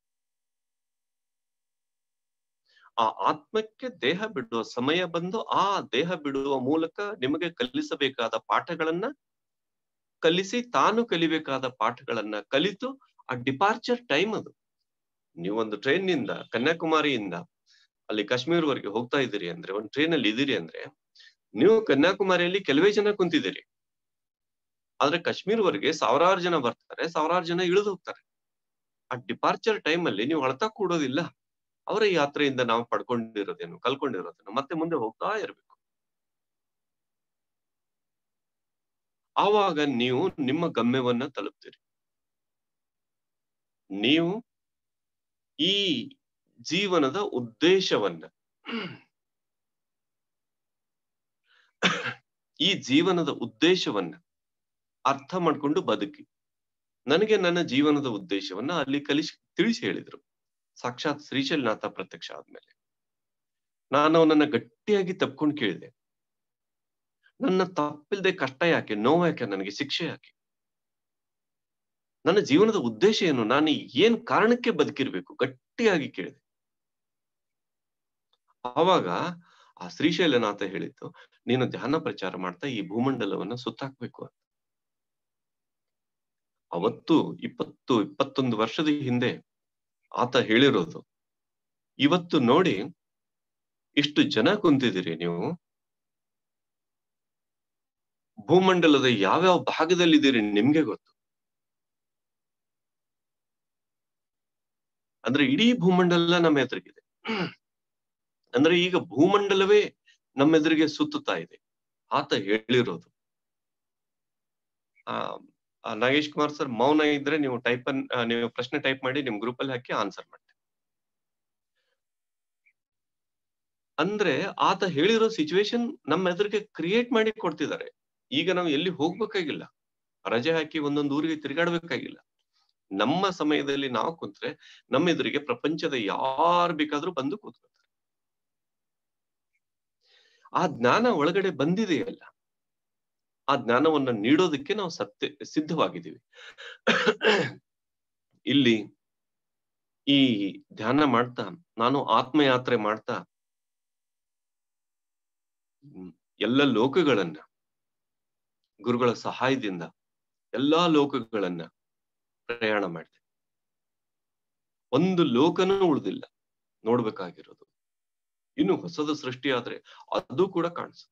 ಆ ಆತ್ಮಕ್ಕೆ ದೇಹ ಬಿಡುವ ಸಮಯ ಬಂದು ಆ ದೇಹ ಬಿಡುವ ಮೂಲಕ ನಿಮಗೆ ಕಲಿಸಬೇಕಾದ ಪಾಠಗಳನ್ನ ಕಲಿಸಿ ತಾನು ಕಲಿಬೇಕಾದ ಪಾಠಗಳನ್ನ ಕಲಿತು ಆ ಡಿಪಾರ್ಚರ್ ಟೈಮ್ ಅದು ನೀವೊಂದು ಟ್ರೈನ್ ನಿಂದ ಕನ್ಯಾಕುಮಾರಿಯಿಂದ ಅಲ್ಲಿ ಕಾಶ್ಮೀರ್ವರೆಗೆ ಹೋಗ್ತಾ ಇದ್ದೀರಿ ಅಂದ್ರೆ ಒಂದು ಟ್ರೈನ್ ಅಲ್ಲಿ ಇದೀರಿ ಅಂದ್ರೆ ನೀವು ಕನ್ಯಾಕುಮಾರಿಯಲ್ಲಿ ಕೆಲವೇ ಜನ ಕುಂತಿದ್ದೀರಿ ಆದ್ರೆ ಕಾಶ್ಮೀರ್ವರೆಗೆ ಸಾವಿರಾರು ಜನ ಬರ್ತಾರೆ ಸಾವಿರಾರು ಜನ ಇಳಿದು ಹೋಗ್ತಾರೆ ಆ ಡಿಪಾರ್ಚರ್ ಟೈಮ್ ಅಲ್ಲಿ ನೀವು ಅಳ್ತಾ ಕೂಡೋದಿಲ್ಲ ಅವರ ಯಾತ್ರೆಯಿಂದ ನಾವು ಪಡ್ಕೊಂಡಿರೋದೇನು ಕಲ್ಕೊಂಡಿರೋದೇನು ಮತ್ತೆ ಮುಂದೆ ಹೋಗ್ತಾ ಇರ್ಬೇಕು ಆವಾಗ ನೀವು ನಿಮ್ಮ ಗಮ್ಯವನ್ನ ತಲುಪ್ತೀರಿ ನೀವು ಈ ಜೀವನದ ಉದ್ದೇಶವನ್ನ ಈ ಜೀವನದ ಉದ್ದೇಶವನ್ನ ಅರ್ಥ ಮಾಡ್ಕೊಂಡು ಬದುಕಿ ನನಗೆ ನನ್ನ ಜೀವನದ ಉದ್ದೇಶವನ್ನ ಅಲ್ಲಿ ಕಲಿಸಿ ತಿಳಿಸಿ ಹೇಳಿದ್ರು ಸಾಕ್ಷಾತ್ ಶ್ರೀಶೈಲನಾಥ ಪ್ರತ್ಯಕ್ಷ ಆದ್ಮೇಲೆ ನಾನು ಅವನನ್ನ ಗಟ್ಟಿಯಾಗಿ ತಪ್ಕೊಂಡು ಕೇಳಿದೆ ನನ್ನ ತಪ್ಪಿಲ್ದೆ ಕಷ್ಟ ಯಾಕೆ ನೋವು ಯಾಕೆ ನನಗೆ ಶಿಕ್ಷೆ ಯಾಕೆ ನನ್ನ ಜೀವನದ ಉದ್ದೇಶ ಏನು ನಾನು ಏನ್ ಕಾರಣಕ್ಕೆ ಬದುಕಿರ್ಬೇಕು ಗಟ್ಟಿಯಾಗಿ ಕೇಳಿದೆ ಆವಾಗ ಆ ಶ್ರೀಶೈಲನಾಥ ಹೇಳಿದ್ದು ನೀನು ಧ್ಯಾನ ಪ್ರಚಾರ ಮಾಡ್ತಾ ಈ ಭೂಮಂಡಲವನ್ನ ಸುತ್ತಾಕ್ಬೇಕು ಅಂತ ಅವತ್ತು ಇಪ್ಪತ್ತು ಇಪ್ಪತ್ತೊಂದು ವರ್ಷದ ಹಿಂದೆ ಆತ ಹೇಳಿರೋದು ಇವತ್ತು ನೋಡಿ ಇಷ್ಟು ಜನ ಕುಂತಿದ್ದೀರಿ ನೀವು ಭೂಮಂಡಲದ ಯಾವ್ಯಾವ ಭಾಗದಲ್ಲಿದ್ದೀರಿ ನಿಮ್ಗೆ ಗೊತ್ತು ಅಂದ್ರೆ ಇಡೀ ಭೂಮಂಡಲ ನಮ್ಮ ಎದುರಿಗಿದೆ ಅಂದ್ರೆ ಈಗ ಭೂಮಂಡಲವೇ ನಮ್ಮ ಎದುರಿಗೆ ಸುತ್ತುತ್ತಾ ಇದೆ ಆತ ಹೇಳಿರೋದು ಆ ನಾಗೇಶ್ ಕುಮಾರ್ ಸರ್ ಮೌನ ಇದ್ರೆ ನೀವು ಟೈಪ್ ಅನ್ ನೀವು ಪ್ರಶ್ನೆ ಟೈಪ್ ಮಾಡಿ ನಿಮ್ ಗ್ರೂಪ್ ಅಲ್ಲಿ ಹಾಕಿ ಆನ್ಸರ್ ಮಾಡಿ ಅಂದ್ರೆ ಆತ ಹೇಳಿರೋ ಸಿಚುವೇಶನ್ ನಮ್ಮ ಎದುರಿಗೆ ಕ್ರಿಯೇಟ್ ಮಾಡಿ ಕೊಡ್ತಿದ್ದಾರೆ ಈಗ ನಾವು ಎಲ್ಲಿ ಹೋಗ್ಬೇಕಾಗಿಲ್ಲ ರಜೆ ಹಾಕಿ ಒಂದೊಂದು ಊರಿಗೆ ತಿರುಗಾಡ್ಬೇಕಾಗಿಲ್ಲ ನಮ್ಮ ಸಮಯದಲ್ಲಿ ನಾವು ಕುಂತ್ರೆ ನಮ್ಮ ಎದುರಿಗೆ ಪ್ರಪಂಚದ ಯಾರು ಬೇಕಾದ್ರೂ ಬಂದು ಕೂತ್ಕೊತಾರೆ ಆ ಜ್ಞಾನ ಒಳಗಡೆ ಬಂದಿದೆಯಲ್ಲ ಆ ಜ್ಞಾನವನ್ನ ನೀಡೋದಕ್ಕೆ ನಾವು ಸತ್ಯ ಸಿದ್ಧವಾಗಿದ್ದೀವಿ ಇಲ್ಲಿ ಈ ಧ್ಯಾನ ಮಾಡ್ತಾ ನಾನು ಆತ್ಮಯಾತ್ರೆ ಮಾಡ್ತಾ ಎಲ್ಲ ಲೋಕಗಳನ್ನ ಗುರುಗಳ ಸಹಾಯದಿಂದ ಎಲ್ಲಾ ಲೋಕಗಳನ್ನ ಪ್ರಯಾಣ ಮಾಡಿದೆ ಒಂದು ಲೋಕನೂ ಉಳಿದಿಲ್ಲ ನೋಡ್ಬೇಕಾಗಿರೋದು ಇನ್ನು ಹೊಸದು ಸೃಷ್ಟಿ ಆದ್ರೆ ಅದು ಕೂಡ ಕಾಣಿಸುತ್ತೆ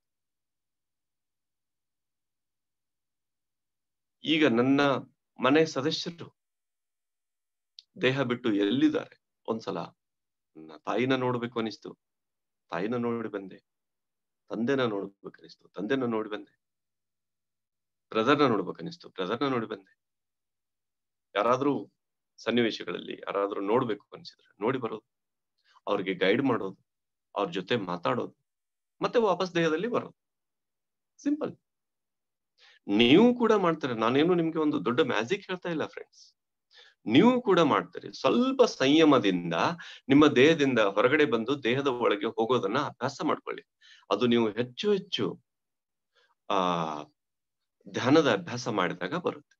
ಈಗ ನನ್ನ ಮನೆ ಸದಸ್ಯರು ದೇಹ ಬಿಟ್ಟು ಎಲ್ಲಿದ್ದಾರೆ ಒಂದ್ಸಲ ನನ್ನ ತಾಯಿನ ನೋಡ್ಬೇಕು ಅನಿಸ್ತು ತಾಯಿನ ನೋಡಿ ಬಂದೆ ತಂದೆನ ನೋಡ್ಬೇಕು ಅನಿಸ್ತು ತಂದೆನ ನೋಡಿ ಬಂದೆ ಬ್ರದರ್ನ ನೋಡ್ಬೇಕು ಅನಿಸ್ತು ಬ್ರದರ್ನ ನೋಡಿ ಬಂದೆ ಯಾರಾದ್ರೂ ಸನ್ನಿವೇಶಗಳಲ್ಲಿ ಯಾರಾದ್ರೂ ನೋಡ್ಬೇಕು ಅನ್ಸಿದ್ರೆ ನೋಡಿ ಬರೋದು ಅವ್ರಿಗೆ ಗೈಡ್ ಮಾಡೋದು ಅವ್ರ ಜೊತೆ ಮಾತಾಡೋದು ಮತ್ತೆ ವಾಪಸ್ ದೇಹದಲ್ಲಿ ಬರೋದು ಸಿಂಪಲ್ ನೀವು ಕೂಡ ಮಾಡ್ತಾರೆ ನಾನೇನು ನಿಮ್ಗೆ ಒಂದು ದೊಡ್ಡ ಮ್ಯಾಜಿಕ್ ಹೇಳ್ತಾ ಇಲ್ಲ ಫ್ರೆಂಡ್ಸ್ ನೀವು ಕೂಡ ಮಾಡ್ತೀರಿ ಸ್ವಲ್ಪ ಸಂಯಮದಿಂದ ನಿಮ್ಮ ದೇಹದಿಂದ ಹೊರಗಡೆ ಬಂದು ದೇಹದ ಒಳಗೆ ಹೋಗೋದನ್ನ ಅಭ್ಯಾಸ ಮಾಡ್ಕೊಳ್ಳಿ ಅದು ನೀವು ಹೆಚ್ಚು ಹೆಚ್ಚು ಆ ಧ್ಯಾನದ ಅಭ್ಯಾಸ ಮಾಡಿದಾಗ ಬರುತ್ತೆ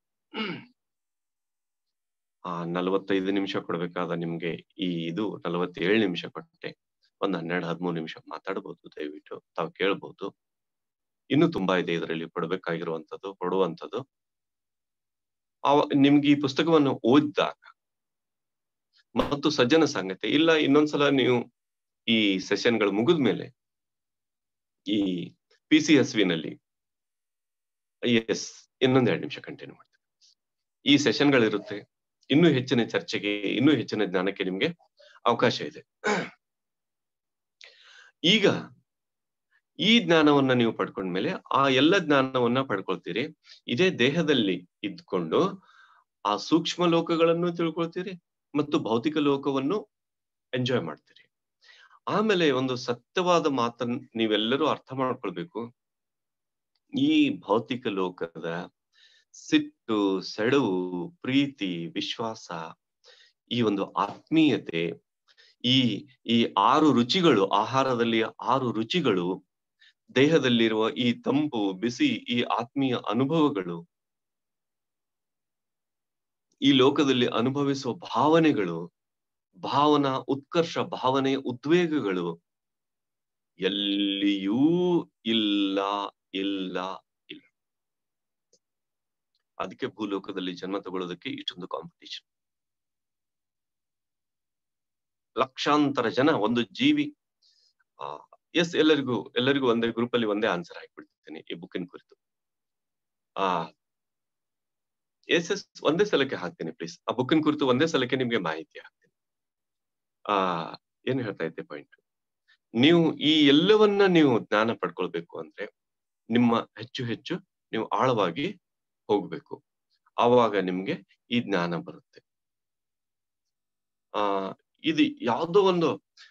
ಆ ನಲವತ್ತೈದು ನಿಮಿಷ ಕೊಡ್ಬೇಕಾದ ನಿಮ್ಗೆ ಈ ಇದು ನಲವತ್ತೇಳು ನಿಮಿಷ ಕೊಟ್ಟೆ ಒಂದ್ ಹನ್ನೆರಡು ಹದಿಮೂರು ನಿಮಿಷ ಮಾತಾಡ್ಬೋದು ದಯವಿಟ್ಟು ತಾವು ಕೇಳ್ಬೋದು ಇನ್ನು ತುಂಬಾ ಇದೆ ಇದರಲ್ಲಿ ಕೊಡ್ಬೇಕಾಗಿರುವಂತದ್ದು ಕೊಡುವಂಥದ್ದು ನಿಮ್ಗೆ ಈ ಪುಸ್ತಕವನ್ನು ಓದಿದಾಗ ಮತ್ತು ಸಜ್ಜನ ಸಂಗತಿ ಇಲ್ಲ ಇನ್ನೊಂದ್ಸಲ ನೀವು ಈ ಸೆಷನ್ಗಳು ಮುಗಿದ ಮೇಲೆ ಈ ಪಿ ಸಿ ಎಸ್ ವಿನಲ್ಲಿ ಎಸ್ ಇನ್ನೊಂದ್ ಎರಡು ನಿಮಿಷ ಕಂಟಿನ್ಯೂ ಮಾಡ್ತೀನಿ ಈ ಸೆಷನ್ಗಳಿರುತ್ತೆ ಇನ್ನೂ ಹೆಚ್ಚಿನ ಚರ್ಚೆಗೆ ಇನ್ನೂ ಹೆಚ್ಚಿನ ಜ್ಞಾನಕ್ಕೆ ನಿಮ್ಗೆ ಅವಕಾಶ ಇದೆ ಈಗ ಈ ಜ್ಞಾನವನ್ನ ನೀವು ಪಡ್ಕೊಂಡ್ಮೇಲೆ ಆ ಎಲ್ಲ ಜ್ಞಾನವನ್ನ ಪಡ್ಕೊಳ್ತೀರಿ ಇದೇ ದೇಹದಲ್ಲಿ ಇದ್ಕೊಂಡು ಆ ಸೂಕ್ಷ್ಮ ಲೋಕಗಳನ್ನು ತಿಳ್ಕೊಳ್ತೀರಿ ಮತ್ತು ಭೌತಿಕ ಲೋಕವನ್ನು ಎಂಜಾಯ್ ಮಾಡ್ತೀರಿ ಆಮೇಲೆ ಒಂದು ಸತ್ಯವಾದ ಮಾತನ್ನ ನೀವೆಲ್ಲರೂ ಅರ್ಥ ಮಾಡ್ಕೊಳ್ಬೇಕು ಈ ಭೌತಿಕ ಲೋಕದ ಸಿಟ್ಟು ಸೆಡವು ಪ್ರೀತಿ ವಿಶ್ವಾಸ ಈ ಒಂದು ಆತ್ಮೀಯತೆ ಈ ಈ ಆರು ರುಚಿಗಳು ಆಹಾರದಲ್ಲಿ ಆರು ರುಚಿಗಳು ದೇಹದಲ್ಲಿರುವ ಈ ತಂಪು ಬಿಸಿ ಈ ಆತ್ಮೀಯ ಅನುಭವಗಳು ಈ ಲೋಕದಲ್ಲಿ ಅನುಭವಿಸುವ ಭಾವನೆಗಳು ಭಾವನಾ ಉತ್ಕರ್ಷ ಭಾವನೆಯ ಉದ್ವೇಗಗಳು ಎಲ್ಲಿಯೂ ಇಲ್ಲ ಇಲ್ಲ ಇಲ್ಲ ಅದಕ್ಕೆ ಭೂಲೋಕದಲ್ಲಿ ಜನ್ಮ ತಗೊಳ್ಳೋದಕ್ಕೆ ಇಷ್ಟೊಂದು ಕಾಂಪಿಟೇಷನ್ ಲಕ್ಷಾಂತರ ಜನ ಒಂದು ಜೀವಿ ಆ ಎಸ್ ಎಲ್ಲರಿಗೂ ಎಲ್ಲರಿಗೂ ಒಂದೇ ಗ್ರೂಪ್ ಅಲ್ಲಿ ಒಂದೇ ಆನ್ಸರ್ ಹಾಕ್ಬಿಡ್ತೀನಿ ಈ ಬುಕ್ಕಿನ ಕುರಿತು ಆ ಎಸ್ ಎಸ್ ಒಂದೇ ಸಲಕ್ಕೆ ಹಾಕ್ತೀನಿ ಪ್ಲೀಸ್ ಆ ಬುಕ್ಕಿನ ಕುರಿತು ಒಂದೇ ಸಲಕ್ಕೆ ನಿಮ್ಗೆ ಮಾಹಿತಿ ಹಾಕ್ತೀನಿ ಆ ಏನ್ ಹೇಳ್ತಾ ಇದ್ದೆ ಪಾಯಿಂಟ್ ನೀವು ಈ ಎಲ್ಲವನ್ನ ನೀವು ಜ್ಞಾನ ಪಡ್ಕೊಳ್ಬೇಕು ಅಂದ್ರೆ ನಿಮ್ಮ ಹೆಚ್ಚು ಹೆಚ್ಚು ನೀವು ಆಳವಾಗಿ ಹೋಗ್ಬೇಕು ಆವಾಗ ನಿಮ್ಗೆ ಈ ಜ್ಞಾನ ಬರುತ್ತೆ ಆ ಇದು ಯಾವುದೋ ಒಂದು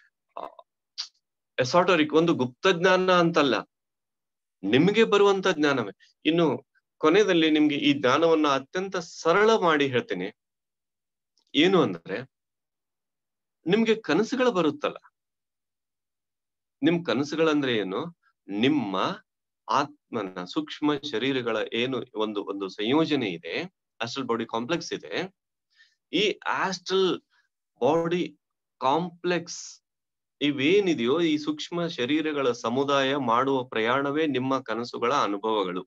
ಎಸಾಟರಿಕ್ ಒಂದು ಗುಪ್ತ ಜ್ಞಾನ ಅಂತಲ್ಲ ನಿಮಗೆ ಬರುವಂತ ಜ್ಞಾನವೇ ಇನ್ನು ಕೊನೆಯಲ್ಲಿ ನಿಮ್ಗೆ ಈ ಜ್ಞಾನವನ್ನ ಅತ್ಯಂತ ಸರಳ ಮಾಡಿ ಹೇಳ್ತೀನಿ ಏನು ಅಂದ್ರೆ ನಿಮ್ಗೆ ಕನಸುಗಳು ಬರುತ್ತಲ್ಲ ನಿಮ್ ಕನಸುಗಳಂದ್ರೆ ಏನು ನಿಮ್ಮ ಆತ್ಮನ ಸೂಕ್ಷ್ಮ ಶರೀರಗಳ ಏನು ಒಂದು ಒಂದು ಸಂಯೋಜನೆ ಇದೆ ಆಸ್ಟ್ರಲ್ ಬಾಡಿ ಕಾಂಪ್ಲೆಕ್ಸ್ ಇದೆ ಈ ಆಸ್ಟ್ರಲ್ ಬಾಡಿ ಕಾಂಪ್ಲೆಕ್ಸ್ ಇವೇನಿದೆಯೋ ಈ ಸೂಕ್ಷ್ಮ ಶರೀರಗಳ ಸಮುದಾಯ ಮಾಡುವ ಪ್ರಯಾಣವೇ ನಿಮ್ಮ ಕನಸುಗಳ ಅನುಭವಗಳು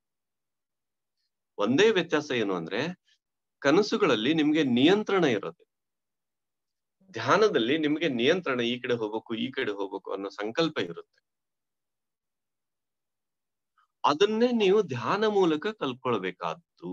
ಒಂದೇ ವ್ಯತ್ಯಾಸ ಏನು ಅಂದ್ರೆ ಕನಸುಗಳಲ್ಲಿ ನಿಮ್ಗೆ ನಿಯಂತ್ರಣ ಇರುತ್ತೆ ಧ್ಯಾನದಲ್ಲಿ ನಿಮ್ಗೆ ನಿಯಂತ್ರಣ ಈ ಕಡೆ ಹೋಗ್ಬೇಕು ಈ ಕಡೆ ಹೋಗ್ಬೇಕು ಅನ್ನೋ ಸಂಕಲ್ಪ ಇರುತ್ತೆ ಅದನ್ನೇ ನೀವು ಧ್ಯಾನ ಮೂಲಕ ಕಲ್ಕೊಳ್ಬೇಕಾದ್ದು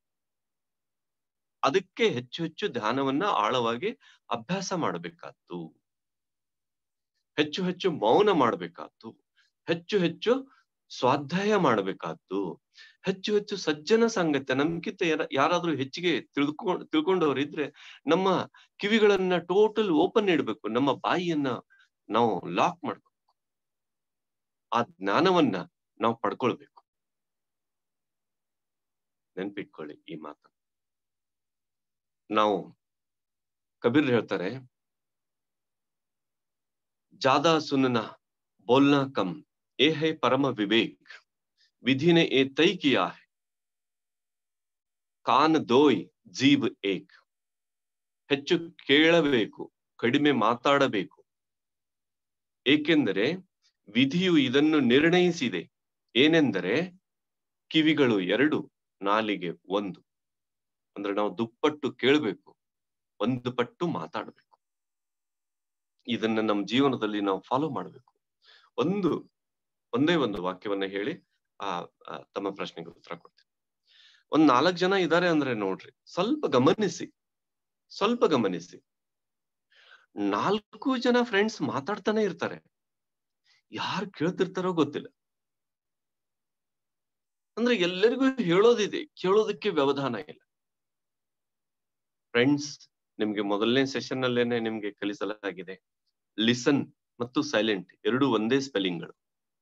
ಅದಕ್ಕೆ ಹೆಚ್ಚು ಹೆಚ್ಚು ಧ್ಯಾನವನ್ನ ಆಳವಾಗಿ ಅಭ್ಯಾಸ ಮಾಡಬೇಕಾದ್ದು ಹೆಚ್ಚು ಹೆಚ್ಚು ಮೌನ ಮಾಡಬೇಕಾದ್ದು ಹೆಚ್ಚು ಹೆಚ್ಚು ಸ್ವಾಧ್ಯಾಯ ಮಾಡಬೇಕಾದ್ದು ಹೆಚ್ಚು ಹೆಚ್ಚು ಸಜ್ಜನ ಸಾಂಗತ್ಯ ನಮ್ಗಿಂತ ಯಾರಾದ್ರೂ ಹೆಚ್ಚಿಗೆ ತಿಳ್ಕೊಂಡ್ ತಿಳ್ಕೊಂಡವ್ರಿದ್ರೆ ನಮ್ಮ ಕಿವಿಗಳನ್ನ ಟೋಟಲ್ ಓಪನ್ ಇಡ್ಬೇಕು ನಮ್ಮ ಬಾಯಿಯನ್ನ ನಾವು ಲಾಕ್ ಮಾಡ್ಬೇಕು ಆ ಜ್ಞಾನವನ್ನ ನಾವು ಪಡ್ಕೊಳ್ಬೇಕು ನೆನ್ಪಿಟ್ಕೊಳ್ಳಿ ಈ ಮಾತು ನಾವು ಕಬೀರ್ ಹೇಳ್ತಾರೆ ಜಾದಾ ಸುನನ ಬೋಲ್ನಾ ಕಮ್ ಏ ಹೈ ಪರಮ ವಿವೇಕ್ ವಿಧಿನೆ ಏ ತೈ ಕಿಯಾ ಹೈ ಕಾನ್ ದೋಯ್ ಜೀವ್ ಏಕ್ ಹೆಚ್ಚು ಕೇಳಬೇಕು ಕಡಿಮೆ ಮಾತಾಡಬೇಕು ಏಕೆಂದರೆ ವಿಧಿಯು ಇದನ್ನು ನಿರ್ಣಯಿಸಿದೆ ಏನೆಂದರೆ ಕಿವಿಗಳು ಎರಡು ನಾಲಿಗೆ ಒಂದು ಅಂದ್ರೆ ನಾವು ದುಪ್ಪಟ್ಟು ಕೇಳಬೇಕು ಒಂದು ಪಟ್ಟು ಮಾತಾಡ್ಬೇಕು ಇದನ್ನ ನಮ್ಮ ಜೀವನದಲ್ಲಿ ನಾವು ಫಾಲೋ ಮಾಡ್ಬೇಕು ಒಂದು ಒಂದೇ ಒಂದು ವಾಕ್ಯವನ್ನ ಹೇಳಿ ಆ ತಮ್ಮ ಪ್ರಶ್ನೆಗೆ ಉತ್ತರ ಕೊಡ್ತೀನಿ ಒಂದ್ ನಾಲ್ಕು ಜನ ಇದ್ದಾರೆ ಅಂದ್ರೆ ನೋಡ್ರಿ ಸ್ವಲ್ಪ ಗಮನಿಸಿ ಸ್ವಲ್ಪ ಗಮನಿಸಿ ನಾಲ್ಕು ಜನ ಫ್ರೆಂಡ್ಸ್ ಮಾತಾಡ್ತಾನೆ ಇರ್ತಾರೆ ಯಾರು ಕೇಳ್ತಿರ್ತಾರೋ ಗೊತ್ತಿಲ್ಲ ಅಂದ್ರೆ ಎಲ್ಲರಿಗೂ ಹೇಳೋದಿದೆ ಕೇಳೋದಕ್ಕೆ ವ್ಯವಧಾನ ಇಲ್ಲ ಫ್ರೆಂಡ್ಸ್ ನಿಮ್ಗೆ ಮೊದಲನೇ ಸೆಷನ್ ಅಲ್ಲೇನೆ ನಿಮ್ಗೆ ಕಲಿಸಲಾಗಿದೆ ಲಿಸನ್ ಮತ್ತು ಸೈಲೆಂಟ್ ಎರಡು ಒಂದೇ ಸ್ಪೆಲ್ಲಿಂಗ್ಗಳು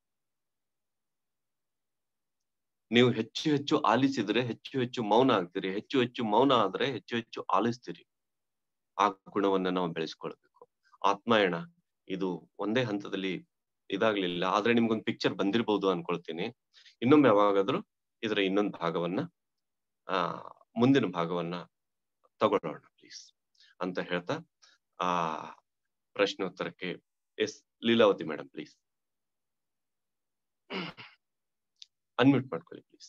ನೀವು ಹೆಚ್ಚು ಹೆಚ್ಚು ಆಲಿಸಿದ್ರೆ ಹೆಚ್ಚು ಹೆಚ್ಚು ಮೌನ ಆಗ್ತೀರಿ ಹೆಚ್ಚು ಹೆಚ್ಚು ಮೌನ ಆದ್ರೆ ಹೆಚ್ಚು ಹೆಚ್ಚು ಆಲಿಸ್ತೀರಿ ಆ ಗುಣವನ್ನ ನಾವು ಬೆಳೆಸ್ಕೊಳ್ಬೇಕು ಆತ್ಮಾಯಣ ಇದು ಒಂದೇ ಹಂತದಲ್ಲಿ ಇದಾಗ್ಲಿಲ್ಲ ಆದ್ರೆ ನಿಮ್ಗೊಂದು ಪಿಕ್ಚರ್ ಬಂದಿರ್ಬೋದು ಅನ್ಕೊಳ್ತೀನಿ ಇನ್ನೊಮ್ಮೆ ಯಾವಾಗಾದ್ರೂ ಇದರ ಇನ್ನೊಂದು ಭಾಗವನ್ನ ಆ ಮುಂದಿನ ಭಾಗವನ್ನ ತಗೊಳ್ಳೋಣ ಪ್ಲೀಸ್ ಅಂತ ಹೇಳ್ತಾ ಆ ಪ್ರಶ್ನೋತ್ತರಕ್ಕೆ yes Leelavathi madam please unmute ಮಾಡ್ಕೊಳ್ಳಿ ಪ್ಲೀಸ್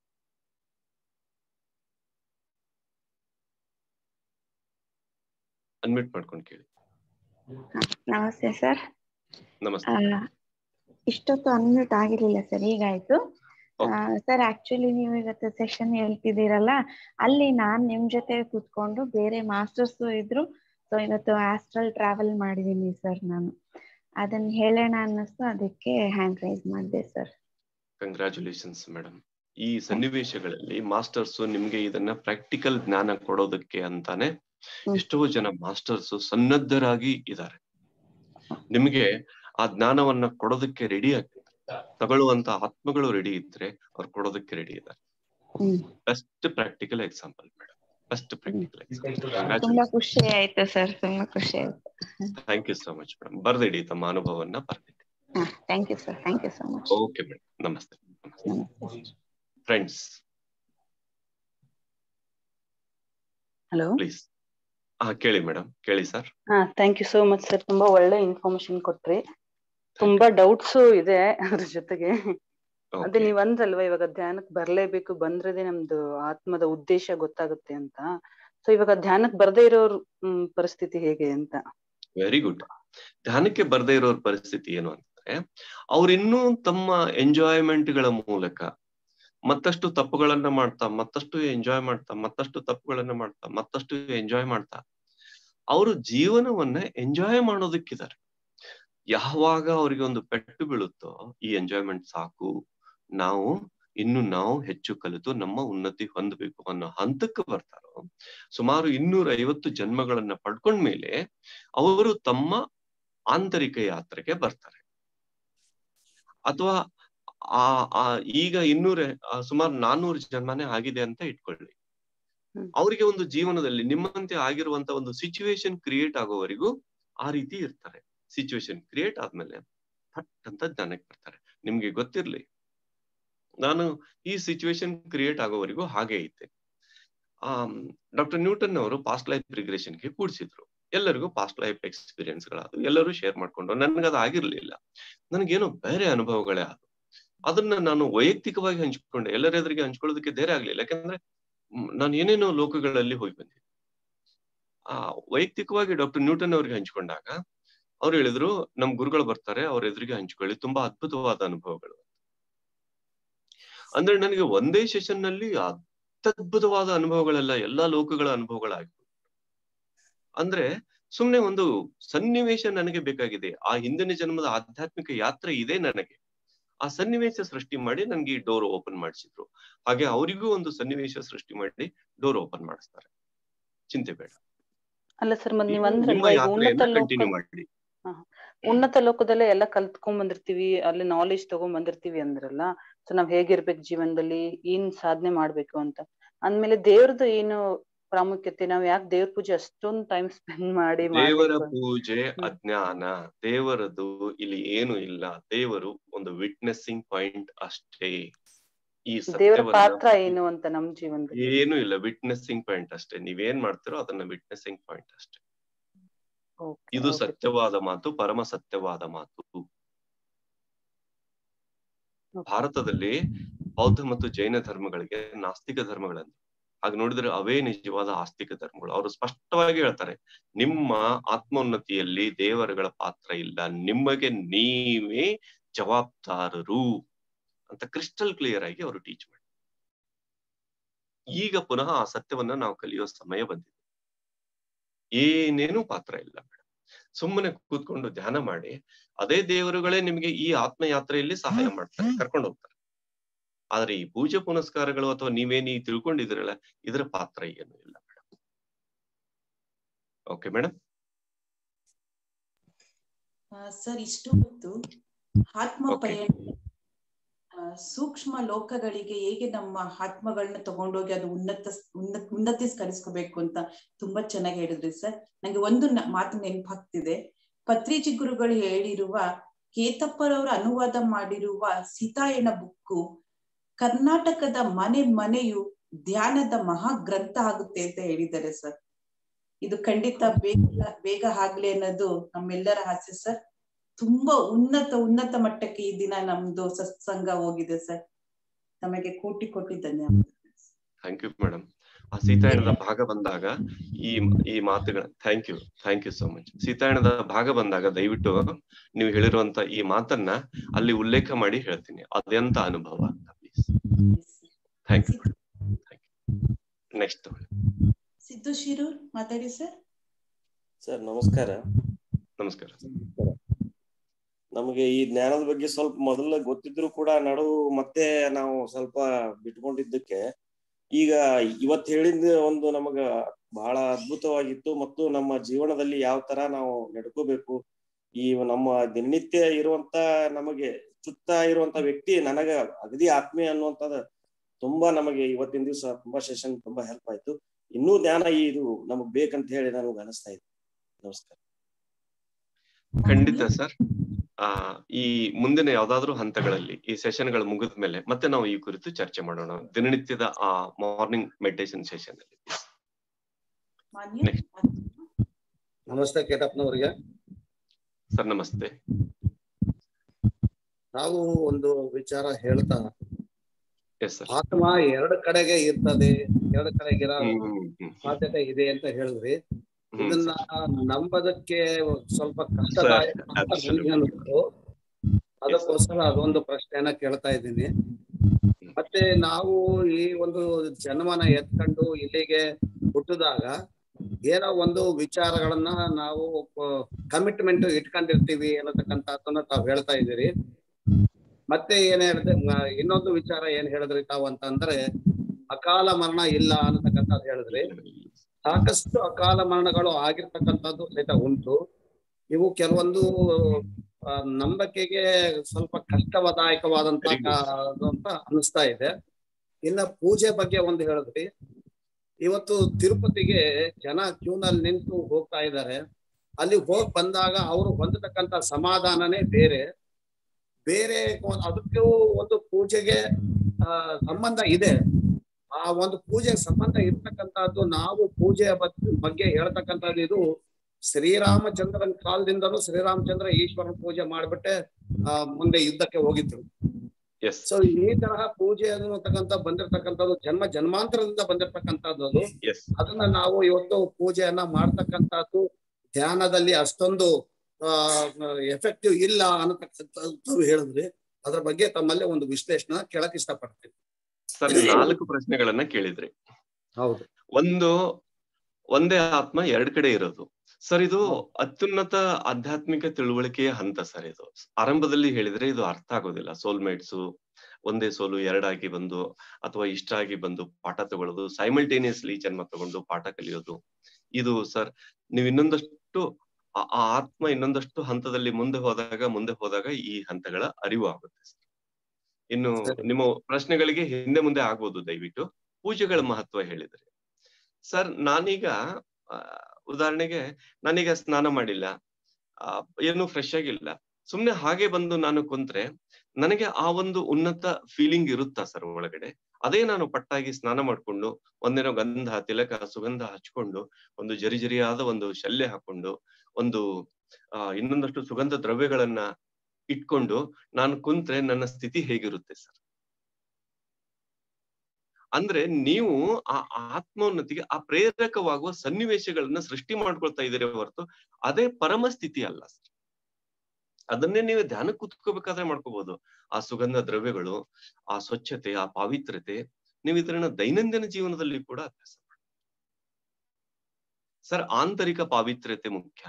ಅನ್ಮ್ಯೂಟ್ ಮಾಡ್ಕೊಂಡು ಕೇಳಿ ನಮಸ್ತೆ ಸರ್ ನಮಸ್ತೆ ಇಷ್ಟೊತ್ತು ಅನ್ಮ್ಯೂಟ್ ಆಗಿರ್ಲಿಲ್ಲ ಸರ್ ಈಗಾಯ್ತು ಸರ್ ಆಕ್ಚುಲಿ ನೀವು ಇವತ್ತು ಸೆಷನ್ ಹೇಳ್ತಿದ್ದೀರಲ್ಲ ಅಲ್ಲಿ ನಾನ್ ನಿಮ್ ಜೊತೆ ಕೂತ್ಕೊಂಡು ಬೇರೆ ಮಾಸ್ಟರ್ಸ್ ಇದ್ರು ಸೊ ಇವತ್ತು ಆಸ್ಟ್ರಲ್ ಟ್ರಾವೆಲ್ ಮಾಡಿದೀನಿ ಸರ್ ನಾನು ಅದನ್ನ ಹೇಳೋಣ ಅನ್ನಿಸ್ತು ಅದಕ್ಕೆ ಹ್ಯಾಂಡ್ ರೈಸ್ ಮಾಡಿದೆ ಸರ್ ಕಂಗ್ರ್ಯಾಚುಲೇಷನ್ಸ್ ಮೇಡಮ್ ಈ ಸನ್ನಿವೇಶಗಳಲ್ಲಿ ಮಾಸ್ಟರ್ಸ್ ನಿಮ್ಗೆ ಇದನ್ನ ಪ್ರಾಕ್ಟಿಕಲ್ ಜ್ಞಾನ ಕೊಡೋದಕ್ಕೆ ಅಂತಾನೆ ಹ್ಮ್. ಎಷ್ಟೋ ಜನ ಮಾಸ್ಟರ್ಸ್ ಸನ್ನದ್ಧರಾಗಿ ಇದ್ದಾರೆ ನಿಮ್ಗೆ ಆ ಜ್ಞಾನವನ್ನ ಕೊಡೋದಕ್ಕೆ ರೆಡಿ ಆಗ್ತಿದ್ದಾರೆ ತಗೊಳ್ಳುವಂತ ಆತ್ಮಗಳು ರೆಡಿ ಇದ್ರೆ ಅವ್ರು ಕೊಡೋದಕ್ಕೆ ರೆಡಿ ಇದ್ದಾರೆ hmm best practical example madam best practical example ತುಂಬಾ ಖುಷಿ ಆಯ್ತು ಸರ್ ತುಂಬಾ ಖುಷಿ ಆಯ್ತು thank you so much madam ಬರ್ದಿಡಿ ತಮ್ಮ ಅನುಭವವನ್ನ ಬರ್ದಿಡಿ ಹಾ thank you sir thank you so much okay madam ನಮಸ್ತೆ ನಮಸ್ತೆ ನಮಸ್ತೆ ಫ್ರೆಂಡ್ಸ್ ಹಲೋ ಪ್ಲೀಸ್ ಹಾ ಕೇಳಿ ಮೇಡಮ್ ಕೇಳಿ ಸರ್ ಹಾ thank you so much sir ತುಂಬಾ ಒಳ್ಳೆ ಇನ್ಫಾರ್ಮೇಶನ್ ಕೊಟ್ರಿ ತುಂಬಾ ಡೌಟ್ಸ್ ಇದೆ ಅದ್ರ ಜೊತೆಗೆ ಅದೇ ನೀವ್ ಅಂದ್ರಲ್ವಾ ಇವಾಗ ಧ್ಯಾನಕ್ ಬರ್ಲೇಬೇಕು ಬಂದ್ರದೇ ನಮ್ದು ಆತ್ಮದ ಉದ್ದೇಶ ಗೊತ್ತಾಗುತ್ತೆ ಅಂತ ಸೊ ಇವಾಗ ಧ್ಯಾನಕ್ ಬರ್ದೇ ಇರೋರ್ ಹ್ಮ್, ಪರಿಸ್ಥಿತಿ ಹೇಗೆ ಅಂತ ವೆರಿ ಗುಡ್ ಧ್ಯಾನಕ್ಕೆ ಬರ್ದೇ ಇರೋರ್ ಪರಿಸ್ಥಿತಿ ಏನು ಅಂತಂದ್ರೆ ಅವ್ರಿನ್ನೂ ತಮ್ಮ ಎಂಜಾಯ್ಮೆಂಟ್ ಗಳ ಮೂಲಕ ಮತ್ತಷ್ಟು ತಪ್ಪುಗಳನ್ನ ಮಾಡ್ತಾ ಮತ್ತಷ್ಟು ಎಂಜಾಯ್ ಮಾಡ್ತಾ ಮತ್ತಷ್ಟು ತಪ್ಪುಗಳನ್ನ ಮಾಡ್ತಾ ಮತ್ತಷ್ಟು ಎಂಜಾಯ್ ಮಾಡ್ತಾ ಅವರು ಜೀವನವನ್ನ ಎಂಜಾಯ್ ಮಾಡೋದಕ್ಕಿದ್ದಾರೆ ಯಾವಾಗ ಅವರಿಗೆ ಒಂದು ಪೆಟ್ಟು ಬೀಳುತ್ತೋ ಈ ಎಂಜಾಯ್ಮೆಂಟ್ ಸಾಕು ನಾವು ಇನ್ನು ನಾವು ಹೆಚ್ಚು ಕಲಿತು ನಮ್ಮ ಉನ್ನತಿ ಹೊಂದಬೇಕು ಅನ್ನೋ ಹಂತಕ್ಕೆ ಬರ್ತಾರೋ ಸುಮಾರು ಇನ್ನೂರ ಐವತ್ತು ಜನ್ಮಗಳನ್ನ ಪಡ್ಕೊಂಡ್ಮೇಲೆ ಅವರು ತಮ್ಮ ಆಂತರಿಕ ಯಾತ್ರೆಗೆ ಬರ್ತಾರೆ ಅಥವಾ ಆ ಆ ಈಗ ಇನ್ನೂರ ಸುಮಾರು ನಾನ್ನೂರು ಜನ್ಮನೇ ಆಗಿದೆ ಅಂತ ಇಟ್ಕೊಳ್ಳಿ ಹ್ಮ್. ಅವರಿಗೆ ಒಂದು ಜೀವನದಲ್ಲಿ ನಿಮ್ಮಂತೆ ಆಗಿರುವಂತ ಒಂದು ಸಿಚುವೇಶನ್ ಕ್ರಿಯೇಟ್ ಆಗೋವರೆಗೂ ಆ ರೀತಿ ಇರ್ತಾರೆ ಸಿಚುವೇಶನ್ ಕ್ರಿಯೇಟ್ ಆದ್ಮೇಲೆ ಫಟ್ ಅಂತ ಜ್ಞಾನಕ್ಕೆ ಬರ್ತಾರೆ ನಿಮ್ಗೆ ಗೊತ್ತಿರ್ಲಿ ನಾನು ಈ ಸಿಚುವೇಶನ್ ಕ್ರಿಯೇಟ್ ಆಗೋವರೆಗೂ ಹಾಗೆ ಐತೆ ಆ ಡಾಕ್ಟರ್ ನ್ಯೂಟನ್ ಅವರು ಪಾಸ್ಟ್ ಲೈಫ್ ರಿಗ್ರೆಷನ್ಗೆ ಕೂಡಿಸಿದ್ರು ಎಲ್ಲರಿಗೂ ಪಾಸ್ಟ್ ಲೈಫ್ ಎಕ್ಸ್ಪೀರಿಯನ್ಸ್ ಗಳಾದವು ಎಲ್ಲರೂ ಶೇರ್ ಮಾಡ್ಕೊಂಡು ನನ್ಗದು ಆಗಿರ್ಲಿಲ್ಲ ನನಗೇನೋ ಬೇರೆ ಅನುಭವಗಳೇ ಆದವು ಅದನ್ನ ನಾನು ವೈಯಕ್ತಿಕವಾಗಿ ಹಂಚ್ಕೊಂಡೆ ಎಲ್ಲರ ಎದುರಿಗೆ ಹಂಚ್ಕೊಳ್ಳೋದಕ್ಕೆ ಧೈರ್ಯ ಆಗ್ಲಿಲ್ಲ ಯಾಕಂದ್ರೆ ಮ್, ನಾನು ಏನೇನೋ ಲೋಕಗಳಲ್ಲಿ ಹೋಗಿ ಬಂದಿದ್ದೆ ಆ ವೈಯಕ್ತಿಕವಾಗಿ ಡಾಕ್ಟರ್ ನ್ಯೂಟನ್ ಅವ್ರಿಗೆ ಹಂಚ್ಕೊಂಡಾಗ ಅವ್ರು ಹೇಳಿದ್ರು ನಮ್ ಗುರುಗಳು ಬರ್ತಾರೆ ಅವ್ರ ಎದುರಿಗೆ ಹಂಚ್ಕೊಳ್ಳಿ ತುಂಬಾ ಅದ್ಭುತವಾದ ಅನುಭವಗಳು ಅಂದ್ರೆ ನನಗೆ ಒಂದೇ ಸೆಷನ್ ನಲ್ಲಿ ಅತ್ಯದ್ಭುತವಾದ ಅನುಭವಗಳೆಲ್ಲ ಎಲ್ಲಾ ಲೋಕಗಳ ಅನುಭವಗಳಾಗಿವೆ ಅಂದ್ರೆ ಸುಮ್ನೆ ಒಂದು ಸನ್ನಿವೇಶ ನನಗೆ ಬೇಕಾಗಿದೆ ಆ ಹಿಂದಿನ ಜನ್ಮದ ಆಧ್ಯಾತ್ಮಿಕ ಯಾತ್ರೆ ಇದೆ ನನಗೆ ಆ ಸನ್ನಿವೇಶ ಸೃಷ್ಟಿ ಮಾಡಿ ನನ್ಗೆ ಈ ಡೋರ್ ಓಪನ್ ಮಾಡಿಸಿದ್ರು ಹಾಗೆ ಅವರಿಗೂ ಒಂದು ಸನ್ನಿವೇಶ ಸೃಷ್ಟಿ ಮಾಡಿ ಡೋರ್ ಓಪನ್ ಮಾಡಿಸ್ತಾರೆ ಚಿಂತೆ ಬೇಡ ಅಲ್ಲ ಸರ್ ಮತ್ ನೀವ್ ನೀವು ನಿಮ್ಮ ಅಂದ್ರಲ್ವಾ ಈಗ ಉನ್ನತ ಯಾತ್ರೆಯನ್ನ ಲೋಕ ಕಂಟಿನ್ಯೂ ಮಾಡಿ ಉನ್ನತ ಲೋಕದಲ್ಲೇ ಎಲ್ಲ ಕಲ್ತ್ಕೊಂಡ್ ಬಂದಿರ್ತೀವಿ ಅಲ್ಲಿ ನಾಲೆಜ್ ತಗೊಂಡ್ ಬಂದಿರ್ತೀವಿ ಅಂದ್ರಲ್ಲ ಸೊ ನಾವ್ ಹೇಗಿರ್ಬೇಕು ಜೀವನದಲ್ಲಿ ಏನ್ ಸಾಧನೆ ಮಾಡ್ಬೇಕು ಅಂತ ಅಂದ್ಮೇಲೆ ದೇವ್ರದ್ದು ಏನು ಪ್ರಾಮುಖ್ಯತೆ ನಾವ್ ಯಾಕೆ ದೇವ್ರ ಪೂಜೆ ಅಷ್ಟೊಂದ್ ಟೈಮ್ ಸ್ಪೆಂಡ್ ಮಾಡಿ ದೇವರ ಮಾಡ್ಬೇಕು? ಪೂಜೆ ಹ್ಮ್. ಅಜ್ಞಾನ ದೇವರದು ಇಲ್ಲಿ ಏನು ಇಲ್ಲ ದೇವರು ಒಂದು ವಿಟ್ನೆಸ್ಸಿಂಗ್ ಪಾಯಿಂಟ್ ಅಷ್ಟೇ ಈ ದೇವರ ಸತ್ಯವನ್ನ ಪಾತ್ರ ಏನು ಅಂತ ನಮ್ ಜೀವನದಲ್ಲಿ ಏನು ಇಲ್ಲ ವಿಟ್ನೆಸ್ಸಿಂಗ್ ಪಾಯಿಂಟ್ ಅಷ್ಟೇ ನೀವೇನ್ ಮಾಡ್ತಿರೋ ಅದನ್ನ ವಿಟ್ನೆಸ್ಸಿಂಗ್ ಪಾಯಿಂಟ್ ಅಷ್ಟೇ Okay, ಇದು okay. ಸತ್ಯವಾದ ಮಾತು ಪರಮ ಸತ್ಯವಾದ ಮಾತು Okay. ಭಾರತದಲ್ಲಿ ಬೌದ್ಧ ಮತ್ತು ಜೈನ ಧರ್ಮಗಳಿಗೆ ನಾಸ್ತಿಕ ಧರ್ಮಗಳಂತ ಹಾಗೆ ನೋಡಿದ್ರೆ ಅವೇ ನಿಜವಾದ ಆಸ್ತಿಕ ಧರ್ಮಗಳು ಅವರು ಸ್ಪಷ್ಟವಾಗಿ ಹೇಳ್ತಾರೆ ನಿಮ್ಮ ಆತ್ಮೋನ್ನತಿಯಲ್ಲಿ ದೇವರುಗಳ ಪಾತ್ರ ಇಲ್ಲ ನಿಮಗೆ ನೀವೇ ಜವಾಬ್ದಾರರು ಅಂತ ಕ್ರಿಸ್ಟಲ್ ಕ್ಲಿಯರ್ ಆಗಿ ಅವರು ಟೀಚ್ ಮಾಡಿ ಈಗ ಪುನಃ ಆ ಸತ್ಯವನ್ನ ನಾವು ಕಲಿಯೋ ಸಮಯ ಬಂದಿದೆ ಏನೇನೂ ಪಾತ್ರ ಇಲ್ಲ ಮೇಡಮ್ ಸುಮ್ಮನೆ ಕೂತ್ಕೊಂಡು ಧ್ಯಾನ ಮಾಡಿ ಅದೇ ದೇವರುಗಳೇ ನಿಮಗೆ ಈ ಆತ್ಮಯಾತ್ರೆಯಲ್ಲಿ ಸಹಾಯ ಮಾಡ್ತಾರೆ ಕರ್ಕೊಂಡು ಹೋಗ್ತಾರೆ ಆದ್ರೆ ಈ ಪೂಜೆ ಪುನಸ್ಕಾರಗಳು ಅಥವಾ ನೀವೇನು ಈ ತಿಳ್ಕೊಂಡಿದಿರಲ್ಲ ಇದರ ಪಾತ್ರ ಏನು ಇಲ್ಲ ಮೇಡಮ್ ಓಕೆ ಮೇಡಮ್ ಸರ್ ಇಷ್ಟು ಹೊತ್ತು ಆತ್ಮ Okay. ಪಯಣ ಆ, ಸೂಕ್ಷ್ಮ ಲೋಕಗಳಿಗೆ ಹೇಗೆ ನಮ್ಮ ಆತ್ಮಗಳನ್ನ ತಗೊಂಡೋಗಿ ಅದು ಉನ್ನತ ಉನ್ನತ ಉನ್ನತೀಸ್ಕರಿಸ್ಕೋಬೇಕು ಅಂತ ತುಂಬಾ ಚೆನ್ನಾಗಿ ಹೇಳಿದ್ರಿ ಸರ್ ನಂಗೆ ಒಂದು ನ- ಮಾತು ನೆನಪಾಗ್ತಿದೆ ಪತ್ರಿಜಿ ಗುರುಗಳು ಹೇಳಿರುವ ಕೇತಪ್ಪರವರು ಅನುವಾದ ಮಾಡಿರುವ ಸೀತಾಯಣ ಬುಕ್ಕು ಕರ್ನಾಟಕದ ಮನೆ ಮನೆಯು ಧ್ಯಾನದ ಮಹಾ ಗ್ರಂಥ ಆಗುತ್ತೆ ಅಂತ ಹೇಳಿದ್ದಾರೆ ಸರ್ ಇದು ಖಂಡಿತ ಬೇಗ ಬೇಗ ಆಗ್ಲಿ ಅನ್ನೋದು ನಮ್ಮೆಲ್ಲರ ಆಸೆ ಸರ್ ತುಂಬಾ ಉನ್ನತ ಉನ್ನತ ಮಟ್ಟಕ್ಕೆ ಈ ದಿನ ನಮ್ದು ಸತ್ಸಂಗ ಹೋಗಿದೆ ಸರ್ ನಮಗೆ ಕೋಟಿ ಕೋಟಿ ಧನ್ಯವಾದ ಥ್ಯಾಂಕ್ ಯು ಮೇಡಮ್ ಆ ಸೀತಾಯಣದ ಭಾಗ ಬಂದಾಗ ಈ ಈ ಮಾತುಗಳ thank you thank you so much ಸೀತಾಯಣದ ಭಾಗ ಬಂದಾಗ ದಯವಿಟ್ಟು ನೀವು ಹೇಳಿರುವಂತ ಈ ಮಾತನ್ನ ಅಲ್ಲಿ ಉಲ್ಲೇಖ ಮಾಡಿ ಹೇಳ್ತೀನಿ ಅದೆಂತ ಅನುಭವ ಅಂತ please thank you thank you next Siddu Shirur ಮಾತಾಡಿ ಸರ್ ಸರ್ ನಮಸ್ಕಾರ ನಮಸ್ಕಾರ ನಮಗೆ ಈ ಜ್ಞಾನದ ಬಗ್ಗೆ ಸ್ವಲ್ಪ ಮೊದಲ ಗೊತ್ತಿದ್ರು ಕೂಡ ನಡುವು ಮತ್ತೆ ನಾವು ಸ್ವಲ್ಪ ಬಿಟ್ಕೊಂಡಿದ್ದಕ್ಕೆ ಈಗ ಇವತ್ ಹೇಳಿದ ಒಂದು ನಮಗ ಬಹಳ ಅದ್ಭುತವಾಗಿತ್ತು ಮತ್ತು ನಮ್ಮ ಜೀವನದಲ್ಲಿ ಯಾವ ತರ ನಾವು ನಡ್ಕೋಬೇಕು ಈ ನಮ್ಮ ದಿನನಿತ್ಯ ಇರುವಂತ ನಮಗೆ ಸುತ್ತ ಇರುವಂತ ವ್ಯಕ್ತಿ ನನಗ ಅಗದಿ ಆತ್ಮೀಯ ಅನ್ನುವಂಥದ್ದು ತುಂಬಾ ನಮಗೆ ಇವತ್ತಿನ ದಿವಸ ತುಂಬಾ ಸೆಷನ್ ತುಂಬಾ ಹೆಲ್ಪ್ ಆಯ್ತು ಇನ್ನೂ ಜ್ಞಾನ ಇದು ನಮಗ್ ಬೇಕಂತ ಹೇಳಿ ನನಗೆ ಅನಿಸ್ತಾ ಇದೆ ನಮಸ್ಕಾರ ಖಂಡಿತ ಸರ್ ಆ ಈ ಮುಂದಿನ ಯಾವ್ದಾದ್ರು ಹಂತಗಳಲ್ಲಿ ಈ ಸೆಷನ್ಗಳು ಮುಗಿದ ಮೇಲೆ ಮತ್ತೆ ನಾವು ಈ ಕುರಿತು ಚರ್ಚೆ ಮಾಡೋಣ ದಿನನಿತ್ಯದ ಆ ಮಾರ್ನಿಂಗ್ ಮೆಡಿಟೇಷನ್ ಸೆಷನ್ ಅಲ್ಲಿ ಮಾನ್ಯ Next. ನಮಸ್ತೆ ಕೇಟಪ್ಪನವರಿಗೆ ಸರ್ ನಮಸ್ತೆ ನಾವು ಒಂದು ವಿಚಾರ ಹೇಳ್ತಾ ಎಸ್ ಸರ್ ಆತ್ಮ ಎರಡು ಕಡೆಗೆ ಇರ್ತದೆ ಎರಡು ಕಡೆಗೆ ಇರೋ ಹ್ಮ್ ಹ್ಮ್ ಹ್ಮ್ ಸಾಧ್ಯತೆ ಇದೆ ಅಂತ ಹೇಳಿದ್ರಿ ಹ್ಮ್ ಇದನ್ನ ನಂಬದಕ್ಕೆ ಸ್ವಲ್ಪ ಸರ್ ಕಷ್ಟದಾಯಕ ಅಂತ absolutely. ನನಗೆ ಅನಿಸ್ತು ಅದಕ್ಕೋಸ್ಕರ ಅದೊಂದು ಪ್ರಶ್ನೆಯನ್ನ ಕೇಳ್ತಾ ಇದ್ದೀನಿ ಮತ್ತೆ ನಾವು ಈ ಒಂದು ಜನ್ಮನ ಎತ್ಕೊಂಡು ಇಲ್ಲಿಗೆ ಹುಟ್ಟಿದಾಗ ಏನೋ ಒಂದು ವಿಚಾರಗಳನ್ನ ನಾವು ಕಮಿಟ್ಮೆಂಟ್ ಇಟ್ಕೊಂಡಿರ್ತೀವಿ ಅನ್ನತಕ್ಕಂಥದ್ದನ್ನ ತಾವು ಹೇಳ್ತಾ ಇದ್ದೀರಿ ಮತ್ತೆ ಏನ್ ಹೇಳಿದೆ ಮ- ಇನ್ನೊಂದು ವಿಚಾರ ಏನ್ ಹೇಳಿದ್ರಿ ತಾವು ಅಂತಂದ್ರೆ ಅಕಾಲ ಮರಣ ಇಲ್ಲ ಅನ್ನತಕ್ಕಂಥದ್ದು ಹೇಳಿದ್ರಿ ಸಾಕಷ್ಟು ಅಕಾಲ ಮರಣಗಳು ಆಗಿರ್ತಕ್ಕಂಥದ್ದು ಸಹಿತ ಉಂಟು ಇವು ಕೆಲವೊಂದು ಆ, ನಂಬಿಕೆಗೆ ಸ್ವಲ್ಪ ಕಷ್ಟವದಾಯಕವಾದಂತ Very good, sir. ಕಾ- ಅಂತ ಅನಿಸ್ತಾ ಇದೆ ಇನ್ನ ಪೂಜೆ ಬಗ್ಗೆ ಒಂದು ಹೇಳಿದ್ರಿ ಇವತ್ತು ತಿರುಪತಿಗೆ ಜನ ಕ್ಯೂನಲ್ಲಿ ನಿಂತು ಹೋಗ್ತಾ ಇದ್ದಾರೆ ಅಲ್ಲಿ ಹೋಗ್ ಬಂದಾಗ ಅವರು ಹೊಂದತಕ್ಕಂತ ಸಮಾಧಾನನೇ ಬೇರೆ ಬೇರೆ ಒ- ಅದಕ್ಕೂ ಒಂದು ಪೂಜೆಗೆ ಆ ಸಂಬಂಧ ಇದೆ ಆ ಒಂದು ಪೂಜೆ ಸಂಬಂಧ ಇರ್ತಕ್ಕಂಥದ್ದು ನಾವು ಪೂಜೆಯ ಬಗ್- ಬಗ್ಗೆ ಹೇಳ್ತಕ್ಕಂಥದ್ದು ಇದು ಶ್ರೀರಾಮಚಂದ್ರನ ಕಾಲದಿಂದಲೂ ಶ್ರೀರಾಮಚಂದ್ರ ಈಶ್ವರನ ಪೂಜೆ ಮಾಡ್ಬಿಟ್ಟೆ ಆ ಮುಂದೆ ಯುದ್ಧಕ್ಕೆ ಹೋಗಿದ್ರು ಎಸ್ ಸೊ ಈ ತರಹ ಪೂಜೆ ಅನ್ನತಕ್ಕಂಥ ಬಂದಿರತಕ್ಕಂಥದ್ದು ಜನ್ಮ ಜನ್ಮಾಂತರದಿಂದ ಬಂದಿರತಕ್ಕಂಥದ್ದು ಅದು ಎಸ್ ಅದನ್ನ ನಾವು ಇವತ್ತು ಪೂಜೆಯನ್ನ ಮಾಡ್ತಕ್ಕಂಥದ್ದು ಧ್ಯಾನದಲ್ಲಿ ಅಷ್ಟೊಂದು ಆ ಎಫೆಕ್ಟಿವ್ ಇಲ್ಲ ಅನ್ನತಕ್ಕಂಥದ್ದು ಹೇಳಿದ್ರಿ ಅದ್ರ ಬಗ್ಗೆ ತಮ್ಮಲ್ಲಿ ಒಂದು ವಿಶ್ಲೇಷಣೆ ಕೇಳಕ್ ಇಷ್ಟಪಡ್ತೀನಿ ಸರ್ ನಾಲ್ಕು ಪ್ರಶ್ನೆಗಳನ್ನ ಕೇಳಿದ್ರಿ ಹೌದು ಒಂದು ಒಂದೇ ಆತ್ಮ ಎರಡ್ ಕಡೆ ಇರೋದು ಸರ್ ಇದು ಅತ್ಯುನ್ನತ ಆಧ್ಯಾತ್ಮಿಕ ತಿಳುವಳಿಕೆಯ ಹಂತ ಸರ್ ಇದು ಆರಂಭದಲ್ಲಿ ಹೇಳಿದ್ರೆ ಇದು ಅರ್ಥ ಆಗೋದಿಲ್ಲ ಸೋಲ್ಮೇಟ್ಸು ಒಂದೇ ಸೋಲು ಎರಡಾಗಿ ಬಂದು ಅಥವಾ ಇಷ್ಟ ಆಗಿ ಬಂದು ಪಾಠ ತಗೊಳ್ಳೋದು ಸೈಮಲ್ಟೇನಿಯಸ್ಲಿ ಜನ್ಮ ತಗೊಂಡು ಪಾಠ ಕಲಿಯೋದು ಇದು ಸರ್ ನೀವು ಇನ್ನೊಂದಷ್ಟು ಆ ಆ ಆತ್ಮ ಇನ್ನೊಂದಷ್ಟು ಹಂತದಲ್ಲಿ ಮುಂದೆ ಹೋದಾಗ ಮುಂದೆ ಹೋದಾಗ ಈ ಹಂತಗಳ ಅರಿವು ಆಗುತ್ತೆ ಸರ್ ಇನ್ನು ಸರಿ. ನಿಮ್ಮ ಪ್ರಶ್ನೆಗಳಿಗೆ ಹಿಂದೆ ಮುಂದೆ ಆಗ್ಬೋದು ದಯವಿಟ್ಟು ಪೂಜೆಗಳ ಮಹತ್ವ ಹೇಳಿದ್ರೆ ಸರ್ ನಾನೀಗ ಆ, ಉದಾಹರಣೆಗೆ ನಾನೀಗ ಸ್ನಾನ ಮಾಡಿಲ್ಲ ಆ, ಏನು ಫ್ರೆಶ್ ಆಗಿಲ್ಲ ಸುಮ್ನೆ ಹಾಗೆ ಬಂದು ನಾನು ಕುಂತ್ರೆ ನನಗೆ ಆ ಒಂದು ಉನ್ನತ ಫೀಲಿಂಗ್ ಇರುತ್ತಾ ಸರ್ ಒಳಗಡೆ ಅದೇ ನಾನು ಪಟ್ಟಾಗಿ ಸ್ನಾನ ಮಾಡ್ಕೊಂಡು ಒಂದೇನೋ ಗಂಧ ತಿಲಕ ಸುಗಂಧ ಹಚ್ಕೊಂಡು ಒಂದು ಜರಿ ಜರಿಯಾದ ಒಂದು ಶಲ್ಯ ಹಾಕೊಂಡು ಒಂದು ಆ ಇನ್ನೊಂದಷ್ಟು ಸುಗಂಧ ದ್ರವ್ಯಗಳನ್ನ ಇಟ್ಕೊಂಡು ನಾನು ಕುಂತ್ರೆ ನನ್ನ ಸ್ಥಿತಿ ಹೇಗಿರುತ್ತೆ ಸರ್ ಅಂದ್ರೆ ನೀವು ಆ ಆತ್ಮೋನ್ನತಿಗೆ ಆ ಪ್ರೇರಕವಾಗುವ ಸನ್ನಿವೇಶಗಳನ್ನ ಸೃಷ್ಟಿ ಮಾಡ್ಕೊಳ್ತಾ ಇದ್ದೀರಿ ಹೊರತು ಅದೇ ಪರಮ ಸ್ಥಿತಿ ಅಲ್ಲ ಸರ್ ಅದನ್ನೇ ನೀವು ಧ್ಯಾನ ಕೂತ್ಕೋಬೇಕಾದ್ರೆ ಮಾಡ್ಕೋಬಹುದು ಆ ಸುಗಂಧ ದ್ರವ್ಯಗಳು ಆ ಸ್ವಚ್ಛತೆ ಆ ಪಾವಿತ್ರತೆ ನೀವು ಇದನ್ನ ದೈನಂದಿನ ಜೀವನದಲ್ಲಿ ಕೂಡ ಅಭ್ಯಾಸ ಮಾಡಿ ಸರ್ ಆಂತರಿಕ ಪಾವಿತ್ರ್ಯತೆ ಮುಖ್ಯ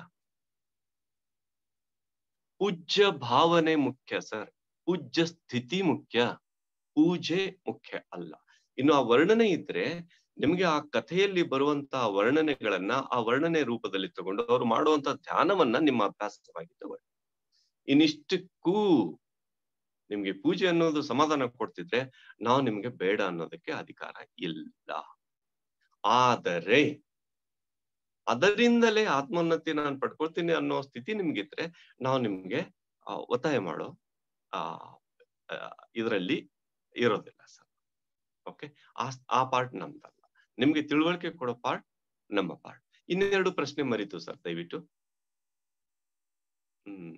ಪೂಜ್ಯ ಭಾವನೆ ಮುಖ್ಯ ಸರ್ ಪೂಜ್ಯ ಸ್ಥಿತಿ ಮುಖ್ಯ ಪೂಜೆ ಮುಖ್ಯ ಅಲ್ಲ ಇನ್ನು ಆ ವರ್ಣನೆ ಇದ್ರೆ ನಿಮ್ಗೆ ಆ ಕಥೆಯಲ್ಲಿ ಬರುವಂತಹ ವರ್ಣನೆಗಳನ್ನ ಆ ವರ್ಣನೆ ರೂಪದಲ್ಲಿ ತಗೊಂಡು ಅವ್ರು ಮಾಡುವಂತ ಧ್ಯಾನವನ್ನ ನಿಮ್ಮ ಅಭ್ಯಾಸವಾಗಿ ತಗೊಳ್ಳಿ ಇನ್ನಿಷ್ಟಕ್ಕೂ ನಿಮ್ಗೆ ಪೂಜೆ ಅನ್ನೋದು ಸಮಾಧಾನ ಕೊಡ್ತಿದ್ರೆ ನಾವು ನಿಮ್ಗೆ ಬೇಡ ಅನ್ನೋದಕ್ಕೆ ಅಧಿಕಾರ ಇಲ್ಲ ಆದರೆ ಅದರಿಂದಲೇ ಆತ್ಮೋನ್ನತಿ ನಾನು ಪಡ್ಕೊಳ್ತೀನಿ ಅನ್ನೋ ಸ್ಥಿತಿ ನಿಮ್ಗಿದ್ರೆ ನಾವು ನಿಮ್ಗೆ ಆ, ಒತ್ತಾಯ ಮಾಡೋ ಆ ಇದರಲ್ಲಿ ಇರೋದಿಲ್ಲ ಸರ್ ಓಕೆ ಆ ಆ ಪಾರ್ಟ್ ನಮ್ದಲ್ಲ ನಿಮ್ಗೆ ತಿಳುವಳಿಕೆ ಕೊಡೋ ಪಾರ್ಟ್ ನಮ್ಮ ಪಾರ್ಟ್ ಇನ್ನೆರಡು ಪ್ರಶ್ನೆ ಮರಿತು ಸರ್ ದಯವಿಟ್ಟು ಹ್ಮ್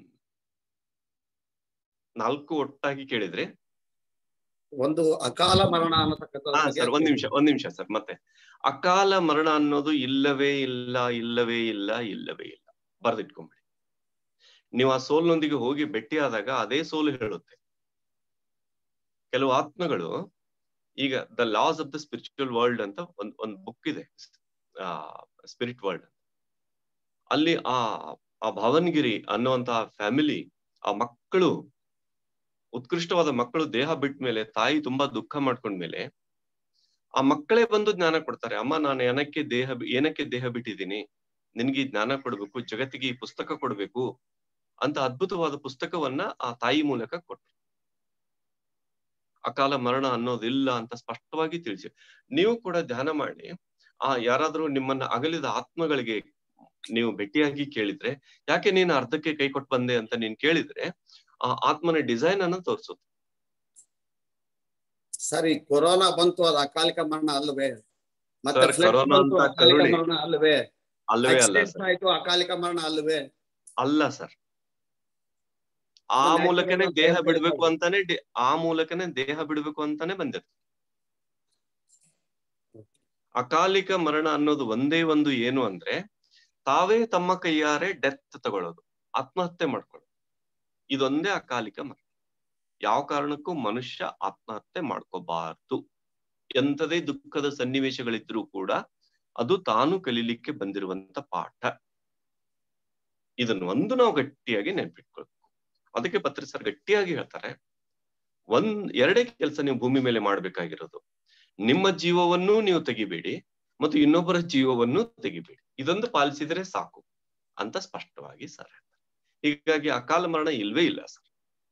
ನಾಲ್ಕು ಒಟ್ಟಾಗಿ ಕೇಳಿದ್ರೆ ಒಂದು ಅಕಾಲ ಮರಣ ಹಾ ಅನ್ನತಕ್ಕಂಥದ್ದು ಸರ್ ಒಂದ್ ನಿಮಿಷ ಒಂದ್ ನಿಮಿಷ ಸರ್ ಮತ್ತೆ ಅಕಾಲ ಮರಣ ಅನ್ನೋದು ಇಲ್ಲವೇ ಇಲ್ಲ ಇಲ್ಲವೇ ಇಲ್ಲ ಇಲ್ಲವೇ ಇಲ್ಲ ಬರ್ದಿಟ್ಕೊಂಬಿಡಿ ನೀವು ಆ ಸೋಲ್ನೊಂದಿಗೆ ಹೋಗಿ ಭೇಟಿಯಾದಾಗ ಅದೇ ಸೋಲು ಹೇಳುತ್ತೆ ಕೆಲವು ಆತ್ಮಗಳು ಈಗ the laws of the spiritual world ಅಂತ ಒಂದ್ ಒಂದ್ ಬುಕ್ ಇದೆ ಆ ಸ್ಪಿರಿಟ್ ವರ್ಲ್ಡ್ ಅಲ್ಲಿ ಆ ಆ ಭಾವನ್ಗಿರಿ ಅನ್ನುವಂತಹ ಫ್ಯಾಮಿಲಿ ಆ ಮಕ್ಕಳು ಉತ್ಕೃಷ್ಟವಾದ ಮಕ್ಕಳು ದೇಹ ಬಿಟ್ಟ ಮೇಲೆ ತಾಯಿ ತುಂಬಾ ದುಃಖ ಮಾಡ್ಕೊಂಡ್ಮೇಲೆ ಆ ಮಕ್ಕಳೇ ಬಂದು ಜ್ಞಾನ ಕೊಡ್ತಾರೆ ಅಮ್ಮ ನಾನು ಏನಕ್ಕೆ ದೇಹ ಬಿ- ಏನಕ್ಕೆ ದೇಹ ಬಿಟ್ಟಿದ್ದೀನಿ ನಿನ್ಗೆ ಈ ಜ್ಞಾನ ಕೊಡ್ಬೇಕು ಜಗತ್ತಿಗೆ ಈ ಪುಸ್ತಕ ಕೊಡ್ಬೇಕು ಅಂತ ಅದ್ಭುತವಾದ ಪುಸ್ತಕವನ್ನ ಆ ತಾಯಿ ಮೂಲಕ ಕೊಟ್ರು ಅಕಾಲ ಮರಣ ಅನ್ನೋದಿಲ್ಲ ಅಂತ ಸ್ಪಷ್ಟವಾಗಿ ತಿಳಿಸಿ ನೀವು ಕೂಡ ಧ್ಯಾನ ಮಾಡಿ ಆ ಯಾರಾದ್ರೂ ನಿಮ್ಮನ್ನ ಅಗಲಿದ ಆತ್ಮಗಳಿಗೆ ನೀವು ಭೇಟಿಯಾಗಿ ಕೇಳಿದ್ರೆ ಯಾಕೆ ನೀನು ಅರ್ಧಕ್ಕೆ ಕೈ ಕೊಟ್ಟು ಬಂದೆ ಅಂತ ನೀನ್ ಕೇಳಿದ್ರೆ ಆ ಆತ್ಮನ ಡಿಸೈನ್ ಅನ್ನ ತೋರಿಸುತ್ತೆ ಸರಿ ಕೊರೋನಾ ಬಂತು ಅದು ಅಕಾಲಿಕ ಮರಣ ಅಲ್ವೇ ಮತ್ತೆ Sir, ಫ್ಲಡ್ ಕೊರೋನಾ ಬಂತು ಅಂತ ಅಕಾಲಿಕ ಕರುಣೆ. ಮರಣ ಅಲ್ವೇ ಅಲ್ಲವೇ ಅಲ್ಲ ಆಕ್ಸಿಡೆಂಟ್ ಸರ್ ಆಯ್ತು ಅಕಾಲಿಕ ಮರಣ ಅಲ್ವೇ ಅಲ್ಲ ಸರ್ ಆ ಅದು natural ಮೂಲಕನೇ ಅಂತ ದೇಹ ಹೇಳ್ತಾ ಬಿಡ್ಬೇಕು ಇದ್ದಾರೆ. ಅಂತಾನೆ ಡಿ- ಆ ಮೂಲಕನೇ ದೇಹ ಬಿಡ್ಬೇಕು ಅಂತಾನೆ ಬಂದಿರುತ್ತೆ ಅಕಾಲಿಕ ಮರಣ ಅನ್ನೋದು ಒಂದೇ ಒಂದು ಏನು ಅಂದ್ರೆ ತಾವೇ ತಮ್ಮ ಕೈಯಾರೆ ಡೆತ್ ತಗೊಳ್ಳೋದು ಆತ್ಮಹತ್ಯೆ ಮಾಡ್ಕೊಳ್ಳೋದು ಇದೊಂದೇ ಅಕಾಲಿಕ ಮರಣ ಯಾವ ಕಾರಣಕ್ಕೂ ಮನುಷ್ಯ ಆತ್ಮಹತ್ಯೆ ಮಾಡ್ಕೋಬಾರ್ದು ಎಂಥದೇ ದುಃಖದ ಸನ್ನಿವೇಶಗಳಿದ್ರೂ ಕೂಡ ಅದು ತಾನು ಕಲೀಲಿಕ್ಕೆ ಬಂದಿರುವಂತ ಪಾಠ ಇದನ್ನು ಒಂದು ನಾವು ಗಟ್ಟಿಯಾಗಿ ನೆನ್ಪಿಟ್ಕೊಳ್ಬೇಕು ಅದಕ್ಕೆ ಪತ್ರಿ ಸರ್ ಗಟ್ಟಿಯಾಗಿ ಹೇಳ್ತಾರೆ ಒಂದ್ ಎರಡೇ ಕೆಲಸ ನೀವು ಭೂಮಿ ಮೇಲೆ ಮಾಡ್ಬೇಕಾಗಿರೋದು ನಿಮ್ಮ ಜೀವವನ್ನೂ ನೀವು ತೆಗಿಬೇಡಿ ಮತ್ತು ಇನ್ನೊಬ್ಬರ ಜೀವವನ್ನು ತೆಗಿಬೇಡಿ ಇದೊಂದು ಪಾಲಿಸಿದ್ರೆ ಸಾಕು ಅಂತ ಸ್ಪಷ್ಟವಾಗಿ ಸರ್ ಹೇಳ್ತಾರೆ ಹೀಗಾಗಿ ಅಕಾಲ ಮರಣ ಇಲ್ವೇ ಇಲ್ಲ ಸರ್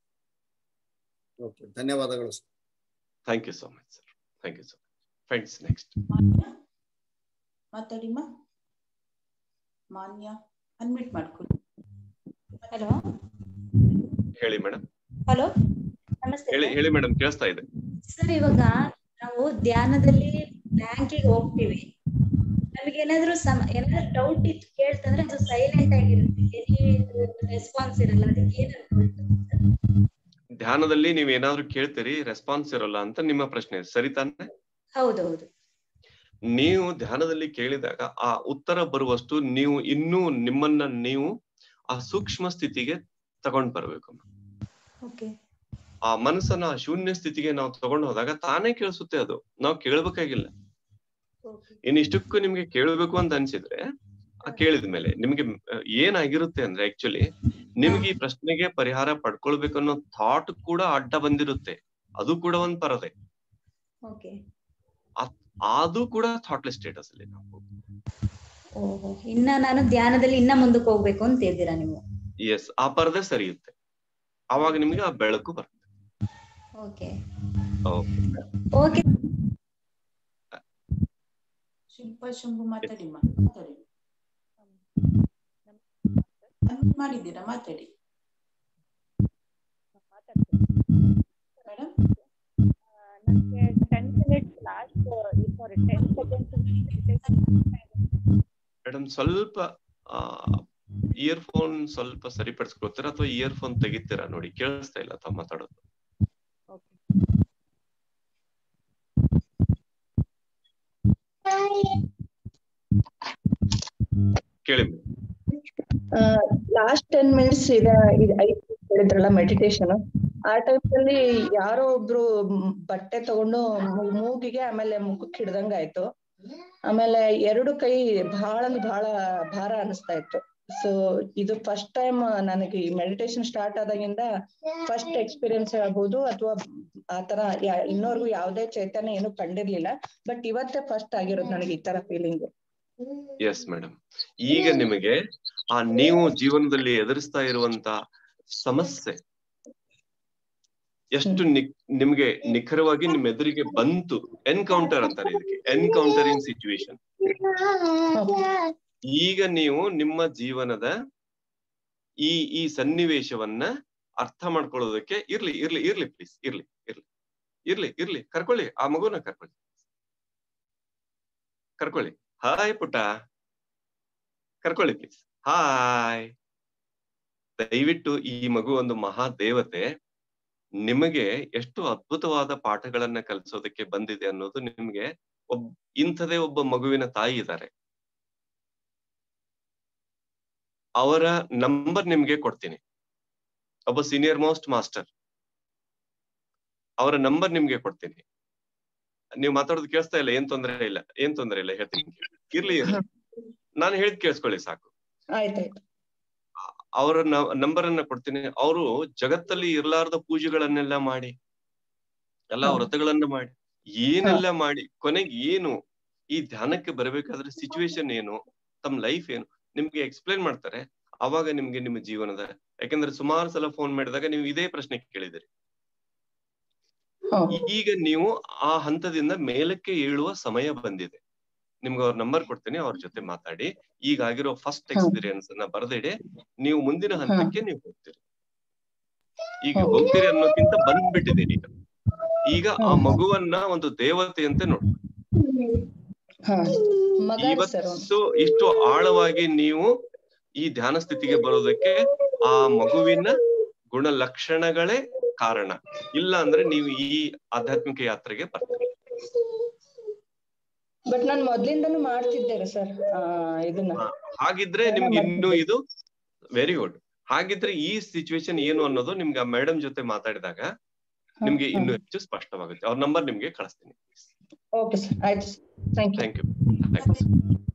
ಓಕೆ ಧನ್ಯವಾದಗಳು sir thank you so much sir thank you so much friends next ಮಾನ್ಯ ಮಾತಾಡಿಮ್ಮ ಮಾನ್ಯ ಅನ್ಮಿಟ್ ಮಾಡ್ಕೊಳ್ಳಿ ಹಲೋ ಹೇಳಿ ಮೇಡಮ್ ಹಲೋ ನಮಸ್ತೆ ಹೇಳಿ ಹೇಳಿ ಮೇಡಮ್ ಕೇಳಿಸ್ತಾ ಇದೆ ಸರ್ ಇವಾಗ ನಾವು ಧ್ಯಾನದಲ್ಲಿ ಬ್ಯಾಂಕಿಗೆ ಹೋಗ್ತೀವಿ ನಮಗೇನಾದ್ರೂ ಸಮ ಏನಾದ್ರು ಡೌಟ್ ಇತ್ತು ಕೇಳ್ತಂದ್ರೆ ಅದು ಸೈಲೆಂಟ್ ಆಗಿರುತ್ತೆ ರೆಸ್ಪಾನ್ಸ್ ಇರಲ್ಲ ಅದಕ್ಕೆ ಏನ್ ಅನ್ಕೊಳ್ತಾರೆ ಸರ್ ಧ್ಯಾನದಲ್ಲಿ ನೀವ್ ಏನಾದ್ರು ಕೇಳ್ತೀರಿ ರೆಸ್ಪಾನ್ಸ್ ಇರಲ್ಲ ಅಂತ ನಿಮ್ಮ ಪ್ರಶ್ನೆ ಸರಿ ತಾನೆ ಹೌದೌದು ನೀವು ಧ್ಯಾನದಲ್ಲಿ ಕೇಳಿದಾಗ ಆ ಉತ್ತರ ಬರುವಷ್ಟು ನೀವು ಇನ್ನೂ ನಿಮ್ಮನ್ನ ನೀವು ಆ ಸೂಕ್ಷ್ಮ ಸ್ಥಿತಿಗೆ ತಗೊಂಡ್ ಬರ್ಬೇಕು ಓಕೆ ಆ ಮನಸ್ಸನ್ನ ಆ ಶೂನ್ಯ ಸ್ಥಿತಿಗೆ ನಾವು ತಗೊಂಡು ಹೋದಾಗ ತಾನೇ ಕೇಳಿಸುತ್ತೆ ಅದು ನಾವು ಕೇಳ್ಬೇಕಾಗಿಲ್ಲ ಇನ್ ಇಷ್ಟಕ್ಕೂ ನಿಮ್ಗೆ ಕೇಳಬೇಕು ಅಂತ ಅನ್ಸಿದ್ರೆ ಆ ಕೇಳಿದ ಮೇಲೆ ನಿಮ್ಗೆ ಅಹ್, ಏನಾಗಿರುತ್ತೆ ಅಂದ್ರೆ ಆಕ್ಚುಲಿ ನಿಮ್ಗೆ ಈ ಪ್ರಶ್ನೆಗೆ ಪರಿಹಾರ ಪಡ್ಕೊಳ್ಬೇಕನ್ನೋ ಥಾಟ್ ಕೂಡ ಅಡ್ಡ ಬಂದಿರುತ್ತೆ ಅದು ಕೂಡ ಒಂದ್ ಪರದೆ ಓಕೆ ಅದು ಕೂಡ ಥಾಟ್ಲೆಸ್ ಸ್ಟೇಟಸ್ ಅಲ್ಲಿ ನಾವು ಓಹೋ ಇನ್ನ ನಾನು ಧ್ಯಾನದಲ್ಲಿ ಇನ್ನ ಮುಂದಕ್ಕೆ ಹೋಗ್ಬೇಕು ಅಂತ ಇದ್ದೀರಾ ನೀವು ಎಸ್ ಆ ಪರದೆ ಸರಿಯುತ್ತೆ ಅವಾಗ ನಿಮ್ಗೆ ಆ ಬೆಳಕು ಬರುತ್ತೆ okay Okay. Okay Shilpa Shambhu ಮಾತಾಡಿಮ್ಮ ಮಾತಾಡಿ ಅನ್ಮಿಟ್ ಮಾಡಿದ್ದೀರಾ ಮಾತಾಡಿ ಮೇಡಮ್ ನನಗೆ ten minutes last sorry ten seconds madam ಸ್ವಲ್ಪ ಇಯರ್ ಫೋನ್ ಸ್ವಲ್ಪ ಸರಿಪಡಿಸ್ಕೊಳ್ತೀರಾ ಅಥವಾ ಇಯರ್ ಫೋನ್ ತೆಗಿತೀರಾ ನೋಡಿ ಕೇಳಿಸ್ತಾ ಇಲ್ಲ ತಾವ್ ಮಾತಾಡೋದು ಕೇಳಿ madam. ಲಾಸ್ಟ್ ಟೆನ್ ಮಿನಿಟ್ಸ್ ಇದೆ ಇದ್ ಐದ್ ಹೇಳಿದ್ರಲ್ಲ ಮೆಡಿಟೇಷನ್ ಆ ಟೈಮ್ ಅಲ್ಲಿ ಯಾರೋ ಒಬ್ರು ಮ್, ಬಟ್ಟೆ ತಗೊಂಡು ಮೂ- ಮೂಗಿಗೆ ಆಮೇಲೆ ಮುಖಕ್ಕೆ ಹಿಡ್ದಂಗ ಆಯ್ತು ಆಮೇಲೆ ಎರಡು ಕೈ ಬಹಳ ಅಂದ್ರೆ ಬಹಳ ಭಾರ ಅನಿಸ್ತಾ ಇತ್ತು ಸೊ ಇದು ಫಸ್ಟ್ ಟೈಮ್ ನನಗೆ ಈ ಮೆಡಿಟೇಷನ್ ಸ್ಟಾರ್ಟ್ ಆದಾಗಿಂದ ಫಸ್ಟ್ ಎಕ್ಸ್ಪೀರಿಯನ್ಸ್ ಹೇಳ್ಬೋದು ಅಥವಾ ಆತರ ಯಾ- ಇನ್ನೋರ್ಗು ಯಾವ್ದೇ ಚೈತನ್ಯ ಏನು ಕಂಡಿರ್ಲಿಲ್ಲ ಬಟ್ ಇವತ್ತೇ ಫಸ್ಟ್ ಆಗಿರೋದು ನನಗೆ ಈ ತರ ಫೀಲಿಂಗ್ ಎಸ್ ಮೇಡಮ್ ಈಗ ನಿಮಗೆ ಆ ನೀವು ಜೀವನದಲ್ಲಿ ಎದುರಿಸ್ತಾ ಇರುವಂತ ಸಮಸ್ಯೆ ಎಷ್ಟು ನಿ- ನಿಮ್ಗೆ ನಿಖರವಾಗಿ ನಿಮ್ ಎದುರಿಗೆ ಬಂತು ಎನ್ಕೌಂಟರ್ ಅಂತಾರೆ ಇದಕ್ಕೆ ಎನ್ಕೌಂಟರಿಂಗ್ ಸಿಚುವೇಶನ್ ಈಗ ನೀವು ನಿಮ್ಮ ಜೀವನದ ಈ ಈ ಸನ್ನಿವೇಶವನ್ನ ಅರ್ಥ ಮಾಡ್ಕೊಳ್ಳೋದಕ್ಕೆ ಇರ್ಲಿ ಇರ್ಲಿ ಇರ್ಲಿ ಪ್ಲೀಸ್ ಇರ್ಲಿ ಇರ್ಲಿ ಇರ್ಲಿ ಇರ್ಲಿ ಕರ್ಕೊಳ್ಳಿ ಆ ಮಗುನ ಕರ್ಕೊಳ್ಳಿ ಕರ್ಕೊಳ್ಳಿ ಹಾಯ್ ಪುಟ್ಟ ಕರ್ಕೊಳ್ಳಿ ಪ್ಲೀಸ್ ಹಾಯ್ ದಯವಿಟ್ಟು ಈ ಮಗು ಒಂದು ಮಹಾ ದೇವತೆ ನಿಮಗೆ ಎಷ್ಟು ಅದ್ಭುತವಾದ ಪಾಠಗಳನ್ನ ಕಲಿಸೋದಕ್ಕೆ ಬಂದಿದೆ ಅನ್ನೋದು ನಿಮ್ಗೆ ಒಬ್ ಇಂಥದೇ ಒಬ್ಬ ಮಗುವಿನ ತಾಯಿ ಇದ್ದಾರೆ ಅವರ ನಂಬರ್ ನಿಮ್ಗೆ ಕೊಡ್ತೀನಿ ಒಬ್ಬ ಸೀನಿಯರ್ ಮೋಸ್ಟ್ ಮಾಸ್ಟರ್ ಅವರ ನಂಬರ್ ನಿಮ್ಗೆ ಕೊಡ್ತೀನಿ ನೀವು ಮಾತಾಡೋದು ಕೇಳಿಸ್ತಾ ಇಲ್ಲ ಏನ್ ತೊಂದರೆ ಇಲ್ಲ ಏನ್ ತೊಂದರೆ ಇಲ್ಲ ಹೇಳ್ತೀನಿ ಕೇಳಿ. ಇರ್ಲಿ ಇರ್ಲಿ ನಾನು ಹೇಳಿದ್ ಕೇಳಿಸ್ಕೊಳ್ಳಿ ಸಾಕು ಆಯ್ತಾಯ್ತು ಅವರ ನಂಬರ್ ಅನ್ನ ಕೊಡ್ತೀನಿ ಅವರು ಜಗತ್ತಲ್ಲಿ ಇರ್ಲಾರ್ದ ಪೂಜೆಗಳನ್ನೆಲ್ಲ ಮಾಡಿ ಎಲ್ಲಾ ಹಾ. ವ್ರತಗಳನ್ನ ಮಾಡಿ ಏನೆಲ್ಲ ಮಾಡಿ ಕೊನೆಗೆ ಏನು ಈ ಧ್ಯಾನಕ್ಕೆ ಬರಬೇಕಾದ್ರೆ ಸಿಚುವೇಶನ್ ಏನು ತಮ್ಮ ಲೈಫ್ ಏನು ನಿಮ್ಗೆ ಎಕ್ಸ್ಪ್ಲೇನ್ ಮಾಡ್ತಾರೆ ಅವಾಗ ನಿಮ್ಗೆ ನಿಮ್ಮ ಜೀವನದ ಯಾಕಂದ್ರೆ ಸುಮಾರು ಸಲ ಫೋನ್ ಮಾಡಿದಾಗ ನೀವು ಇದೇ ಪ್ರಶ್ನೆ ಕೇಳಿದಿರಿ ಹಾ. ಈಗ ನೀವು ಆ ಹಂತದಿಂದ ಮೇಲಕ್ಕೆ ಏಳುವ ಸಮಯ ಬಂದಿದೆ ನಿಮ್ಗೆ ಅವ್ರ ನಂಬರ್ ಕೊಡ್ತೀನಿ ಅವ್ರ ಜೊತೆ ಮಾತಾಡಿ ಈಗ ಆಗಿರೋ ಫಸ್ಟ್ ಎಕ್ಸ್ಪೀರಿಯನ್ಸ್ ಅನ್ನ ಬರೆದಿಡಿ ನೀವು ಮುಂದಿನ ಹಂತಕ್ಕೆ ನೀವು ಹೋಗ್ತೀರಿ ಈಗ ಹಾ. ಹೋಗ್ತೀರಿ ಅನ್ನೋಕ್ಕಿಂತ ಬಂದ್ಬಿಟ್ಟಿದ್ದೀರಿ ಈಗ ಈಗ ಆ ಹಾ. ಮಗುವನ್ನ ಒಂದು ದೇವತೆಯಂತೆ ನೋಡಿ ಹಾ ಮಗ ಸರ್ ಇವತ್ತು ಇಷ್ಟು ಆಳವಾಗಿ ನೀವು ಈ ಧ್ಯಾನ ಸ್ಥಿತಿಗೆ ಬರೋದಕ್ಕೆ ಆ ಮಗುವಿನ ಗುಣಲಕ್ಷಣಗಳೇ ಕಾರಣ ಇಲ್ಲ ಅಂದ್ರೆ ನೀವು ಈ ಆಧ್ಯಾತ್ಮಿಕ ಯಾತ್ರೆಗೆ ಬರ್ತೀರಿ ಬಟ್ ನಾನ್ ಮೊದ್ಲಿಂದನೂ ಮಾಡ್ತಿದ್ದೇನೆ ಸರ್ ಇದನ್ನ ಹಾ, ಹಾಗಿದ್ರೆ ನಿಮ್ಗೆ ಇನ್ನು ಇದು ವೆರಿ ಗುಡ್ ಹಾಗಿದ್ರೆ ಈ ಸಿಚುವೇಶನ್ ಏನು ಅನ್ನೋದು ನಿಮ್ಗೆ ಮೇಡಮ್ ಜೊತೆ ಮಾತಾಡಿದಾಗ ನಿಮ್ಗೆ ಇನ್ನು ಹೆಚ್ಚು ಸ್ಪಷ್ಟವಾಗುತ್ತೆ ಅವ್ರ ನಂಬರ್ ನಿಮ್ಗೆ ಕಳಿಸ್ತೀನಿ ಓಕೆ ಸರ್ ಆಯ್ತು thank you thank you thank you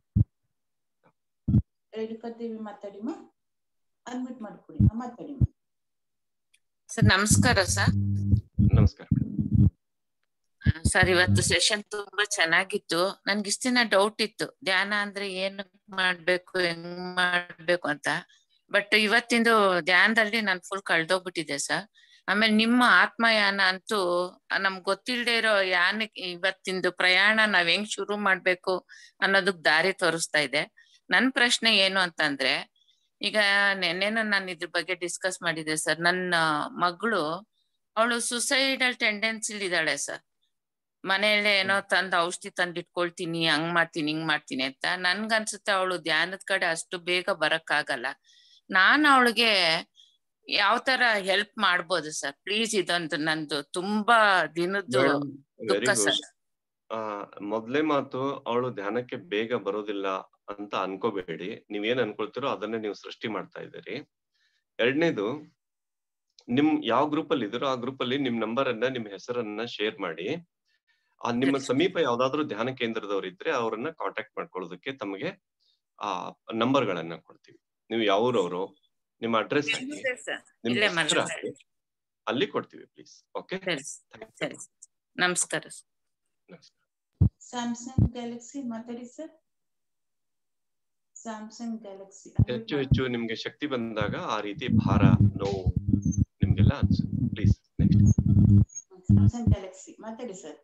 Renukadevi ಮಾತಾಡಿಮ್ಮ ಅನ್ಮಿಟ್ ಮಾಡ್ಕೊಡಿ ಹಾ, ಮಾತಾಡಿ ಸರ್ ನಮಸ್ಕಾರ ಸರ್ ನಮಸ್ಕಾರ ಸರ್ ಇವತ್ತು ಸೆಷನ್ ತುಂಬಾ ಚೆನ್ನಾಗಿತ್ತು ನನ್ಗೆ ಇಷ್ಟ ದಿನ ಡೌಟ್ ಇತ್ತು ಧ್ಯಾನ ಅಂದ್ರೆ ಏನ್ ಮಾಡ್ಬೇಕು ಹೆಂಗ್ ಮಾಡ್ಬೇಕು ಅಂತ ಬಟ್ ಇವತ್ತಿಂದು ಧ್ಯಾನದಲ್ಲಿ ನಾನು ಫುಲ್ ಕಳ್ದೋಗ್ಬಿಟ್ಟಿದೆ ಸರ್ ಆಮೇಲೆ ನಿಮ್ಮ ಆತ್ಮಯಾನ ಅಂತೂ ನಮ್ಗ್ ಗೊತ್ತಿಲ್ದೇ ಇರೋ ಯಾನಕ್ಕೆ ಇವತ್ತಿಂದು ಪ್ರಯಾಣ ನಾವ್ ಹೆಂಗ್ ಶುರು ಮಾಡ್ಬೇಕು ಅನ್ನೋದಕ್ ದಾರಿ ತೋರಿಸ್ತಾ ಇದೆ ನನ್ ಪ್ರಶ್ನೆ ಏನು ಅಂತಂದ್ರೆ ಈಗ ನೆನ್ನೆನ ನಾನು ಇದ್ರ ಬಗ್ಗೆ ಡಿಸ್ಕಸ್ ಮಾಡಿದ್ದೆ ಸರ್ ನನ್ನ ಮಗಳು ಅವಳು ಸುಸೈಡಲ್ ಟೆಂಡೆನ್ಸಿಲ್ ಇದ್ದಾಳೆ ಸರ್ ಮನೆಯಲ್ಲೇ ಏನೋ ತಂದ್ ಔಷಧಿ ತಂದ್ ಇಟ್ಕೊಳ್ತೀನಿ ಹಂಗ್ ಮಾಡ್ತೀನಿ ಹಿಂಗ್ ಮಾಡ್ತೀನಿ ಅಂತ ನನ್ಗನ್ಸುತ್ತೆ ಅವಳು ಧ್ಯಾನದ ಕಡೆ ಅಷ್ಟು ಬೇಗ ಬರಕ್ ಆಗಲ್ಲ ನಾನ್ ಅವಳಿಗೆ ಯಾವ ತರ ಹೆಲ್ಪ್ ಮಾಡ್ಬೋದು ಸರ್ ಪ್ಲೀಸ್ ಇದೊಂದು ನಂದು ತುಂಬಾ ದಿನದ್ದು ಮೇಡಮ್ ವೆರಿ ದುಃಖ ಗುಡ್ ಸರ್ ಆ ಮೊದ್ಲೇ ಮಾತು ಅವಳು ಧ್ಯಾನಕ್ಕೆ ಬೇಗ ಬರೋದಿಲ್ಲ ಅಂತ ಅನ್ಕೋಬೇಡಿ ನೀವೇನ್ ಅನ್ಕೊಳ್ತೀರೋ ಅದನ್ನೇ ನೀವು ಸೃಷ್ಟಿ ಮಾಡ್ತಾ ಇದ್ದೀರಿ ಎರಡನೇದು ನಿಮ್ ಯಾವ ಗ್ರೂಪ್ ಅಲ್ಲಿ ಇದ್ದೀರೋ ಆ ಗ್ರೂಪ್ ಅಲ್ಲಿ ನಿಮ್ ನಂಬರ್ ಅನ್ನ ನಿಮ್ ಹೆಸರನ್ನ ಶೇರ್ ಮಾಡಿ ಆ ನಿಮ್ಮ ಸಮೀಪ ಯಾವ್ದಾದ್ರು ಧ್ಯಾನ ಕೇಂದ್ರದವ್ರು ಇದ್ರೆ ಅವ್ರನ್ನ ಕಾಂಟ್ಯಾಕ್ಟ್ ಮಾಡ್ಕೊಳ್ಳೋದಕ್ಕೆ ತಮಗೆ ಆ ನಂಬರ್ ಗಳನ್ನ ಕೊಡ್ತೀವಿ ನೀವು ಯಾವ್ರವ್ರು ನಿಮ್ಮ ಅಡ್ರೆಸ್ ಹಾಕಿ ಸರ್ ನಿಮ್ ಇಲ್ಲೇ ಹೆಸರು ಮನೆ ಹಾಕಿ ಅಲ್ಲಿ ಕೊಡ್ತೀವಿ ಪ್ಲೀಸ್ ಓಕೆ ಸರಿ ಸರಿ ನಮಸ್ಕಾರ ಸರ್ ಸ್ಯಾಮ್ಸಂಗ್ ಗ್ಯಾಲಕ್ಸಿ ಮಾತಾಡಿ ಸರ್ ಸ್ಯಾಮ್ಸಂಗ್ ಗ್ಯಾಲಕ್ಸಿ ಹೆಚ್ಚು ಹೆಚ್ಚು ನಿಮ್ಗೆ ಶಕ್ತಿ ಬಂದಾಗ ಆ ರೀತಿ ಭಾರ ನೋವು ನಿಮ್ಗೆಲ್ಲ ಅನ್ಸುತ್ತೆ ಪ್ಲೀಸ್ ನೆಕ್ಸ್ಟ್ ಸ್ಯಾಮ್ಸಂಗ್ ಗ್ಯಾಲಕ್ಸಿ ಮಾತಾಡಿ ಸರ್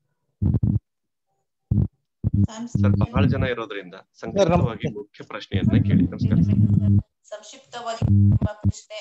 ಸರ್ ಬಹಳ ಜನ ಇರೋದ್ರಿಂದ ಸಂಕ್ಷಿಪ್ತವಾಗಿ ಮುಖ್ಯ ಪ್ರಶ್ನೆಯನ್ನ ಕೇಳಿ ನಮಸ್ಕಾರ ಸರ್. ಸಂಕ್ಷಿಪ್ತವಾಗಿ ನಿಮ್ಮ ಪ್ರಶ್ನೆ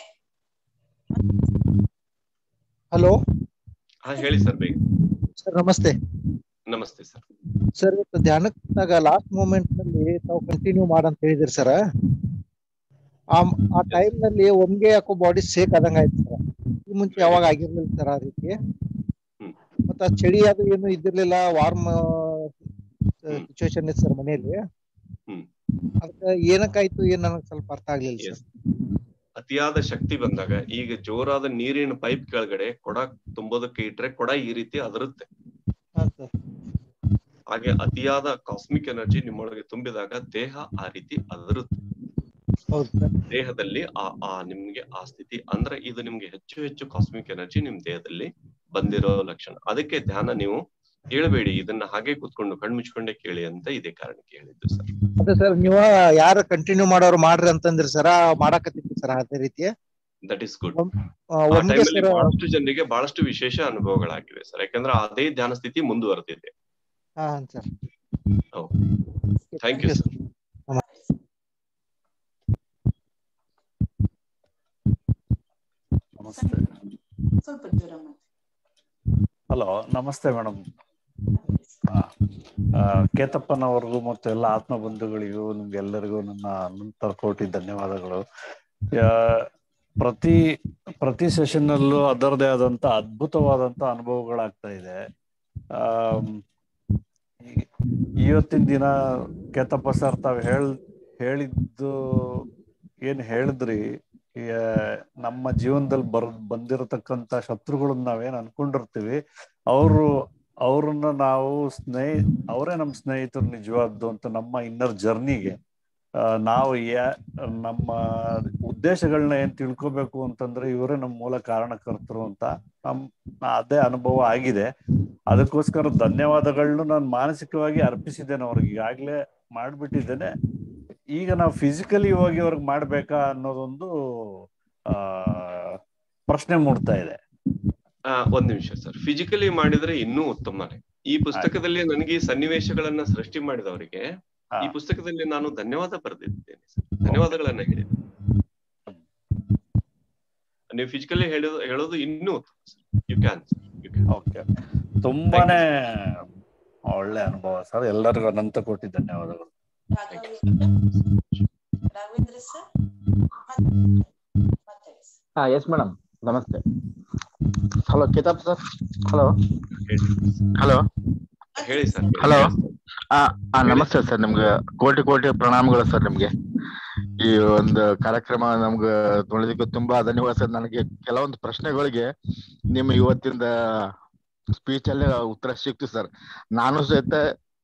ಹಲೋ ಹಾ ಹೇಳಿ ಸರ್ ಬೇಗ ಸರ್ ನಮಸ್ತೆ ನಮಸ್ತೆ ಸರ್ ಸರ್ ಇವತ್ತು ಧ್ಯಾನಕ್ಕಾಗ ಲಾಸ್ಟ್ ಮೂಮೆಂಟ್ ನಲ್ಲಿ ತಾವು ಕಂಟಿನ್ಯೂ ಮಾಡಂತ ಹೇಳಿದ್ರಿ ಸರ್ ಆ ಆ ಟೈಮ್ ನಲ್ಲಿ ಒಮ್ಗೆ ಯಾಕೋ ಬಾಡಿ ಸೇಕ್ ಆದಂಗ ಆಯ್ತು ಸರ್ ಈ ಮುಂಚೆ ಯಾವಾಗ ಆಗಿರ್ಲಿಲ್ಲ ಸರ್ ಆ ರೀತಿ ಮತ್ತ ಆ ಚಳಿ ಅದು ಏನು ಇದ್ದಿರ್ಲಿಲ್ಲ ವಾರ್ಮ್ ಸಿಚುವೇಶನ್ ಇತ್ತು ಸರ್ ಮನೆಯಲ್ಲಿ ಹ್ಮ್ ಅದಕ್ಕೆ ಏನಕ್ಕಾಯ್ತು ಏನ್ ನನಗೆ ಸ್ವಲ್ಪ ಅರ್ಥ ಆಗ್ಲಿಲ್ಲ ಸರ್ ಅತಿಯಾದ ಶಕ್ತಿ ಬಂದಾಗ ಈಗ ಜೋರಾದ ನೀರಿನ ಪೈಪ್ ಕೆಳಗಡೆ ಕೊಡ ತುಂಬೋದಕ್ಕೆ ಇಟ್ರೆ ಕೊಡ ಈ ರೀತಿ ಅದರುತ್ತೆ ಹಾ ಸರ್ ಹಾಗೆ ಅತಿಯಾದ ಕಾಸ್ಮಿಕ್ ಎನರ್ಜಿ ನಿಮ್ಮೊಳಗೆ ತುಂಬಿದಾಗ ದೇಹ ಆ ರೀತಿ ಅದರುತ್ತೆ ಹೌದು ಸರ್ ದೇಹದಲ್ಲಿ ಆ ಆ ನಿಮ್ಗೆ ಆ ಸ್ಥಿತಿ ಅಂದ್ರೆ ಇದು ನಿಮ್ಗೆ ಹೆಚ್ಚು ಹೆಚ್ಚು ಕಾಸ್ಮಿಕ್ ಎನರ್ಜಿ ನಿಮ್ ದೇಹದಲ್ಲಿ ಬಂದಿರೋ ಲಕ್ಷಣ ಅದಕ್ಕೆ ಧ್ಯಾನ ನೀವು ಕೇಳಬೇಡಿ ಇದನ್ನ ಹಾಗೆ ಕೂತ್ಕೊಂಡು ಕಣ್ಣು ಮುಚ್ಕೊಂಡೇ ಕೇಳಿ ಅಂತ ಇದೇ ಕಾರಣಕ್ಕೆ ಹೇಳಿದ್ದು ಸರ್ ಅದೇ ಸರ್ ನೀವ ಯಾರು ಕಂಟಿನ್ಯೂ ಮಾಡೋರು ಮಾಡ್ರಿ ಅಂತಂದ್ರಿ ಸರ್ ಮಾಡಾಕತ್ತಿತ್ತು ಸರ್ ಅದೇ ರೀತಿ ದಟ್ ಇಸ್ ಗುಡ್ ಆ, ಆ ಒಮ್ಗೆ ಟೈಮಲ್ಲಿ ಸರ್ ಬಹಳಷ್ಟು ಜನರಿಗೆ ಬಹಳಷ್ಟು ವಿಶೇಷ ಅನುಭವಗಳಾಗಿವೆ ಸರ್ ಯಾಕಂದ್ರೆ ಅದೇ ಧ್ಯಾನ ಸ್ಥಿತಿ ಮುಂದುವರೆದಿದೆ ಹಾ ಸರ್ ಥ್ಯಾಂಕ್ ಯು ಸರ್ ನಮಸ್ತೆ ಸ್ವಲ್ಪ ದೂರ ಮಾತಾಡಿ ಹಲೋ ನಮಸ್ತೆ ಮೇಡಮ್ ಕೇತಪ್ಪನವರಿಗೂ ಮತ್ತು ಎಲ್ಲ ಆತ್ಮ ಬಂಧುಗಳಿಗೂ ನಿಮ್ಗೆಲ್ಲರಿಗೂ ನನ್ನ ಅನಂತ ಕೋಟಿ ಧನ್ಯವಾದಗಳು ಯಾ- ಪ್ರತಿ ಪ್ರತಿ ಸೆಷನ್ ಅಲ್ಲೂ ಅದರದೇ ಆದಂತ ಅದ್ಭುತವಾದಂತ ಅನುಭವಗಳಾಗ್ತಾ ಇದೆ ಆಮ್, ಈ- ಇವತ್ತಿನ ದಿನ ಕೇತಪ್ಪ ಸರ್ ತಾವ್ ಹೇಳ್ ಹೇಳಿದ್ದು ಏನ್ ಹೇಳಿದ್ರಿ ಈ, ನಮ್ಮ ಜೀವನದಲ್ಲಿ ಬರ್ ಬಂದಿರತಕ್ಕಂತ ಶತ್ರುಗಳನ್ನ ನಾವೇನ್ ಅನ್ಕೊಂಡಿರ್ತೀವಿ ಅವರು ಅವ್ರನ್ನ ನಾವು ಸ್ನೇಹಿ ಅವರೇ ನಮ್ಮ ಸ್ನೇಹಿತರು ನಿಜವಾದ್ದು ಅಂತ ನಮ್ಮ ಇನ್ನರ್ ಜರ್ನಿಗೆ ಆ, ನಾವು ಯಾ- ನಮ್ಮ ಉದ್ದೇಶಗಳನ್ನ ಏನ್ ತಿಳ್ಕೊಬೇಕು ಅಂತಂದ್ರೆ ಇವರೇ ನಮ್ಮ ಮೂಲ ಕಾರಣಕರ್ತರು ಅಂತ ನಮ್ ಅದೇ ಅನುಭವ ಆಗಿದೆ ಅದಕ್ಕೋಸ್ಕರ ಧನ್ಯವಾದಗಳನ್ನ ನಾನು ಮಾನಸಿಕವಾಗಿ ಅರ್ಪಿಸಿದ್ದೇನೆ ಅವ್ರಿಗೆ ಈಗಾಗ್ಲೇ ಮಾಡ್ಬಿಟ್ಟಿದ್ದೇನೆ ಈಗ ನಾವು ಫಿಸಿಕಲಿ ಹೋಗಿ ಅವ್ರಿಗೆ ಮಾಡ್ಬೇಕಾ ಅನ್ನೋದೊಂದು ಆ ಪ್ರಶ್ನೆ ಮೂಡ್ತಾ ಇದೆ ಆ, ಒಂದ್ ನಿಮಿಷ ಸರ್ ಫಿಸಿಕಲಿ ಮಾಡಿದ್ರೆ ಇನ್ನೂ ಉತ್ತಮನೇ ಈ ಪುಸ್ತಕದಲ್ಲಿ ನನಗೆ ಈ ಸನ್ನಿವೇಶಗಳನ್ನ ಸೃಷ್ಟಿ ಮಾಡಿದವರಿಗೆ ಈ ಪುಸ್ತಕದಲ್ಲಿ ನಾನು ಧನ್ಯವಾದ ಬರೆದಿದ್ದೇನೆ ಸರ್ ಧನ್ಯವಾದಗಳನ್ನ ಹೇಳಿದೆ ನೀವು ಫಿಸಿಕಲಿ ಹೇಳೋದು ಹೇಳೋದು ಇನ್ನೂ ಉತ್ತಮ ಸರ್ ಯು ಕ್ಯಾನ್ ಓಕೆ ತುಂಬಾನೇ ಒಳ್ಳೆ ಅನುಭವ ಸರ್ ಎಲ್ಲರಿಗೂ ಅನಂತ ಕೋಟಿ ಧನ್ಯವಾದಗಳು ರಾಘವೇಂದ್ರ ಸರ್ ಹಾ ಎಸ್ ಮೇಡಮ್ ನಮಸ್ತೆ ಹಲೋ ಕಿತಾಬ್ ಸರ್ ಹಲೋ ಹಲೋ ಹೇಳಿ ಸರ್ ಹಲೋ ಆ ನಮಸ್ತೆ ಸರ್ ನಿಮ್ಗೆ ಕೋಟಿ ಕೋಟಿ ಪ್ರಣಾಮಗಳು ಸರ್ ನಿಮ್ಗೆ ಈ ಒಂದು ಕಾರ್ಯಕ್ರಮ ನಮ್ಗೆ ನೋಡಿದಕ್ಕೆ ತುಂಬಾ ಧನ್ಯವಾದ ಸರ್ ನನಗೆ ಕೆಲವೊಂದು ಪ್ರಶ್ನೆಗಳಿಗೆ ನಿಮ್ಮ ಇವತ್ತಿಂದ ಸ್ಪೀಚ್ ಅಲ್ಲೇ ಉತ್ತರ ಸಿಕ್ತು ಸರ್ ನಾನು ಸಹಿತ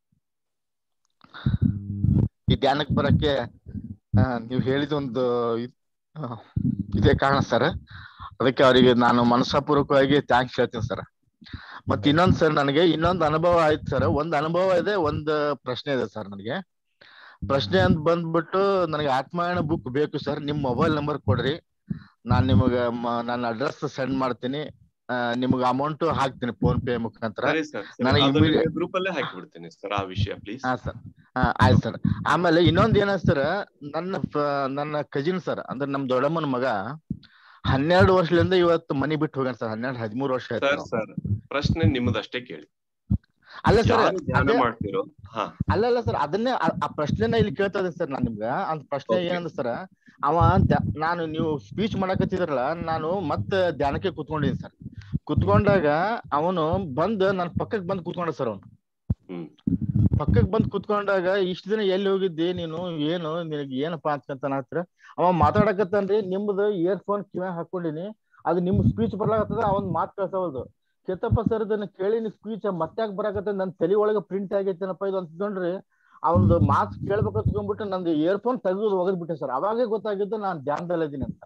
ಈ ಧ್ಯಾನಕ್ಕೆ ಬರಕ್ಕೆ ಆ, ನೀವು ಹೇಳಿದ ಒಂದು ಇದ್- ಆ, ಇದೇ ಕಾರಣ ಸರ್ ಅದಕ್ಕೆ ಅವರಿಗೆ ನಾನು ಮನಸ್ಸಪೂರ್ವಕವಾಗಿ ಥ್ಯಾಂಕ್ಸ್ ಹೇಳ್ತೀನಿ ಸರ್ ಮತ್ತೆ ಇನ್ನೊಂದ್ ಸರ್ ನನಗೆ ಇನ್ನೊಂದು ಅನುಭವ ಆಯ್ತು ಸರ್ ಒಂದ್ ಅನುಭವ ಇದೆ ಒಂದ್ ಪ್ರಶ್ನೆ ಇದೆ ಸರ್ ನನಗೆ ಪ್ರಶ್ನೆ ಅಂತ ಬಂದ್ಬಿಟ್ಟು ನನಗೆ ಆತ್ಮಾಯಣ ಬುಕ್ ಬೇಕು ಸರ್ ನಿಮ್ ಮೊಬೈಲ್ ನಂಬರ್ ಕೊಡ್ರಿ ನಾನ್ ನಿಮಗ ಮ- ನನ್ನ ಅಡ್ರೆಸ್ ಸೆಂಡ್ ಮಾಡ್ತೀನಿ ಆ, ನಿಮ್ಗೆ ಅಮೌಂಟ್ ಹಾಕ್ತೀನಿ ಫೋನ್ ಪೇ ಮುಖಾಂತರ ಸರಿ ಸರ್ ನನಗೆ immediate- ಗ್ರೂಪ್ ಅಲ್ಲೇ ಹಾಕಿ ಬಿಡ್ತೀನಿ ಸರ್ ಆ ವಿಷಯ ಪ್ಲೀಸ್ ಹಾ ಸರ್ ಹಾ ಆಯ್ತು ಸರ್ ಆಮೇಲೆ ಇನ್ನೊಂದ್ ಏನ ಸರ್ ನನ್ನ ಫ- ನನ್ನ ಕಜಿನ್ ಸರ್ ಅಂದ್ರೆ ನಮ್ ದೊಡ್ಡಮ್ಮನ ಮಗ ಹನ್ನೆರಡು ವರ್ಷದಿಂದ ಇವತ್ತು ಮನಿ ಬಿಟ್ಟು ಹೋಗ್ಯಾನ ಸರ್ ಹನ್ನೆರಡು ಹದಿಮೂರು ವರ್ಷ ಆಯ್ತು ಸರ್ ನಾವು. ಸರ್ ಪ್ರಶ್ನೆ ನಿಮ್ಮದಷ್ಟೇ ಕೇಳಿ ಅಲ್ಲ ಸರ್ ಯಾರು ಧ್ಯಾನ ಅದೇ ಮಾಡ್ತಿರೋ ಹಾ ಅಲ್ಲ ಅಲ್ಲ ಸರ್ ಅದನ್ನೇ ಆ- ಆ ಪ್ರಶ್ನೆನ ಇಲ್ಲಿ ಕೇಳ್ತಾ ಇದೆ ಸರ್ ನಾನ್ ನಿಮ್ಗ ಅಂತ ಪ್ರಶ್ನೆ Okay. ಏನಂದ್ರೆ ಸರ್ ಅವ ದ- ನಾನು ನೀವು ಸ್ಪೀಚ್ ಮಾಡಕತ್ತಿದ್ರಲ್ಲ ನಾನು ಮತ್ತೆ ಧ್ಯಾನಕ್ಕೆ ಕುತ್ಕೊಂಡಿದ್ದೀನಿ ಸರ್ ಕುತ್ಕೊಂಡಾಗ ಅವನು ಬಂದ್ ನನ್ ಪಕ್ಕಕ್ ಬಂದ್ ಕುತ್ಕೊಂಡ ಸರ್ ಅವನು ಹ್ಮ್ ಪಕ್ಕಕ್ ಬಂದ್ ಕುತ್ಕೊಂಡಾಗ ಇಷ್ಟ ದಿನ ಎಲ್ಲಿ ಹೋಗಿದ್ದಿ ನೀನು ಏನು ನಿನಗೆ ಏನಪ್ಪಾ ಅಂತ ಹತ್ರ ಅವ ಮಾತಾಡಕತ್ತಾನ್ರಿ ನಿಮ್ದು ಇಯರ್ ಫೋನ್ ಕಿವ್ಯಾಗ ಹಾಕೊಂಡಿನಿ ಅದು ನಿಮ್ ಸ್ಪೀಚ್ ಬರ್ಲಾಕತ್ತದ ಅವನ್ ಮಾತ್ ಕೇಳ್ಸವಲ್ದು ಕೆತ್ತಪ್ಪ ಸರ್ ಇದನ್ನ ಕೇಳಿ ನೀ ಸ್ಪೀಚ್ ಮತ್ತ್ಯಾಕ್ ಬರಾಕತ್ತ ನನ್ ತಲೆ ಒಳಗ ಪ್ರಿಂಟ್ ಆಗೈತೇನಪ್ಪ ಇದು ಅಂದ್ಕೊಂಡ್ರಿ ಅವನ್ದು ಮಾತ್ ಕೇಳ್ಬೇಕು ಅಂದ್ಕೊಂಡ್ಬಿಟ್ಟು ನಂದು ಇಯರ್ ಫೋನ್ ತೆಗೆದು ಒಗದ್ಬಿಟ್ಟೆ ಸರ್ ಅವಾಗೇ ಗೊತ್ತಾಗಿದ್ದು ನಾನ್ ಧ್ಯಾನದಲ್ಲಿ ಇದೀನಿ ಅಂತ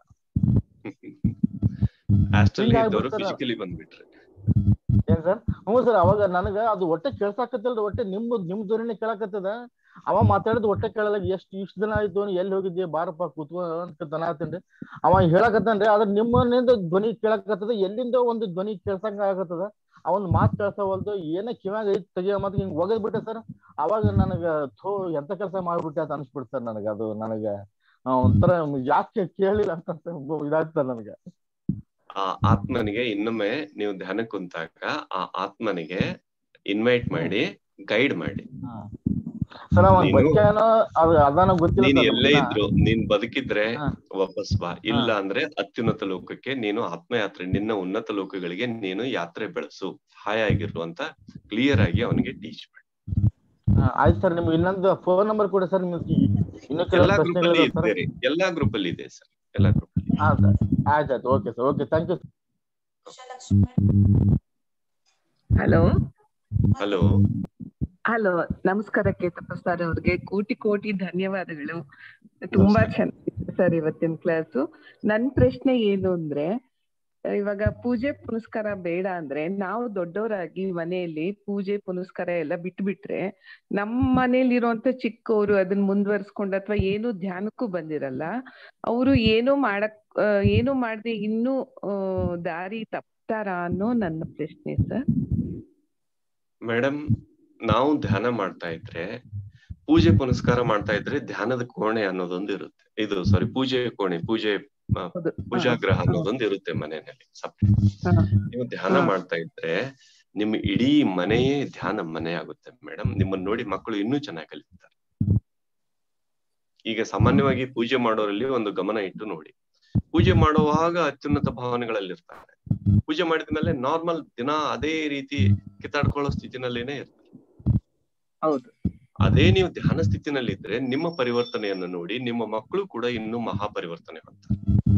ಹಾಸ್ಟೆಲ್ ಹಿಂಗ್ ಇದ್ದವರು ಆಗ್ಬಿಡ್ತಾರ. ಫಿಸಿಕಲಿ ಬಂದ್ಬಿಟ್ರೆ ಏನ್ ಸರ್ ಹ್ಞೂ ಸರ್ ಅವಾಗ ನನಗ ಅದು ಒಟ್ಟೆ ಕೇಳ್ಸಾಕತ್ತಿಲ್ರಿ ಒಟ್ಟೆ ನಿಮ್ ನಿಮ್ ಧ್ವನಿನೇ ಕೇಳಕತ್ತದ ಅವ ಮಾತಾಡಿದ್ ಒಟ್ಟೆ ಕೇಳಲ್ಲ ಎಷ್ಟ್ ಇಷ್ಟ ದಿನ ಆಯ್ತು ನೀ ಎಲ್ಲಿ ಹೋಗಿದ್ದಿ ಬಾರಪ್ಪ ಕೂತ್ಕೊ ಅಂತ ತನಾತೇನ್ರಿ ಅವ ಹೇಳಕತ್ತಾನ್ರಿ ಆದ್ರ ನಿಮ್ಮನಿಂದ ಧ್ವನಿ ಕೇಳಕತ್ತದ ಎಲ್ಲಿಂದ ಒಂದು ಧ್ವನಿ ಕೇಳ್ಸಂಗ ಆಗತ್ತದ ಅವನ್ ಮಾತ್ ಕೇಳ್ಸವಲ್ದು ಏನ ಕಿವ್ಯಾಗ ಐತ್ ತೆಗಿಯೋ ಮಾತ್ ಹಿಂಗ್ ಒಗದ್ ಬಿಟ್ಟೆ ಸರ್ ಅವಾಗ ನನಗ ಥೋ ಎಂತ ಕೆಲಸ ಮಾಡ್ಬಿಟ್ಟೆ ಅಂತ ಅನ್ಸ್ಬಿಡ್ತ ಸರ್ ನನಗ ಅದು ನನಗ ಆ, ಒಂಥರ ಯಾಕೆ ಕೇಳಿಲ್ಲ ಅಂತ ಇದಾಗ್ತದ ನನಗ ಆ ಆತ್ಮನಿಗೆ ಇನ್ನೊಮ್ಮೆ ನೀವು ಧ್ಯಾನ ಕುಂತಾಗ ಆ ಆತ್ಮನಿಗೆ ಇನ್ವೈಟ್ ಮಾಡಿ ಗೈಡ್ ಮಾಡಿ ಸರ್ ಅವ ನೀನು- ಬಚ್ಚಾನೋ ಅದು ಅದಾನ ಗೊತ್ತಿಲ್ಲ ನೀನ್ ಸರ್ ಎಲ್ಲೇ ನಮ್ಗೆ. ಇದ್ರು ನೀನ್ ಬದುಕಿದ್ರೆ ವಾಪಸ್ ಬಾ ಇಲ್ಲ ಅಂದ್ರೆ ಅತ್ಯುನ್ನತ ಲೋಕಕ್ಕೆ ನೀನು ಆತ್ಮಯಾತ್ರೆ ನಿನ್ನ ಉನ್ನತ ಲೋಕಗಳಿಗೆ ನೀನು ಯಾತ್ರೆ ಬೆಳೆಸು ಹಾಯಾಗಿರು ಅಂತ ಕ್ಲಿಯರ್ ಆಗಿ ಅವನಿಗೆ ಟೀಚ್ ಮಾಡಿ ಹಾ, ಆಯ್ತು ಸರ್ ನಿಮ್ಗೆ ಇನ್ನೊಂದು ಫೋನ್ ನಂಬರ್ ಕೊಡಿ ಸರ್ ನಿಮ್ಗೆ ಇನ್ನೂ ಎಲ್ಲಾ ಕೆಲವು ಗ್ರೂಪ್ ಅಲ್ಲಿ ಪ್ರಶ್ನೆಗಳಿದಾವೆ ಸರ್ ಇದ್ದೀರಿ ಎಲ್ಲಾ ಗ್ರೂಪ್ ಅಲ್ಲಿ ಇದೆ ಸರ್ ಎಲ್ಲಾ ಗ್ರೂಪ್ ಹಾ ಸರ್ ಆಯ್ತು ಆಯ್ತು okay sir okay thank you hello hello hello ನಮಸ್ಕಾರ ಕೇತಪ್ಪ ಸರ್ ಅವ್ರಿಗೆ ಕೋಟಿ ಕೋಟಿ ಧನ್ಯವಾದಗಳು ತುಂಬಾ ಚೆನ್ನಾಗಿದೆ ಸರ್ ಇವತ್ತಿನ ಕ್ಲಾಸು ನನ್ ಪ್ರಶ್ನೆ ಏನು ಅಂದ್ರೆ ಇವಾಗ ಪೂಜೆ ಪುನಸ್ಕಾರ ಬೇಡ ಅಂದ್ರೆ ನಾವು ದೊಡ್ಡವರಾಗಿ ಮನೆಯಲ್ಲಿ ಪೂಜೆ ಪುನಸ್ಕಾರ ಎಲ್ಲ ಬಿಟ್ಬಿಟ್ರೆ ನಮ್ಮ ಮನೇಲಿ ಇರುವಂತ ಚಿಕ್ಕವರು ಅದನ್ನ ಮುಂದುವರ್ಸ್ಕೊಂಡು ಅಥವಾ ಏನು ಧ್ಯಾನಕ್ಕೂ ಬಂದಿರಲ್ಲ ಅವರು ಏನೋ ಮಾಡಕ್ ಆ, ಏನು ಮಾಡದೆ ಇನ್ನೂ ಆ, ದಾರಿ ತಪ್ತಾರ ಅನ್ನೋ ನನ್ನ ಪ್ರಶ್ನೆ ಸರ್ ಮೇಡಮ್ ನಾವು ಧ್ಯಾನ ಮಾಡ್ತಾ ಇದ್ರೆ ಪೂಜೆ ಪುನಸ್ಕಾರ ಮಾಡ್ತಾ ಇದ್ರೆ ಧ್ಯಾನದ ಕೋಣೆ ಅನ್ನೋದೊಂದು ಇರುತ್ತೆ ಇದು ಸಾರಿ ಪೂಜೆ ಕೋಣೆ ಪೂಜೆ ಆ, ಪೂಜಾಗ್ರಹ ಅನ್ನೋದೊಂದು ಇರುತ್ತೆ ಮನೆಯಲ್ಲಿ ಸಪ್ರೇಟ್ ನೀವು ಧ್ಯಾನ ಮಾಡ್ತಾ ಇದ್ರೆ ನಿಮ್ಮ ಇಡೀ ಮನೆಯೇ ಧ್ಯಾನ ಮನೆ ಆಗುತ್ತೆ ಮೇಡಮ್ ನಿಮ್ಮನ್ನ ನೋಡಿ ಮಕ್ಕಳು ಇನ್ನೂ ಚೆನ್ನಾಗಿ ಕಲಿತಾರೆ ಈಗ ಸಾಮಾನ್ಯವಾಗಿ ಪೂಜೆ ಮಾಡೋರಲ್ಲಿ ಒಂದು ಗಮನ ಇಟ್ಟು ನೋಡಿ ಪೂಜೆ ಮಾಡುವಾಗ ಅತ್ಯುನ್ನತ ಭಾವನೆಗಳಲ್ಲಿರ್ತಾರೆ ಪೂಜೆ ಮಾಡಿದ ಮೇಲೆ ನಾರ್ಮಲ್ ದಿನ ಅದೇ ರೀತಿ ಕಿತ್ತಾಡ್ಕೊಳ್ಳೋ ಸ್ಥಿತಿನಲ್ಲೇನೆ ಇರ್ತಾರೆ ಹೌದು ಅದೇ ನೀವು ಧ್ಯಾನ ಸ್ಥಿತಿನಲ್ಲಿ ಇದ್ರೆ ನಿಮ್ಮ ಪರಿವರ್ತನೆಯನ್ನು ನೋಡಿ ನಿಮ್ಮ ಮಕ್ಕಳು ಕೂಡ ಇನ್ನೂ ಮಹಾ ಪರಿವರ್ತನೆ ಹೊಂದ್ತಾರೆ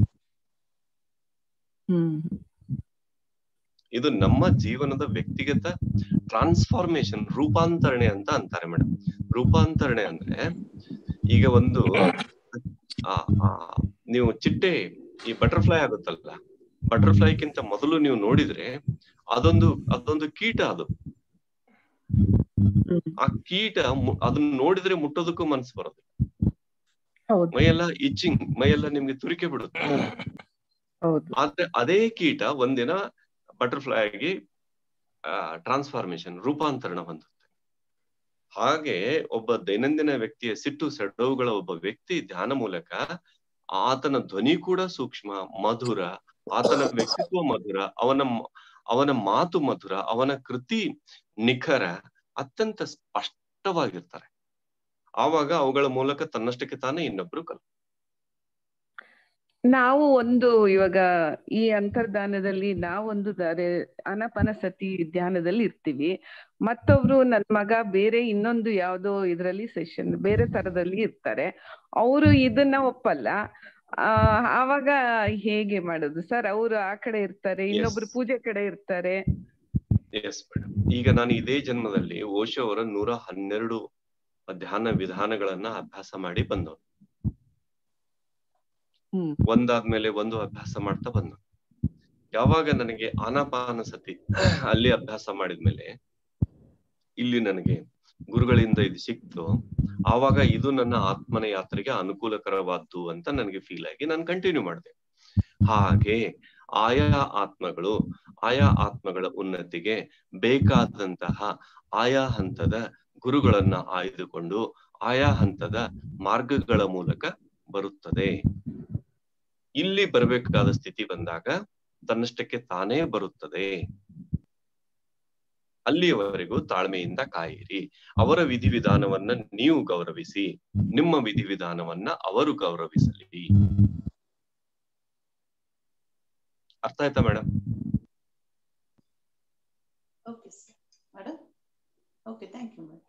ಹ್ಮ್ ಇದು ನಮ್ಮ ಜೀವನದ ವ್ಯಕ್ತಿಗತ ಟ್ರಾನ್ಸ್ಫಾರ್ಮೇಶನ್ ರೂಪಾಂತರಣೆ ಅಂತ ಅಂತಾರೆ ಮೇಡಮ್ ರೂಪಾಂತರಣೆ ಅಂದ್ರೆ ಈಗ ಒಂದು ಆ, ಆ, ನೀವು ಚಿಟ್ಟೆ ಈ ಬಟರ್ಫ್ಲೈ ಆಗುತ್ತಲ್ಲ ಬಟರ್ಫ್ಲೈಕ್ಕಿಂತ ಮೊದಲು ನೀವು ನೋಡಿದ್ರೆ ಅದೊಂದು ಅದೊಂದು ಕೀಟ ಅದು ಆ ಕೀಟ ಮು- ಅದನ್ನ ನೋಡಿದ್ರೆ ಮುಟ್ಟೋದಕ್ಕೂ ಮನ್ಸು ಬರೋದಿಲ್ಲ ಹೌದು ಮೈಯೆಲ್ಲ ಇಚ್ಚಿಂಗ್ ಮೈಯೆಲ್ಲ ನಿಮ್ಗೆ ತುರಿಕೆ ಬಿಡುತ್ತೆ ಹೌದು ಆದ್ರೆ ಅದೇ ಕೀಟ ಒಂದಿನ ಬಟರ್ಫ್ಲೈ ಆಗಿ ಟ್ರಾನ್ಸ್ಫಾರ್ಮೇಶನ್ ರೂಪಾಂತರಣ ಹೊಂದುತ್ತೆ ಹಾಗೆ ಒಬ್ಬ ದೈನಂದಿನ ವ್ಯಕ್ತಿಯ ಸಿಟ್ಟು ಸೆಡವುಗಳ ಒಬ್ಬ ವ್ಯಕ್ತಿ ಧ್ಯಾನ ಮೂಲಕ ಆತನ ಧ್ವನಿ ಕೂಡ ಸೂಕ್ಷ್ಮ ಮಧುರ ಆತನ ವ್ಯಕ್ತಿತ್ವ ಮಧುರ ಅವನ ಮ- ಅವನ ಮಾತು ಮಧುರ ಅವನ ಕೃತಿ ನಿಖರ ಅತ್ಯಂತ ಸ್ಪಷ್ಟವಾಗಿರ್ತಾರೆ ಆವಾಗ ಅವುಗಳ ಮೂಲಕ ತನ್ನಷ್ಟಕ್ಕೆ ತಾನೇ ಇನ್ನೊಬ್ರು ಕಲ್ ನಾವು ಒಂದು ಇವಾಗ ಈ ಅಂತರ್ಧಾನದಲ್ಲಿ ನಾವೊಂದು ದಾರೆ ಅನಪನಸತಿ ಧ್ಯಾನದಲ್ಲಿ ಇರ್ತೀವಿ ಮತ್ತೊಬ್ರು ನನ್ ಮಗ ಬೇರೆ ಇನ್ನೊಂದು ಯಾವ್ದೋ ಇದ್ರಲ್ಲಿ ಸೆಷನ್ ಬೇರೆ ತರದಲ್ಲಿ ಇರ್ತಾರೆ ಅವರು ಇದನ್ನ ಒಪ್ಪಲ್ಲ ಆ ಆವಾಗ ಹೇಗೆ ಮಾಡೋದು ಸರ್ ಅವರು ಆ ಕಡೆ ಇರ್ತಾರೆ ಇನ್ನೊಬ್ರು ಪೂಜೆ ಕಡೆ ಇರ್ತಾರೆ ಎಸ್ ಮೇಡಮ್ ಈಗ ನಾನು ಇದೇ ಜನ್ಮದಲ್ಲಿ ಓಶೋ ಅವರ ನೂರ ಹನ್ನೆರಡು ಧ್ಯಾನ ವಿಧಾನಗಳನ್ನ ಅಭ್ಯಾಸ ಮಾಡಿ ಬಂದವನು ಹ್ಮ್ ಒಂದಾದ್ಮೇಲೆ ಒಂದು ಅಭ್ಯಾಸ ಮಾಡ್ತಾ ಬಂದ ಯಾವಾಗ ನನಗೆ ಆನಾಪಾನ ಸತಿ ಅಲ್ಲಿ ಅಭ್ಯಾಸ ಮಾಡಿದ್ಮೇಲೆ ಇಲ್ಲಿ ನನಗೆ ಗುರುಗಳಿಂದ ಇದು ಸಿಕ್ತು ಆವಾಗ ಇದು ನನ್ನ ಆತ್ಮನ ಯಾತ್ರೆಗೆ ಅನುಕೂಲಕರವಾದ್ದು ಅಂತ ನನಗೆ ಫೀಲ್ ಆಗಿ ನಾನು ಕಂಟಿನ್ಯೂ ಮಾಡಿದೆ ಹಾಗೆ ಆಯಾ ಆತ್ಮಗಳು ಆಯಾ ಆತ್ಮಗಳ ಉನ್ನತಿಗೆ ಬೇಕಾದಂತಹ ಆಯಾ ಹಂತದ ಗುರುಗಳನ್ನ ಆಯ್ದುಕೊಂಡು ಆಯಾ ಹಂತದ ಮಾರ್ಗಗಳ ಮೂಲಕ ಬರುತ್ತದೆ ಇಲ್ಲಿ ಬರಬೇಕಾದ ಸ್ಥಿತಿ ಬಂದಾಗ ತನ್ನಷ್ಟಕ್ಕೆ ತಾನೇ ಬರುತ್ತದೆ ಅಲ್ಲಿಯವರೆಗೂ ತಾಳ್ಮೆಯಿಂದ ಕಾಯಿರಿ ಅವರ ವಿಧಿವಿಧಾನವನ್ನ ನೀವು ಗೌರವಿಸಿ ನಿಮ್ಮ ವಿಧಿವಿಧಾನವನ್ನ ಅವರು ಗೌರವಿಸಲಿ ಅರ್ಥ ಆಯ್ತಾ madam okay sir madam okay thank you madam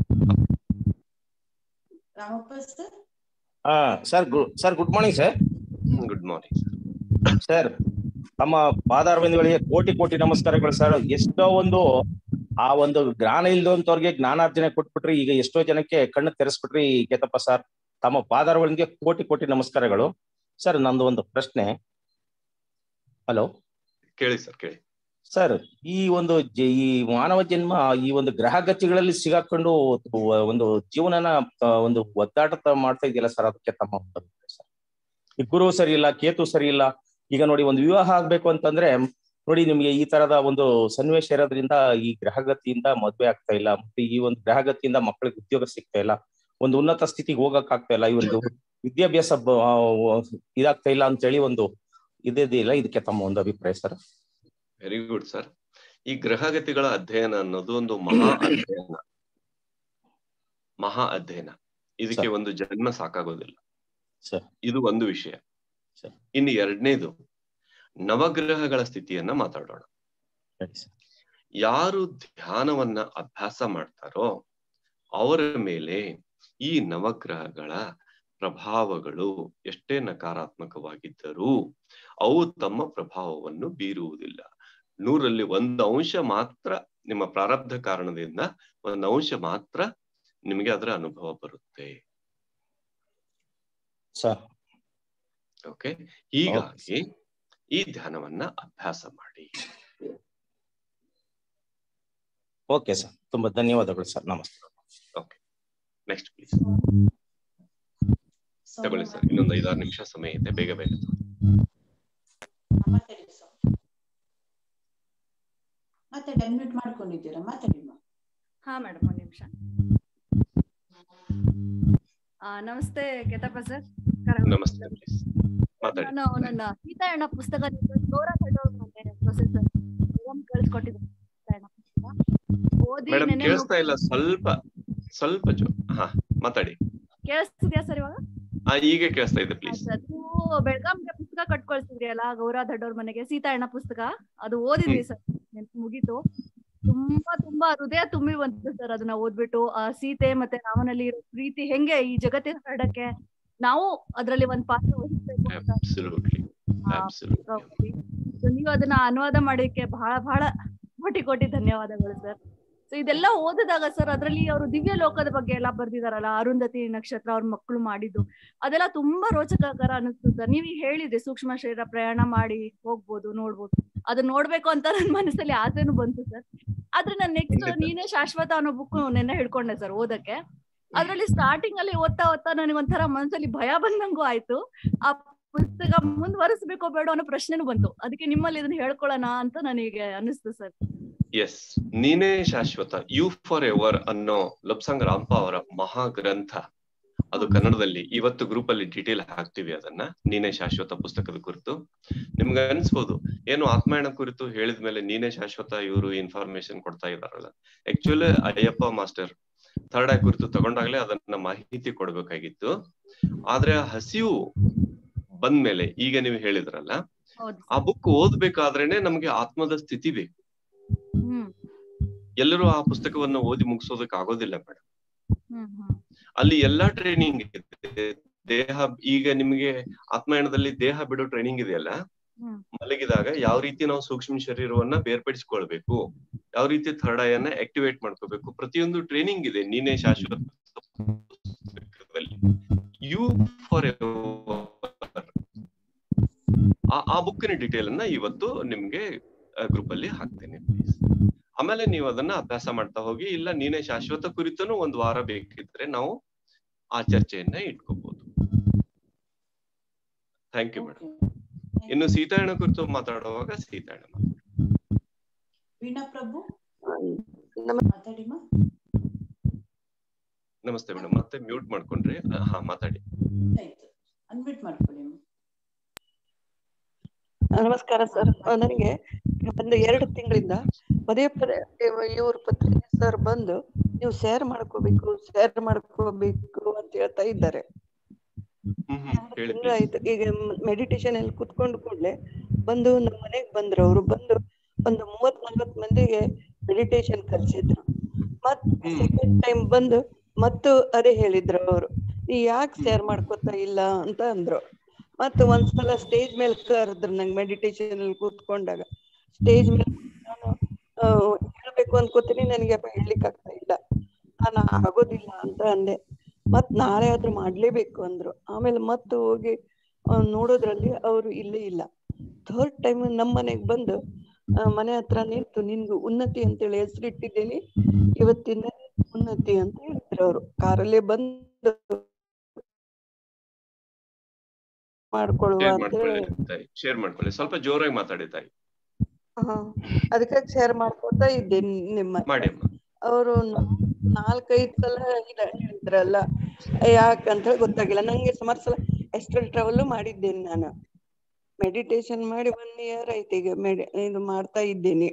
Ramappa sir ಹಾ sir sir good morning sir good morning sir ನಮ್ಮ ಪಾದಾರವಿಂದಗಳಿಗೆ ಕೋಟಿ ಕೋಟಿ ನಮಸ್ಕಾರಗಳು ಸರ್ ಎಷ್ಟೋ ಒಂದು ಆ ಒಂದು ಜ್ಞಾನ ಇಲ್ದಂತವ್ರಿಗೆ ಜ್ಞಾನಾರ್ಜನೆ ಕೊಟ್ಬಿಟ್ರಿ ಈಗ ಎಷ್ಟೋ ಜನಕ್ಕೆ ಕಣ್ಣು ತೆರೆಸ್ಬಿಟ್ರಿ ಕೇತಪ್ಪ ಸರ್ ತಮ್ಮ ಪಾದಾರವಿಂದಗೆ ಕೋಟಿ ಕೋಟಿ ನಮಸ್ಕಾರಗಳು ಸರ್ ನಂದು ಒಂದು ಪ್ರಶ್ನೆ ಹಲೋ ಕೇಳಿ ಸರ್ ಕೇಳಿ ಸರ್ ಈ ಒಂದು ಜ- ಈ ಮಾನವ ಜನ್ಮ ಈ ಒಂದು ಗ್ರಹ ಗತಿಗಳಲ್ಲಿ ಸಿಗಾಕೊಂಡು ಒಂದು ಜೀವನನ ಆ, ಒಂದು ಒದ್ದಾಟ ಮಾಡ್ತಾ ಇದೆಯಲ್ಲ ಸರ್ ಅದಕ್ಕೆ ತಮ್ಮ ಒಂದು ಅಭಿಪ್ರಾಯ ಸರ್ ಈ ಗುರು ಸರಿ ಇಲ್ಲ ಕೇತು ಸರಿ ಇಲ್ಲ ಈಗ ನೋಡಿ ಒಂದು ವಿವಾಹ ಆಗ್ಬೇಕು ಅಂತಂದ್ರೆ ನೋಡಿ ನಿಮ್ಗೆ ಈ ತರದ ಒಂದು ಸನ್ನಿವೇಶ ಇರೋದ್ರಿಂದ ಈ ಗ್ರಹಗತಿಯಿಂದ ಮದ್ವೆ ಆಗ್ತಾ ಇಲ್ಲ ಮತ್ತೆ ಈ ಒಂದು ಗ್ರಹಗತಿಯಿಂದ ಮಕ್ಕಳಿಗೆ ಉದ್ಯೋಗ ಸಿಗ್ತಾ ಇಲ್ಲ ಒಂದು ಉನ್ನತ ಸ್ಥಿತಿಗೆ ಹೋಗಕ್ ಆಗ್ತಾ ಇಲ್ಲ ಈ ಒಂದು ವಿದ್ಯಾಭ್ಯಾಸ ಬ- ಆ, ಇದಾಗ್ತಾ ಇಲ್ಲ ಅಂತ ಹೇಳಿ ಒಂದು ಇದಿದೆಯಲ್ಲ ಇದಕ್ಕೆ ತಮ್ಮ ಒಂದು ಅಭಿಪ್ರಾಯ ಸರ್ ವೆರಿ ಗುಡ್ ಸರ್ ಈ ಗ್ರಹಗತಿಗಳ ಅಧ್ಯಯನ ಅನ್ನೋದು ಒಂದು ಮಹಾ ಅಧ್ಯಯನ ಮಹಾ ಅಧ್ಯಯನ ಇದಕ್ಕೆ ಸರ್. ಒಂದು ಜನ್ಮ ಸಾಕಾಗೋದಿಲ್ಲ ಸರ್ ಇದು ಒಂದು ವಿಷಯ ಸರ್. ಇನ್ನು ಎರಡನೇದು ನವಗ್ರಹಗಳ ಸ್ಥಿತಿಯನ್ನ ಮಾತಾಡೋಣ ಸರಿ ಸರ್ ಯಾರು ಧ್ಯಾನವನ್ನ ಅಭ್ಯಾಸ ಮಾಡ್ತಾರೋ ಅವರ ಮೇಲೆ ಈ ನವಗ್ರಹಗಳ ಪ್ರಭಾವಗಳು ಎಷ್ಟೇ ನಕಾರಾತ್ಮಕವಾಗಿದ್ದರೂ ಅವು ತಮ್ಮ ಪ್ರಭಾವವನ್ನು ಬೀರುವುದಿಲ್ಲ ನೂರಲ್ಲಿ ಒಂದು ಅಂಶ ಮಾತ್ರ ನಿಮ್ಮ ಪ್ರಾರಬ್ಧ ಕಾರಣದಿಂದ ಒಂದು ಅಂಶ ಮಾತ್ರ ನಿಮಗೆ ಅದರ ಅನುಭವ ಬರುತ್ತೆ ಸರ್ ಓಕೆ ಹೀಗಾಗಿ ಈ ಧ್ಯಾನವನ್ನ ಅಭ್ಯಾಸ ಮಾಡಿ ಓಕೆ ಸರ್ ತುಂಬಾ ಧನ್ಯವಾದಗಳು ಸರ್ ನಮಸ್ತೆ ಓಕೆ ನೆಕ್ಸ್ಟ್ ಪ್ಲೀಸ್ ತಗೊಳ್ಳಿ ಸರ್ ಇನ್ನೊಂದು ಐದಾರು ನಿಮಿಷ ಸಮಯ ಇದೆ ಬೇಗ ಬೇಗ ತಗೊಳ್ಳಿ. ಮಾತಾಡಿ ಸರ್ ಮಾತಾಡಿ ಅನ್ಮ್ಯೂಟ್ ಮಾಡ್ಕೊಂಡಿದ್ದೀರಾ ಮಾತಾಡಿ ಮಾ ಹಾ ಮೇಡಮ್ ಒಂದ್ ನಿಮಿಷ ನಮಸ್ತೆ ಕೇತಪ್ಪ ಸರ್ ನಮಸ್ತೆ ಪ್ಲೀಸ್ ಮಾತಾಡಿ ನಾನು ನನ್ನ ಸೀತಾಯಣ್ಣ ಪುಸ್ತಕ ಗೌರ ಪ್ರೊಸೆಸರ್ ಕಳಿಸ್ಕೊಟ್ಟಿದ್ದೆ ಸೀತಾಯಣ್ಣ ಪುಸ್ತಕ ಓದಿ ಮೇಡಮ್ ನೆನ್ನೆ ಕೇಳಿಸ್ತಾ ಇಲ್ಲ ಸ್ವಲ್ಪ ಸ್ವಲ್ಪ ಜೋ ಹಾ ಮಾತಾಡಿ ಕೇಳಿಸ್ತಿದ್ಯಾ ಸರ್ ಇವಾಗ ಆ ಈಗ ಕೇಳಿಸ್ತಾ ಇದೆ ಪ್ಲೀಸ್ ಸರ್ ನೀವು ಬೆಳಗಾಂಗೆ ಪುಸ್ತಕ ಕಟ್ಕೊಳ್ತಿದ್ರಿ ಅಲ್ಲ ಗೌರ ದೊಡ್ಡವ್ರ ಮನೆಗೆ ಸೀತಾಯಣ್ಣ ಪುಸ್ತಕ ಅದು ಓದಿದ್ವಿ ಸರ್ ಮುಗೀತು ತುಂಬಾ ತುಂಬಾ ಹೃದಯ ತುಂಬಿ ಬಂತು ಸರ್ ಅದನ್ನ ಓದ್ಬಿಟ್ಟು ಆ ಸೀತೆ ಮತ್ತೆ ರಾಮನಲ್ಲಿ ಇರೋ ಪ್ರೀತಿ ಹೆಂಗೆ ಈ ಜಗತ್ತಿನ ಹರಡಕ್ಕೆ ನಾವು ಅದ್ರಲ್ಲಿ ಒಂದ್ ಪಾತ್ರ ವಹಿಸ್ಬೇಕು ಅಂತ ಅಬ್ಸಲ್ಯೂಟ್ಲಿ ಅಬ್ಸಲ್ಯೂಟ್ಲಿ So ನೀವು ಅದನ್ನ ಅನುವಾದ ಮಾಡಿಕ್ಕೆ ಬಹಳ ಬಹಳ ಕೋಟಿ ಕೋಟಿ ಧನ್ಯವಾದಗಳು ಸರ್ ಸೊ ಇದೆಲ್ಲ ಓದಿದಾಗ ಸರ್ ಅದ್ರಲ್ಲಿ ಅವರು ದಿವ್ಯ ಲೋಕದ ಬಗ್ಗೆ ಎಲ್ಲ ಬರ್ದಿದಾರಲ್ಲ ಅರುಂಧತಿ ನಕ್ಷತ್ರ ಅವ್ರ ಮಕ್ಕಳು ಮಾಡಿದ್ದು ಅದೆಲ್ಲ ತುಂಬಾ ರೋಚಕಕರ ಅನಿಸ್ತು ಸರ್ ನೀವು ಹೇಳಿದ್ರಿ ಸೂಕ್ಷ್ಮ ಶರೀರ ಪ್ರಯಾಣ ಮಾಡಿ ಹೋಗ್ಬೋದು ನೋಡ್ಬೋದು ಅದನ್ನ ನೋಡ್ಬೇಕು ಅಂತ ನನ್ನ ಮನಸ್ಸಲ್ಲಿ ಆಸೆನೂ ಬಂತು ಸರ್ ಆದ್ರೆ ನಾನು ನೆಕ್ಸ್ಟ್ ನೀನೇ ಶಾಶ್ವತ ಅನ್ನೋ ಬುಕ್ ನೆನ್ನೆ ಹಿಡ್ಕೊಂಡೆ ಸರ್ ಓದಕ್ಕೆ ಅದ್ರಲ್ಲಿ ಸ್ಟಾರ್ಟಿಂಗ್ ಅಲ್ಲಿ ಓದ್ತಾ ಓದ್ತಾ ನನಗೆ ಒಂಥರ ಮನಸ್ಸಲ್ಲಿ ಭಯ ಬಂದಂಗೂ ಆಯ್ತು ಆ ಪುಸ್ತಕ ಮುಂದುವರಿಸ್ಬೇಕೋ ಬೇಡ ಅನ್ನೋ ಪ್ರಶ್ನೆನೂ ಬಂತು ಅದಕ್ಕೆ ನಿಮ್ಮಲ್ಲಿ ಇದನ್ನ ಹೇಳ್ಕೊಳ್ಳೋಣ ಅಂತ ನನಗೆ ಅನಿಸ್ತು ಸರ್ ಎಸ್ ನೀನೇ ಶಾಶ್ವತ ಯು ಫಾರ್ ಎವರ್ ಅನ್ನೋ ಲಬ್ಸಂಗ್ ರಾಂಪ ಅವರ ಮಹಾ ಗ್ರಂಥ ಅದು ಕನ್ನಡದಲ್ಲಿ ಇವತ್ತು ಗ್ರೂಪ್ ಅಲ್ಲಿ ಡೀಟೇಲ್ ಹಾಕ್ತಿವಿ ಅದನ್ನ ನೀನೇ ಶಾಶ್ವತ ಪುಸ್ತಕದ ಕುರಿತು ನಿಮ್ಗೆ ಅನ್ಸ್ಬೋದು ಏನು ಆತ್ಮಾಯಣ ಕುರಿತು ಹೇಳಿದ ಮೇಲೆ ನೀನೇ ಶಾಶ್ವತ ಇವರು ಇನ್ಫಾರ್ಮೇಶನ್ ಕೊಡ್ತಾ ಇದಾರಲ್ಲ actually Ayyappa master third eye ಕುರಿತು ತಗೊಂಡಾಗ್ಲೇ ಅದನ್ನ ಮಾಹಿತಿ ಕೊಡ್ಬೇಕಾಗಿತ್ತು ಆದ್ರೆ ಆ ಹಸಿವು ಬಂದ್ಮೇಲೆ ಈಗ ನೀವು ಹೇಳಿದ್ರಲ್ಲ ಹೌದು ಆ ಬುಕ್ ಓದ್ಬೇಕಾದ್ರೇನೆ ನಮ್ಗೆ ಆತ್ಮದ ಸ್ಥಿತಿ ಬೇಕು ಹ್ಮ್ ಎಲ್ಲರೂ ಆ ಪುಸ್ತಕವನ್ನ ಓದಿ ಮುಗಿಸೋದಕ್ಕೆ ಆಗೋದಿಲ್ಲ ಮೇಡಮ್ ಹ್ಮ್ ಹ್ಮ್ ಅಲ್ಲಿ ಎಲ್ಲಾ ಟ್ರೈನಿಂಗ್ ಇದೆ ದೇಹ ಈಗ ನಿಮಗೆ ಆತ್ಮಾಯಣದಲ್ಲಿ ದೇಹ ಬಿಡೋ ಟ್ರೈನಿಂಗ್ ಇದೆಯಲ್ಲ ಹ್ಮ್ ಮಲಗಿದಾಗ ಯಾವ ರೀತಿ ನಾವು ಸೂಕ್ಷ್ಮ ಶರೀರವನ್ನ ಬೇರ್ಪಡಿಸ್ಕೊಳ್ಬೇಕು ಯಾವ ರೀತಿ ಥರ್ಡ್ ಐ ಅನ್ನ ಆಕ್ಟಿವೇಟ್ ಮಾಡ್ಕೋಬೇಕು ಪ್ರತಿಯೊಂದು ಟ್ರೈನಿಂಗ್ ಇದೆ ನೀನೇ ಶಾಶ್ವತ ಯು ಫಾರ್ ಆ ಬುಕ್ಕಿನ ಡೀಟೇಲ್ ಅನ್ನ ಇವತ್ತು ನಿಮ್ಗೆ ಗ್ರೂಪ್ ಅಲ್ಲಿ ಹಾಕ್ತೇನೆ ಪ್ಲೀಸ್ ಆಮೇಲೆ ನೀವು ಅದನ್ನ ಅಭ್ಯಾಸ ಮಾಡ್ತಾ ಹೋಗಿ ಇಲ್ಲ ನೀನೇ ಶಾಶ್ವತ ಕುರಿತನು ಒಂದ್ ವಾರ ಬೇಕಿದ್ರೆ ನಾವು ಆ ಚರ್ಚೆಯನ್ನ ಇಟ್ಕೋಬಹುದು ಥ್ಯಾಂಕ್ ಯು ಮೇಡಮ್ ಇನ್ನು ಸೀತಾಯಣ ಕುರಿತು ಮಾತಾಡುವಾಗ ಸೀತಾಯಣ ವೀಣಾ ಪ್ರಭು ಮಾತಾಡಿಮ್ಮ ನಮಸ್ತೆ ಮೇಡಮ್ ಮತ್ತೆ ಮ್ಯೂಟ್ ಮಾಡ್ಕೊಂಡ್ರಿ ಆ, ಹಾ ಮಾತಾಡಿ ಆಯ್ತು ಅನ್ಮಿಟ್ ಮಾಡ್ಕೊಳ್ಳಿ ಅಮ್ಮ. ನಮಸ್ಕಾರ ಸರ್ ನನಗೆ ಒಂದು ಎರಡು ತಿಂಗಳಿಂದ ಪದೇ ಪದೇ ಇವ್ರ ಪತ್ರಿಕೆ ಸರ್ ಬಂದು ನೀವು ಶೇರ್ ಮಾಡ್ಕೋಬೇಕು ಶೇರ್ ಮಾಡ್ಕೋಬೇಕು ಅಂತ ಹೇಳ್ತಾ ಇದ್ದಾರೆ ಹೇಳಿ ತಿಂಗಳಾಯ್ತು ಈಗ ಮೆಡಿಟೇಷನ್ ಅಲ್ಲಿ ಕುತ್ಕೊಂಡು ಕೂಡ್ಲೆ ಬಂದು ನಮ್ಮ ಮನೆಗ್ ಬಂದ್ರು ಅವ್ರು ಬಂದು ಒಂದು ಮೂವತ್ ನಲ್ವತ್ ಮಂದಿಗೆ ಮೆಡಿಟೇಷನ್ ಕಲ್ಸಿದ್ರು ಮತ್ ಸೆಕೆಂಡ್ ಟೈಮ್ ಬಂದು ಮತ್ತು ಅದೇ ಹೇಳಿದ್ರು ಅವರು ನೀ ಯಾಕೆ ಶೇರ್ ಮಾಡ್ಕೋತಾ ಇಲ್ಲ ಅಂತ ಅಂದ್ರು ಮತ್ತೆ ಒಂದ್ಸಲ ಸ್ಟೇಜ್ ಮೇಲೆ ಕರೆದ್ರು ನಂಗೆ ಮೆಡಿಟೇಷನ್ ಅಲ್ಲಿ ಕೂತ್ಕೊಂಡಾಗ ಸ್ಟೇಜ್ ಮೇಲೆ ನಾನು ಆ, ಹೇಳ್ಬೇಕು ಅನ್ಕೋತೀನಿ ನನಗೆ ಹೇಳ್ಲಿಕ್ಕೆ ಆಗ್ತಾ ಇಲ್ಲ ನಾನು ಆಗೋದಿಲ್ಲ ಅಂತ ಅಂದೆ ಮತ್ ನಾಳೆ ಆದ್ರೂ ಮಾಡ್ಲೇಬೇಕು ಅಂದ್ರು ಆಮೇಲೆ ಮತ್ತೆ ಹೋಗಿ ಆ, ನೋಡೋದ್ರಲ್ಲಿ ಅವರು ಇಲ್ಲೇ ಇಲ್ಲ ಥರ್ಡ್ ಟೈಮ್ ನಮ್ಮ ಮನೆಗ್ ಬಂದು ಆ, ಮನೆ ಹತ್ರ ನಿಂತು ನಿನ್ಗೂ ಉನ್ನತಿ ಅಂತೇಳಿ ಹೆಸರಿಟ್ಟಿದ್ದೀನಿ ಇವತ್ತಿಂದ ಉನ್ನತಿ ಅಂತ ಹೇಳಿದ್ರು ಅವರು ಕಾರಲ್ಲೇ ಬಂದು ಮಾಡ್ಕೊಳ್ಳುವ ಶೇರ್ ಅಂತ ಹೇಳಿ ಮಾಡ್ಕೊಳ್ಳಿ ತಾಯಿ ಶೇರ್ ಮಾಡ್ಕೊಳ್ಳಿ ಸ್ವಲ್ಪ ಜೋರಾಗಿ ಮಾತಾಡಿ ತಾಯಿ ಹಾ ಅದಕ್ಕೆ ಶೇರ್ ಮಾಡ್ಕೊತಾ ಇದ್ದೆ ನಿಮ್ಮ ಮಾಡಿ ಅಮ್ಮ ಅವರು ನಾಲ್ಕೈದು ಸಲ ಇದ ಹೇಳಿದ್ರಲ್ಲ ಯಾಕಂತ ಹೇಳಿ ಗೊತ್ತಾಗಿಲ್ಲ ನಂಗೆ ಸುಮಾರು ಸಲ ಎಸ್ಟ್ರಲ್ ಟ್ರಾವೆಲ್ ಮಾಡಿದ್ದೇನೆ ನಾನು ಮೆಡಿಟೇಷನ್ ಮಾಡಿ ಒನ್ ಇಯರ್ ಆಯ್ತು ಈಗ ಮೆಡಿ ಇದು ಮಾಡ್ತಾ ಇದ್ದೀನಿ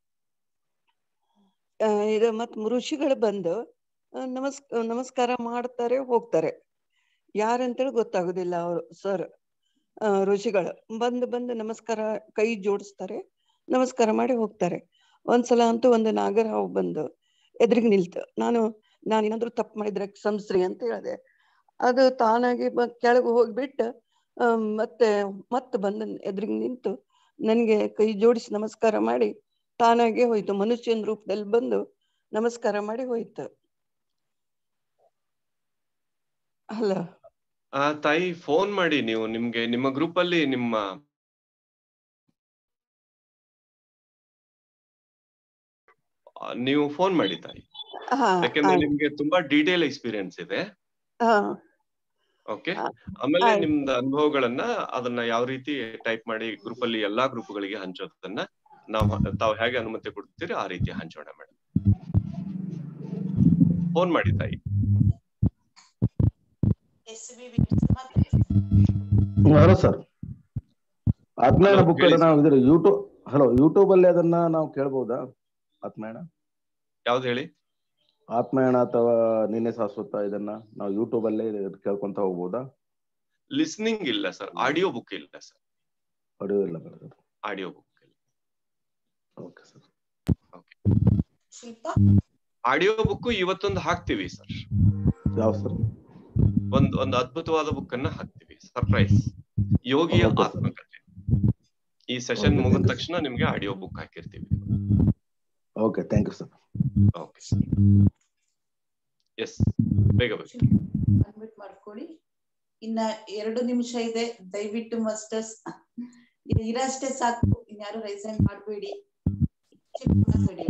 ಆ, ಇದು ಮತ್ ಋಷಿಗಳು ಬಂದು ಆ, ನಮಸ್ ನಮಸ್ಕಾರ ಮಾಡ್ತಾರೆ ಹೋಗ್ತಾರೆ ಯಾರಂತೇಳಿ ಗೊತ್ತಾಗುದಿಲ್ಲ ಅವರು ಸರ್ ಋಷಿಗಳು ಬಂದು ಬಂದು ನಮಸ್ಕಾರ ಕೈ ಜೋಡಿಸ್ತಾರೆ ನಮಸ್ಕಾರ ಮಾಡಿ ಹೋಗ್ತಾರೆ ಒಂದ್ಸಲ ಅಂತೂ ಒಂದು ನಾಗರ ಹಾವು ಬಂದು ಎದುರಿಗೆ ನಿಲ್ತು ನಾನು ನಾನು ಏನಾದ್ರು ತಪ್ಪು ಮಾಡಿದ್ರೆ ಕ್ಷಮಿಸ್ರಿ ಅಂತ ಹೇಳಿದೆ ಅದು ತಾನಾಗಿ ಬ- ಕೆಳಗೆ ಹೋಗ್ಬಿಟ್ಟು ಆ, ಮತ್ತೆ ಮತ್ತೆ ಬಂದು ಎದುರಿಗೆ ನಿಂತು ನನಗೆ ಕೈ ಜೋಡಿಸಿ ನಮಸ್ಕಾರ ಮಾಡಿ ತಾನಾಗೆ ಹೋಯ್ತು ಮನುಷ್ಯನ ರೂಪದಲ್ಲಿ ಬಂದು ನಮಸ್ಕಾರ ಮಾಡಿ ಹೋಯ್ತು ಅಲ್ಲ ಆ ತಾಯಿ ಫೋನ್ ಮಾಡಿ ನೀವು ನಿಮ್ಗೆ ನಿಮ್ಮ ಗ್ರೂಪ್ ಅಲ್ಲಿ ನಿಮ್ಮ ಆ, ನೀವು ಫೋನ್ ಮಾಡಿ ತಾಯಿ ಹಾ ಯಾಕೆಂದ್ರೆ ಆಯ್ತು ನಿಮ್ಗೆ ತುಂಬಾ ಡೀಟೇಲ್ ಎಕ್ಸ್ಪೀರಿಯನ್ಸ್ ಇದೆ ಹಾ ಓಕೆ ಆಮೇಲೆ ಆಯ್ತು. ನಿಮ್ದು ಅನುಭವಗಳನ್ನ ಅದನ್ನ ಯಾವ ರೀತಿ ಟೈಪ್ ಮಾಡಿ ಗ್ರೂಪ್ ಅಲ್ಲಿ ಎಲ್ಲಾ ಗ್ರೂಪ್ಗಳಿಗೆ ಹಂಚೋದನ್ನ ನಾವು ತಾವು ಹೇಗೆ ಅನುಮತಿ ಕೊಡ್ತೀರಿ ಆ ರೀತಿ ಹಂಚೋಣ ಮೇಡಮ್ ಫೋನ್ ಮಾಡಿ ತಾಯಿ S V Vishwanath hello sir Atmayana Hello, book ಹೇಳಿ ನಾವು ಇದ್ರ ಯೂಟ್ಯೂಬ್ ಹಲೋ ಯೂಟ್ಯೂಬ್ ಅಲ್ಲಿ ಅದನ್ನ ನಾವು ಕೇಳ್ಬಹುದಾ ಆತ್ಮಾಯಣ ಯಾವ್ದು ಹೇಳಿ ಆತ್ಮಾಯಣ ಅಥವಾ ನಿನ್ನೆ ಶಾಶ್ವತ ಇದನ್ನ ನಾವು ಯೂಟ್ಯೂಬ್ ಅಲ್ಲೇ ಇದು ಕೇಳ್ಕೊಂತ ಹೋಗ್ಬೋದಾ ಲಿಸ್ನಿಂಗ್ ಇಲ್ಲ ಸರ್ ಆಡಿಯೋ ಬುಕ್ ಇಲ್ಲ ಸರ್ ಆಡಿಯೋ ಇಲ್ಲ sir audio book okay sir Shilpa audio book ಇವತ್ತೊಂದು ಹಾಕ್ತಿವಿ ಸರ್ ಯಾವ ಸರ್ ಒಂದ್ ಒಂದು ಅದ್ಭುತವಾದ ಬುಕ್ ಅನ್ನ ಹಾಕ್ತಿವಿ ಸರ್ಪ್ರೈಸ್ ಯೋಗಿಯ Okay, sir. ಆತ್ಮಕಥೆ ಈ ಸೆಷನ್ Okay, ಮುಗಿದ thank you. ತಕ್ಷಣ ನಿಮ್ಗೆ ಆಡಿಯೋ ಬುಕ್ ಹಾಕಿರ್ತೀವಿ okay thank you sir okay yes ಬೇಗ ಬೇಗ ಅನ್ಮಿಟ್ ಮಾಡ್ಕೊಳ್ಳಿ ಇನ್ನ ಎರಡು ನಿಮಿಷ ಇದೆ ದಯವಿಟ್ಟು ಮಾಸ್ಟರ್ಸ್ ಇರಷ್ಟೇ ಸಾಕು ಇನ್ಯಾರು ರೈಸ್ ಹ್ಯಾಂಡ್ ಮಾಡಬೇಡಿ ಮಾತಾಡಿ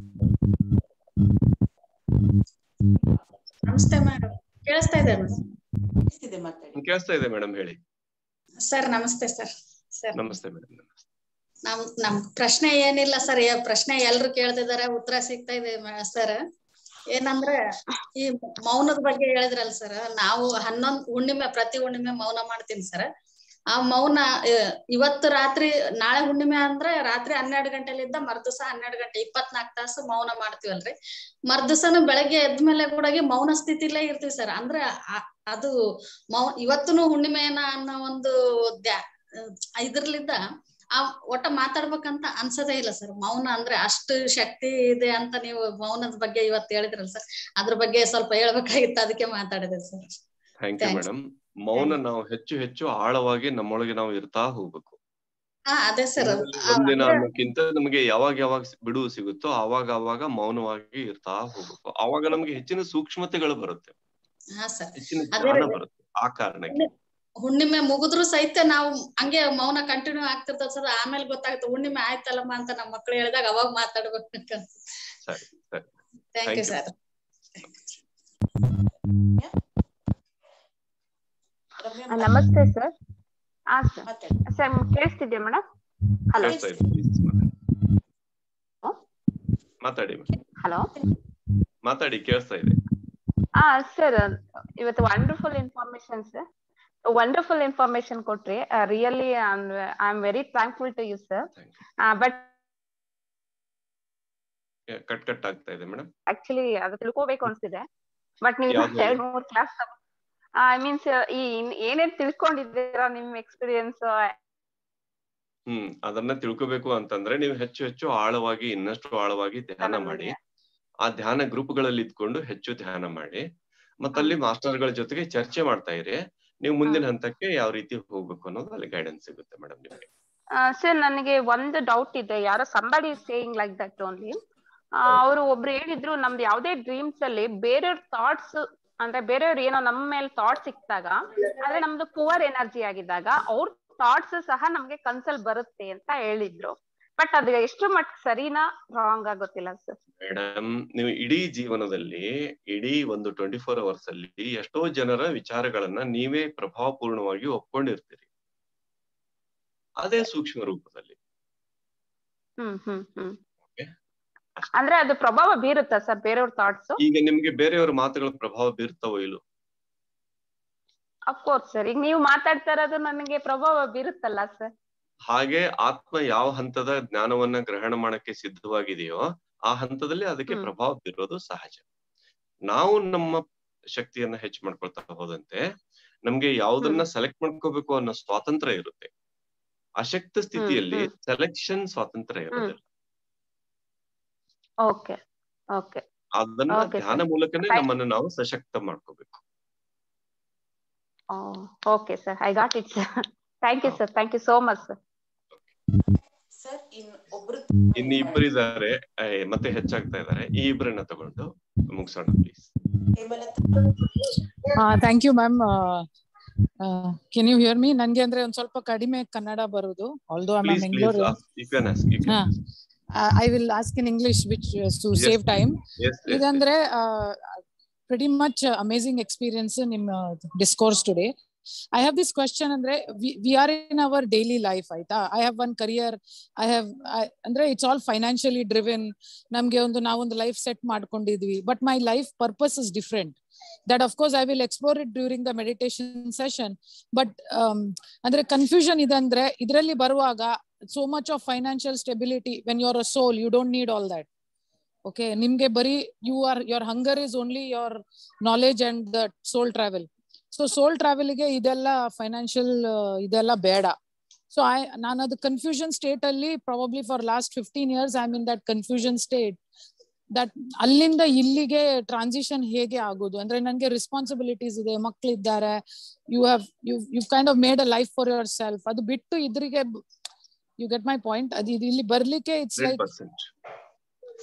ನಮಸ್ತೆ ಮೇಡಮ್ ಕೇಳಿಸ್ತಾ ಇದೆ ಇದೆ ಮಾತಾಡಿ ಕೇಳಿಸ್ತಾ ಇದೆ ಮೇಡಮ್ ಹೇಳಿ ಸರ್ ನಮಸ್ತೆ ಸರ್ ಸರ್ ನಮಸ್ತೆ ಮೇಡಮ್ ನಮ್ ನಮ್ ಪ್ರಶ್ನೆ ಏನಿಲ್ಲ ಸರ್ ಪ್ರಶ್ನೆ ಎಲ್ರು ಕೇಳ್ತಿದಾರೆ ಉತ್ತರ ಸಿಗ್ತಾ ಇದೆ ಸರ್ ಏನಂದ್ರೆ ಈ ಮೌನದ ಬಗ್ಗೆ ಹೇಳಿದ್ರಲ್ಲ ಸರ್ ನಾವು ಹನ್ನೊಂದ್ ಹುಣ್ಣಿಮೆ ಪ್ರತಿ ಹುಣ್ಣಿಮೆ ಮೌನ ಮಾಡ್ತೀನಿ ಸರ್ ಆ ಮೌನ ಆ, ಇವತ್ತು ರಾತ್ರಿ ನಾಳೆ ಹುಣ್ಣಿಮೆ ಅಂದ್ರೆ ರಾತ್ರಿ ಹನ್ನೆರಡು ಗಂಟೆಲಿದ್ದ ಮರ್ದಿವಸ ಹನ್ನೆರಡು ಗಂಟೆ ಇಪ್ಪತ್ನಾಲ್ಕು ತಾಸು ಮೌನ ಮಾಡ್ತೀವಲ್ರಿ ಮರ್ದಿವಸನು ಬೆಳಗ್ಗೆ ಎದ್ಮೇಲೆ ಕೂಡ ಮೌನ ಸ್ಥಿತಿಲೇ ಇರ್ತೀವಿ ಸರ್ ಅಂದ್ರೆ ಆ- ಅದು ಮೌ ಇವತ್ತುನು ಹುಣ್ಣಿಮೆನ ಅನ್ನೋ ಒಂದು ದ್ಯಾ ಇದ್ರಲಿದ್ದ ಆ ಒಟ್ಟ ಮಾತಾಡ್ಬೇಕಂತ ಅನ್ಸದೇ ಇಲ್ಲ ಸರ್ ಮೌನ ಅಂದ್ರೆ ಅಷ್ಟು ಶಕ್ತಿ ಇದೆ ಅಂತ ನೀವು ಮೌನದ ಬಗ್ಗೆ ಇವತ್ತು ಹೇಳಿದ್ರಲ್ಲ ಸರ್ ಅದ್ರ ಬಗ್ಗೆ ಸ್ವಲ್ಪ ಹೇಳ್ಬೇಕಾಗಿತ್ತು ಅದಕ್ಕೆ ಮಾತಾಡಿದೆ sir thank you Thanks. Madam ಮೌನ ನಾವು ಹೆಚ್ಚು ಹೆಚ್ಚು ಆಳವಾಗಿ ನಮ್ಮೊಳಗೆ ನಾವು ಇರ್ತಾ ಹೋಗ್ಬೇಕು ಹಾ ಅದೇ ಸರ್ ಒಂದಿನ ಅನ್ನೋಕ್ಕಿಂತ ನಮಗೆ ಯಾವಾಗ ಯಾವಾಗ ಸಿ- ಬಿಡುವು ಸಿಗುತ್ತೋ ಆವಾಗ ಆವಾಗ ಮೌನವಾಗಿ ಇರ್ತಾ ಹೋಗ್ಬೇಕು ಆವಾಗ ನಮ್ಗೆ ಹೆಚ್ಚಿನ ಸೂಕ್ಷ್ಮತೆಗಳು ಬರುತ್ತೆ ಹಾ ಸರ್ ಹೆಚ್ಚಿನ ಅದೇ ಜ್ಞಾನ ರೀತಿ ಬರುತ್ತೆ ಆ ಕಾರಣಕ್ಕೆ ಹುಣ್ಣಿಮೆ ಮುಗಿದ್ರು ಸಹಿತ ನಾವು ಹಂಗೆ ಮೌನ ಕಂಟಿನ್ಯೂ ಆಗ್ತಿರ್ತದ ಸರ್ ಆಮೇಲೆ ಗೊತ್ತಾಗುತ್ತೆ ಹುಣ್ಣಿಮೆ ಆಯ್ತಲ್ಲಮ್ಮ ಅಂತ ನಮ್ಮ ಮಕ್ಳು ಹೇಳಿದಾಗ ಅವಾಗ ಮಾತಾಡ್ಬೇಕು ಸರಿ ಸರಿ ಥ್ಯಾಂಕ್ ಯು ಸರ್ ನಮಸ್ತೆ ಸರ್ ಹಾ ಸರ್ ಸರ್ ಕೇಳಿಸ್ತಿದ್ಯಾ ಮೇಡಮ್ ಹಲೋ ಕೇಳ್ತಾ ಇದೆ please ಮಾತಾಡಿ ಮಾತಾಡಿ madam. ಹಲೋ ಮಾತಾಡಿ ಕೇಳಿಸ್ತಾ ಇದೆ ಹಾ ಸರ್ ಇವತ್ತು wonderful information sir wonderful information ಕೊಟ್ರಿ really I am very thankful to you sir but cut cut ಆಗ್ತಾ ಇದೆ ಮೇಡಮ್ ಆಕ್ಚುಲಿ ಅದು ತಿಳ್ಕೋಬೇಕು ಅನ್ಸಿದೆ ಬಟ್ ನೀವು ಯಾವ್ದು ಹೇಳಿ? ಎರಡ್ ಮೂರ್ ಕ್ಲಾಸ್ ಐ ಮೀನ್ಸ್ ಈ ಇನ್- ಏನೇನ್ ತಿಳ್ಕೊಂಡಿದ್ದೀರಾ ನಿಮ್ ಎಕ್ಸ್ಪೀರಿಯನ್ಸ್ ಹ್ಮ್ ಅದನ್ನ ತಿಳ್ಕೊಬೇಕು ಅಂತಂದ್ರೆ ನೀವು ಹೆಚ್ಚು ಹೆಚ್ಚು ಆಳವಾಗಿ ಇನ್ನಷ್ಟು ಆಳವಾಗಿ ಧ್ಯಾನ ಮಾಡಿ ಆ ಧ್ಯಾನ ಗ್ರೂಪ್ಗಳಲ್ಲಿ ಇದ್ಕೊಂಡು ಹೆಚ್ಚು ಧ್ಯಾನ ಮಾಡಿ ಮತ್ತಲ್ಲಿ ಮಾಸ್ಟರ್ಗಳ ಜೊತೆಗೆ ಚರ್ಚೆ ಮಾಡ್ತಾ ಇರಿ ನೀವು ಮುಂದಿನ ಹಂತಕ್ಕೆ ಯಾವ ರೀತಿ ಹೋಗ್ಬೇಕು ಅನ್ನೋದು ಅಲ್ಲಿ ಗೈಡೆನ್ಸ್ ಸಿಗುತ್ತೆ ಮೇಡಮ್ ನಿಮಗೆ ಸರ್ ನನಗೆ ಒಂದು ಡೌಟ್ ಇದೆ ಯಾರೋ somebody saying like that only ಅವರು ಒಬ್ರು ಹೇಳಿದ್ರು ನಮ್ದು ಯಾವ್ದೇ ಡ್ರೀಮ್ಸ್ ಅಲ್ಲಿ ಬೇರೆಯವ್ರ ಥಾಟ್ಸ್ ಅಂದ್ರೆ ಬೇರೆಯವ್ರು ಏನೋ ನಮ್ಮ ಮೇಲೆ ಥಾಟ್ಸ್ ಸಿಕ್ಕಿದಾಗ ಅಂದ್ರೆ ನಮ್ದು ಪುವರ್ ಎನರ್ಜಿ ಆಗಿದ್ದಾಗ ಅವ್ರ ಥಾಟ್ಸ್ ಸಹ ನಮ್ಗೆ ಕನ್ಸಲ್ ಬರುತ್ತೆ ಅಂತ ಹೇಳಿದ್ರು ಬಟ್ ಅದು ಎಷ್ಟು ಮಟ್ಟಿಗೆ ಸರಿನಾ ರಾಂಗ್ ಆಗೋತಿಲ್ಲ ಸರ್ ಮೇಡಮ್ ನೀವು ಇಡೀ ಜೀವನದಲ್ಲಿ ಇಡೀ ಒಂದು ಟ್ವೆಂಟಿ ಫೋರ್ ಅವರ್ಸ್ ಅಲ್ಲಿ ಎಷ್ಟೋ ಜನರ ವಿಚಾರಗಳನ್ನ ನೀವೇ ಪ್ರಭಾವಪೂರ್ಣವಾಗಿ ಒಪ್ಕೊಂಡಿರ್ತೀರಿ ಅದೇ ಸೂಕ್ಷ್ಮ ರೂಪದಲ್ಲಿ ಹ್ಮ್ ಹ್ಮ್ ಹ್ಮ್ ಅಂದ್ರೆ ಅದು ಪ್ರಭಾವ ಬೀರುತ್ತಾ ಸರ್ ಬೇರೆಯವ್ರ ಥಾಟ್ಸ್ ಈಗ ನಿಮ್ಗೆ ಬೇರೆಯವರ ಮಾತುಗಳ ಪ್ರಭಾವ ಬೀರ್ತಾವೋ ಇಲ್ಲೋ ಅಫ್ಕೋರ್ಸ್ ಸರ್ ಈಗ ನೀವು ಮಾತಾಡ್ತಾ ಇರೋದು ನನಗೆ ಪ್ರಭಾವ ಬೀರುತ್ತಲ್ಲ ಸರ್ ಹಾಗೆ ಆತ್ಮ ಯಾವ ಹಂತದ ಜ್ಞಾನವನ್ನ ಗ್ರಹಣ ಮಾಡಕ್ಕೆ ಸಿದ್ಧವಾಗಿದೆಯೋ ಆ ಹಂತದಲ್ಲಿ ಅದಕ್ಕೆ ಪ್ರಭಾವ ಬೀರೋದು ಸಹಜ ನಾವು ನಮ್ಮ ಶಕ್ತಿಯನ್ನ ಹೆಚ್ಚು ಮಾಡ್ಕೊಳ್ತಾ ಹೋದಂತೆ ನಮ್ಗೆ ಯಾವ್ದನ್ನ ಸೆಲೆಕ್ಟ್ ಮಾಡ್ಕೋಬೇಕು ಅನ್ನೋ ಸ್ವಾತಂತ್ರ್ಯ ಇರುತ್ತೆ ಅಶಕ್ತ ಸ್ಥಿತಿಯಲ್ಲಿ ಸೆಲೆಕ್ಷನ್ ಸ್ವಾತಂತ್ರ್ಯ ಇರೋದಿಲ್ಲ ಓಕೆ ಓಕೆ ಅದನ್ನ Okay, ಧ್ಯಾನ sir. ಮೂಲಕನೇ Thank- ನಮ್ಮನ್ನ ನಾವು ಸಶಕ್ತ ಮಾಡ್ಕೋಬೇಕು okay sir I got it sir thank you sir thank you so much sir sir ಇನ್ ಒಬ್ರು ಇನ್ನು ಇಬ್ಬರಿದ್ದಾರೆ ಮತ್ತೆ ಹೆಚ್ಚಾಗ್ತಾ ಇದ್ದಾರೆ ಈ ಇಬ್ಬರನ್ನ ತಗೊಂಡು ಮುಗಿಸೋಣ please thank you ma'am can you hear me ನನ್ಗೆ ಅಂದ್ರೆ ಒಂದ್ ಸ್ವಲ್ಪ ಕಡಿಮೆ ಕನ್ನಡ ಬರುದು although I please please Bengaluru you can ask you can I will ask in English which to Yes, save time yes, yes, ಇದಂದ್ರೆ pretty much ಅಮೇಸಿಂಗ್ ಎಕ್ಸ್ಪೀರಿಯನ್ಸ್ ನಿಮ್ಮ discourse today I have this question ಅಂದ್ರೆ we are in our daily life ಆಯ್ತಾ I have one career I have ಅಂದ್ರೆ it's all financially driven ನಮ್ಗೆ ಒಂದು ನಾವೊಂದು life set ಮಾಡ್ಕೊಂಡಿದ್ವಿ but my life purpose is different that of course I will explore it during the meditation session but ಅಂದ್ರೆ confusion ಇದೆ ಅಂದ್ರೆ ಇದರಲ್ಲಿ ಬರುವಾಗ so much of financial stability when your a soul you don't need all that okay ನಿಮ್ಗೆ ಬರೀ you are your hunger is only your knowledge and the soul travel so soul ಟ್ರಾವೆಲ್ಗೆ ಇದೆಲ್ಲ financial ಇದೆಲ್ಲ ಬೇಡ ಸೊ ಐ ನಾನು ಅದು confusion state ಅಲ್ಲಿ probably for last fifteen years I mean that confusion state that ಅಲ್ಲಿಂದ ಇಲ್ಲಿಗೆ ಟ್ರಾನ್ಸಿಷನ್ ಹೇಗೆ ಆಗೋದು ಅಂದ್ರೆ ನನಗೆ ರೆಸ್ಪಾನ್ಸಿಬಿಲಿಟೀಸ್ ಇದೆ ಮಕ್ಕಳಿದ್ದಾರೆ you have you you kind of made a life for yourself ಅದು ಬಿಟ್ಟು ಇದ್ರಿಗೆ ಯು ಗೆಟ್ ಮೈ ಪಾಯಿಂಟ್ ಅದು ಇದು ಇಲ್ಲಿ ಬರ್ಲಿಕ್ಕೆ it's hundred like percent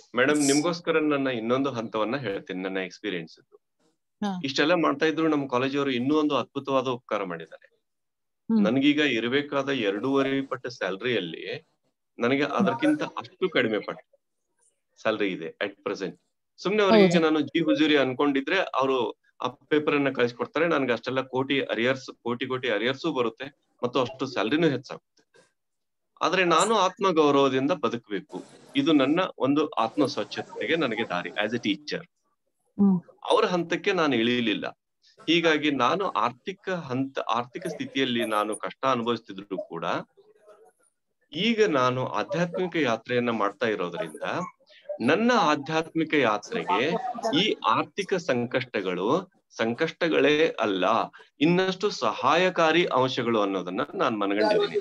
madam ನಿಮ್ಗೋಸ್ಕರ ನನ್ನ ಇನ್ನೊಂದು ಹಂತವನ್ನ ಹೇಳ್ತೀನಿ ನನ್ನ ಎಕ್ಸ್ಪೀರಿಯನ್ಸ್ ಇಷ್ಟೆಲ್ಲ ಮಾಡ್ತಾ ಇದ್ರು ನಮ್ಮ ಕಾಲೇಜವರು ಇನ್ನೂ ಒಂದು ಅದ್ಭುತವಾದ ಉಪಕಾರ ಮಾಡಿದ್ದಾರೆ ನನ್ಗೀಗ ಇರಬೇಕಾದ ಎರಡೂವರೆ ಪಟ್ಟು ಸ್ಯಾಲ್ರಿಯಲ್ಲಿ ನನಗೆ ಅದಕ್ಕಿಂತ ಅಷ್ಟು ಕಡಿಮೆ ಪಟ್ಟು ಸ್ಯಾಲ್ರಿ ಇದೆ ಅಟ್ ಪ್ರೆಸೆಂಟ್ ಸುಮ್ನೆ ಅವರಿಗೆ ನಾನು ಜಿ ಹುಜೂರಿ ಅನ್ಕೊಂಡಿದ್ರೆ ಅವರು ಆ ಪೇಪರ್ ಅನ್ನ ಕಳಿಸ್ಕೊಡ್ತಾರೆ ನನ್ಗೆ ಅಷ್ಟೆಲ್ಲ ಕೋಟಿ ಅರಿಯರ್ಸ್ ಕೋಟಿ ಕೋಟಿ ಅರಿಯರ್ಸು ಬರುತ್ತೆ ಮತ್ತು ಅಷ್ಟು ಸ್ಯಾಲ್ರಿನೂ ಹೆಚ್ಚಾಗುತ್ತೆ ಆದ್ರೆ ನಾನು ಆತ್ಮ ಗೌರವದಿಂದ ಬದುಕಬೇಕು ಇದು ನನ್ನ ಒಂದು ಆತ್ಮ ಸ್ವಚ್ಛತೆಗೆ ನನಗೆ ದಾರಿ ಆಸ್ ಎ ಟೀಚರ್ ಅವರ ಹಂತಕ್ಕೆ ನಾನು ಇಳಿಯಲಿಲ್ಲ ಹೀಗಾಗಿ ನಾನು ಆರ್ಥಿಕ ಹಂತ ಆರ್ಥಿಕ ಸ್ಥಿತಿಯಲ್ಲಿ ನಾನು ಕಷ್ಟ ಅನುಭವಿಸ್ತಿದ್ರು ಕೂಡ ಈಗ ನಾನು ಆಧ್ಯಾತ್ಮಿಕ ಯಾತ್ರೆಯನ್ನ ಮಾಡ್ತಾ ಇರೋದ್ರಿಂದ ನನ್ನ ಆಧ್ಯಾತ್ಮಿಕ ಯಾತ್ರೆಗೆ ಈ ಆರ್ಥಿಕ ಸಂಕಷ್ಟಗಳು ಸಂಕಷ್ಟಗಳೇ ಅಲ್ಲ ಇನ್ನಷ್ಟು ಸಹಾಯಕಾರಿ ಅಂಶಗಳು ಅನ್ನೋದನ್ನ ನಾನು ಮನಗಂಡಿದ್ದೀನಿ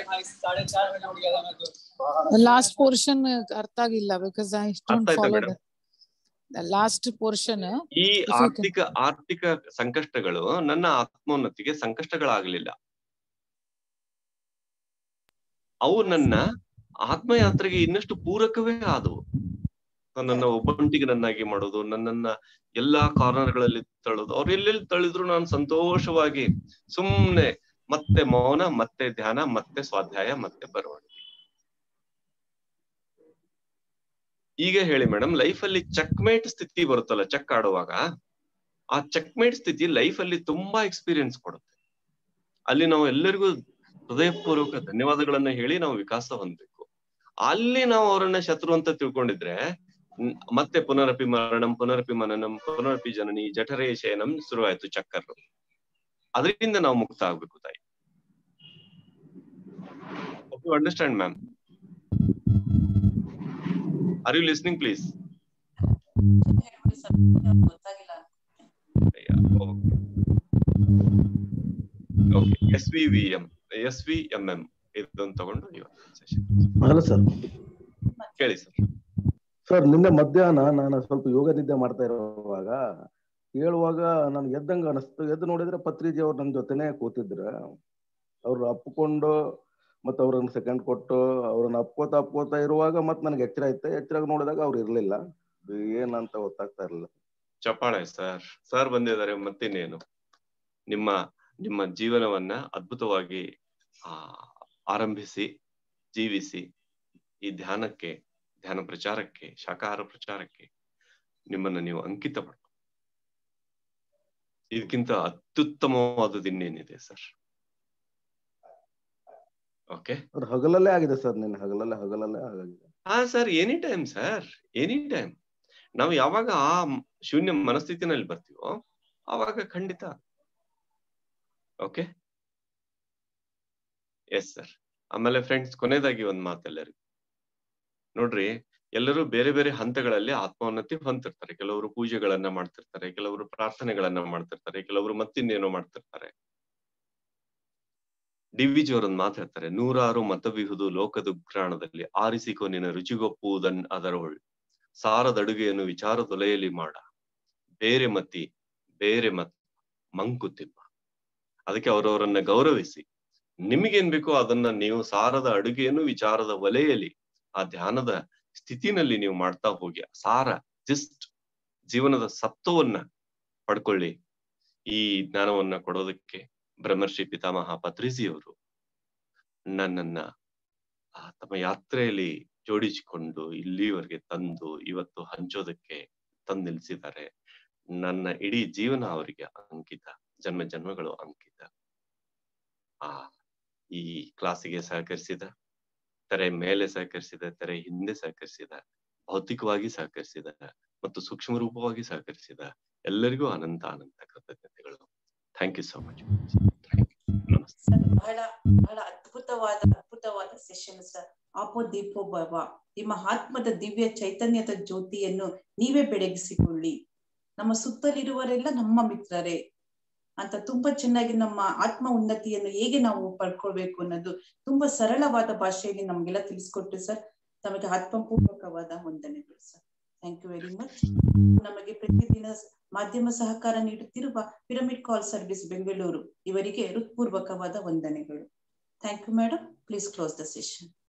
ಲಾಸ್ಟ್ ಪೋರ್ಷನ್ ಅರ್ಥ ಆಗಿಲ್ಲ ಬಿಕಾಸ್ ಐ ಡೋಂಟ್ ಅರ್ಥ ಆಯ್ತಾ ಫಾಲೋ ಮೇಡಮ್ ಲಾಸ್ಟ್ ಪೋರ್ಷನ್ ಈ ಆರ್ಥಿಕ ಆರ್ಥಿಕ ಸಂಕಷ್ಟಗಳು ನನ್ನ ಆತ್ಮೋನ್ನತಿಗೆ ಸಂಕಷ್ಟಗಳಾಗಲಿಲ್ಲ ಅವು ನನ್ನ ಆತ್ಮಯಾತ್ರೆಗೆ ಇನ್ನಷ್ಟು ಪೂರಕವೇ ಆದವು ನನ್ನನ್ನ ಒಬ್ಬಂಟಿಗೆ ನನ್ನಾಗಿ ಮಾಡೋದು ನನ್ನನ್ನ ಎಲ್ಲಾ ಕಾರ್ನರ್ ಗಳಲ್ಲಿ ತಳ್ಳೋದು ಅವ್ರು ಎಲ್ಲೆಲ್ಲಿ ತಳ್ಳಿದ್ರು ನಾನು ಸಂತೋಷವಾಗಿ ಸುಮ್ನೆ ಮತ್ತೆ ಮೌನ ಮತ್ತೆ ಧ್ಯಾನ ಮತ್ತೆ ಸ್ವಾಧ್ಯಾಯ ಮತ್ತೆ ಬರವಣಿಗೆ ಈಗ ಹೇಳಿ ಮೇಡಮ್ ಲೈಫ್ ಅಲ್ಲಿ ಚೆಕ್ಮೇಟ್ ಸ್ಥಿತಿ ಬರುತ್ತಲ್ಲ ಚೆಕ್ ಆಡುವಾಗ ಆ ಚೆಕ್ಮೇಟ್ ಸ್ಥಿತಿ ಲೈಫ್ ಅಲ್ಲಿ ತುಂಬಾ ಎಕ್ಸ್ಪೀರಿಯನ್ಸ್ ಕೊಡುತ್ತೆ ಅಲ್ಲಿ ನಾವು ಎಲ್ಲರಿಗೂ ಹೃದಯಪೂರ್ವಕ ಧನ್ಯವಾದಗಳನ್ನ ಹೇಳಿ ನಾವು ವಿಕಾಸ ಹೊಂದಬೇಕು ಅಲ್ಲಿ ನಾವು ಅವರನ್ನ ಶತ್ರು ಅಂತ ತಿಳ್ಕೊಂಡಿದ್ರೆ ನ್- ಮತ್ತೆ ಪುನರಪಿ ಮರಣಂ ಪುನರಪಿ ಮನನಂ ಪುನರಪಿ ಜನನಿ ಜಠರೇ ಶಯನಂ ಶುರುವಾಯ್ತು ಚಕ್ಕರ್ ಅದರಿಂದ ನಾವು ಮುಕ್ತ ಆಗ್ಬೇಕು ತಾಯಿ understand ma'am are you listening please ಗೊತ್ತಾಗಿಲ್ಲ okay S V V M S V M M ಇದನ್ನು ತಗೊಂಡು ಇವತ್ತು ಸೆಷನ್ ಹಲೋ ಸರ್ ಕೇಳಿ ಸರ್ ಸರ್ ನಿನ್ನೆ ಮಧ್ಯಾಹ್ನ ನಾನು ಸ್ವಲ್ಪ ಯೋಗ ನಿದ್ದೆ ಮಾಡ್ತಾ ಇರುವಾಗ ಹೇಳುವಾಗ ನನ್ಗೆ ಎದ್ದಂಗ ಅನಿಸ್ತು ಎದ್ದು ನೋಡಿದ್ರೆ ಪತ್ರಿಜಿ ಅವ್ರು ನನ್ನ ಜೊತೆನೆ ಕೂತಿದ್ರ ಅವ್ರು ಅಪ್ಕೊಂಡು ಮತ್ತೆ ಅವ್ರನ್ನ ಸೆಕೆಂಡ್ ಕೊಟ್ಟು ಅವ್ರನ್ನ ಅಪ್ಕೋತಾ ಅಪ್ಕೋತಾ ಇರುವಾಗ ಮತ್ತೆ ನನಗೆ ಎಚ್ಚರ ಆಯ್ತು ಎಚ್ಚರ ನೋಡಿದಾಗ ಅವ್ರು ಇರ್ಲಿಲ್ಲ ಅದು ಏನಂತ ಗೊತ್ತಾಗ್ತಾ ಇರಲಿಲ್ಲ ಚಪ್ಪಾಳೆ ಸರ್ ಸರ್ ಬಂದಿದ್ದಾರೆ ಮತ್ತಿನ್ನೇನು ನಿಮ್ಮ ನಿಮ್ಮ ಜೀವನವನ್ನ ಅದ್ಭುತವಾಗಿ ಆ ಆರಂಭಿಸಿ ಜೀವಿಸಿ ಈ ಧ್ಯಾನಕ್ಕೆ ಧ್ಯಾನ ಪ್ರಚಾರಕ್ಕೆ ಶಾಕಾಹಾರ ಪ್ರಚಾರಕ್ಕೆ ನಿಮ್ಮನ್ನ ನೀವು ಅಂಕಿತ ಮಾಡಿ ಇದಕ್ಕಿಂತ ಅತ್ಯುತ್ತಮವಾದದ್ದು ಇನ್ನೇನಿದೆ ಸರ್ ಓಕೆ ಅದು ಹಗಲಲ್ಲೇ ಆಗಿದೆ ಸರ್ ನಿನ್ನೆ ಹಗಲಲ್ಲೇ ಹಗಲಲ್ಲೇ ಆಗಿದೆ ಹಾ sir any time sir any time ನಾವು ಯಾವಾಗ ಆ ಮ್- ಶೂನ್ಯ ಮನಸ್ಥಿತಿನಲ್ಲಿ ಬರ್ತೀವೋ ಆವಾಗ ಖಂಡಿತ ಓಕೆ ಎಸ್ ಸರ್ ಆಮೇಲೆ ಫ್ರೆಂಡ್ಸ್ ಕೊನೆಯದಾಗಿ ಒಂದ್ ಮಾತೆಲ್ಲರಿಗೂ ನೋಡ್ರಿ ಎಲ್ಲರೂ ಬೇರೆ ಬೇರೆ ಹಂತಗಳಲ್ಲಿ ಆತ್ಮೋನ್ನತಿ ಹೊಂದಿರ್ತಾರೆ ಕೆಲವರು ಪೂಜೆಗಳನ್ನ ಮಾಡ್ತಿರ್ತಾರೆ ಕೆಲವರು ಪ್ರಾರ್ಥನೆಗಳನ್ನ ಮಾಡ್ತಿರ್ತಾರೆ ಕೆಲವರು ಮತ್ತಿನ್ನೇನೋ ಮಾಡ್ತಿರ್ತಾರೆ ಡಿ ವಿ ಜಿ ಅವರೊಂದು ಮಾತು ಹೇಳ್ತಾರೆ ನೂರಾರು ಮತವಿಹುದು ಲೋಕದ ಉಗ್ರಾಣದಲ್ಲಿ ಆರಿಸಿಕೊ ನಿನ್ನ ರುಚಿಗೊಪ್ಪುವುದನ್ ಅದರೊಳ್ ಸಾರದಡುಗೆಯನ್ನು ವಿಚಾರದೊಲೆಯಲ್ಲಿ ಮಾಡ ಬೇರೆ ಮತಿ ಬೇರೆ ಮತ್ ಮಂಕುತಿಮ್ಮ ಅದಕ್ಕೆ ಅವರವರನ್ನ ಗೌರವಿಸಿ ನಿಮಗೇನ್ ಬೇಕೋ ಅದನ್ನ ನೀವು ಸಾರದ ಅಡುಗೆಯನ್ನು ವಿಚಾರದ ಒಲೆಯಲ್ಲಿ ಆ ಧ್ಯಾನದ ಸ್ಥಿತಿನಲ್ಲಿ ನೀವು ಮಾಡ್ತಾ ಹೋಗಿ ಸಾರ ಜಸ್ಟ್ ಜೀವನದ ಸತ್ವವನ್ನ ಪಡ್ಕೊಳ್ಳಿ ಈ ಜ್ಞಾನವನ್ನ ಕೊಡೋದಕ್ಕೆ ಬ್ರಹ್ಮರ್ಷಿ ಪಿತಾಮಹ ಪತ್ರಿಜಿಯವರು ನನ್ನನ್ನ ಆ ತಮ್ಮ ಯಾತ್ರೆಯಲ್ಲಿ ಜೋಡಿಸಿಕೊಂಡು ಇಲ್ಲಿವರೆಗೆ ತಂದು ಇವತ್ತು ಹಂಚೋದಕ್ಕೆ ತಂದು ನಿಲ್ಸಿದ್ದಾರೆ ನನ್ನ ಇಡೀ ಜೀವನ ಅವರಿಗೆ ಅಂಕಿತ ಜನ್ಮ ಜನ್ಮಗಳು ಅಂಕಿತ ಆ ಈ ಕ್ಲಾಸಿಗೆ ಸಹಕರಿಸಿದ ತೆರೆ ಮೇಲೆ ಸಹಕರಿಸಿದ ತೆರೆ ಹಿಂದೆ ಸಹಕರಿಸಿದ ಭೌತಿಕವಾಗಿ ಸಹಕರಿಸಿದ ಮತ್ತು ಸೂಕ್ಷ್ಮ ರೂಪವಾಗಿ ಸಹಕರಿಸಿದ ಎಲ್ಲರಿಗೂ ಅನಂತ ಅನಂತ ಕೃತಜ್ಞತೆಗಳು thank you so much sir ಬಹಳ ಬಹಳ ಅದ್ಭುತವಾದ ಅದ್ಭುತವಾದ ಸೆಷನ್ ಸರ್ ಆಪೋ ದೀಪೋ ಭವ ನಿಮ್ಮ ಆತ್ಮದ ದಿವ್ಯ ಚೈತನ್ಯದ ಜ್ಯೋತಿಯನ್ನು ನೀವೇ ಬೆಳಗಿಸಿಕೊಳ್ಳಿ ನಮ್ಮ ಸುತ್ತಲಿರುವರೆಲ್ಲ ನಮ್ಮ ಮಿತ್ರರೇ ಅಂತ ತುಂಬಾ ಚೆನ್ನಾಗಿ ನಮ್ಮ ಆತ್ಮ ಉನ್ನತಿಯನ್ನು ಹೇಗೆ ನಾವು ಪಡ್ಕೊಳ್ಬೇಕು ಅನ್ನೋದು ತುಂಬಾ ಸರಳವಾದ ಭಾಷೆಯಲ್ಲಿ ನಮ್ಗೆಲ್ಲ ತಿಳಿಸ್ಕೊಟ್ರು ಸರ್ ತಮಗೆ ಆತ್ಮಪೂರ್ವಕವಾದ ವಂದನೆಗಳು sir thank you very much ನಮಗೆ ಪ್ರತಿದಿನ ಮಾಧ್ಯಮ ಸಹಕಾರ ನೀಡುತ್ತಿರುವ ಪಿರಮಿಡ್ ಕಾಲ್ ಸರ್ವಿಸ್ ಬೆಂಗಳೂರು ಇವರಿಗೆ ಹೃತ್ಪೂರ್ವಕವಾದ ವಂದನೆಗಳು thank you madam please close the session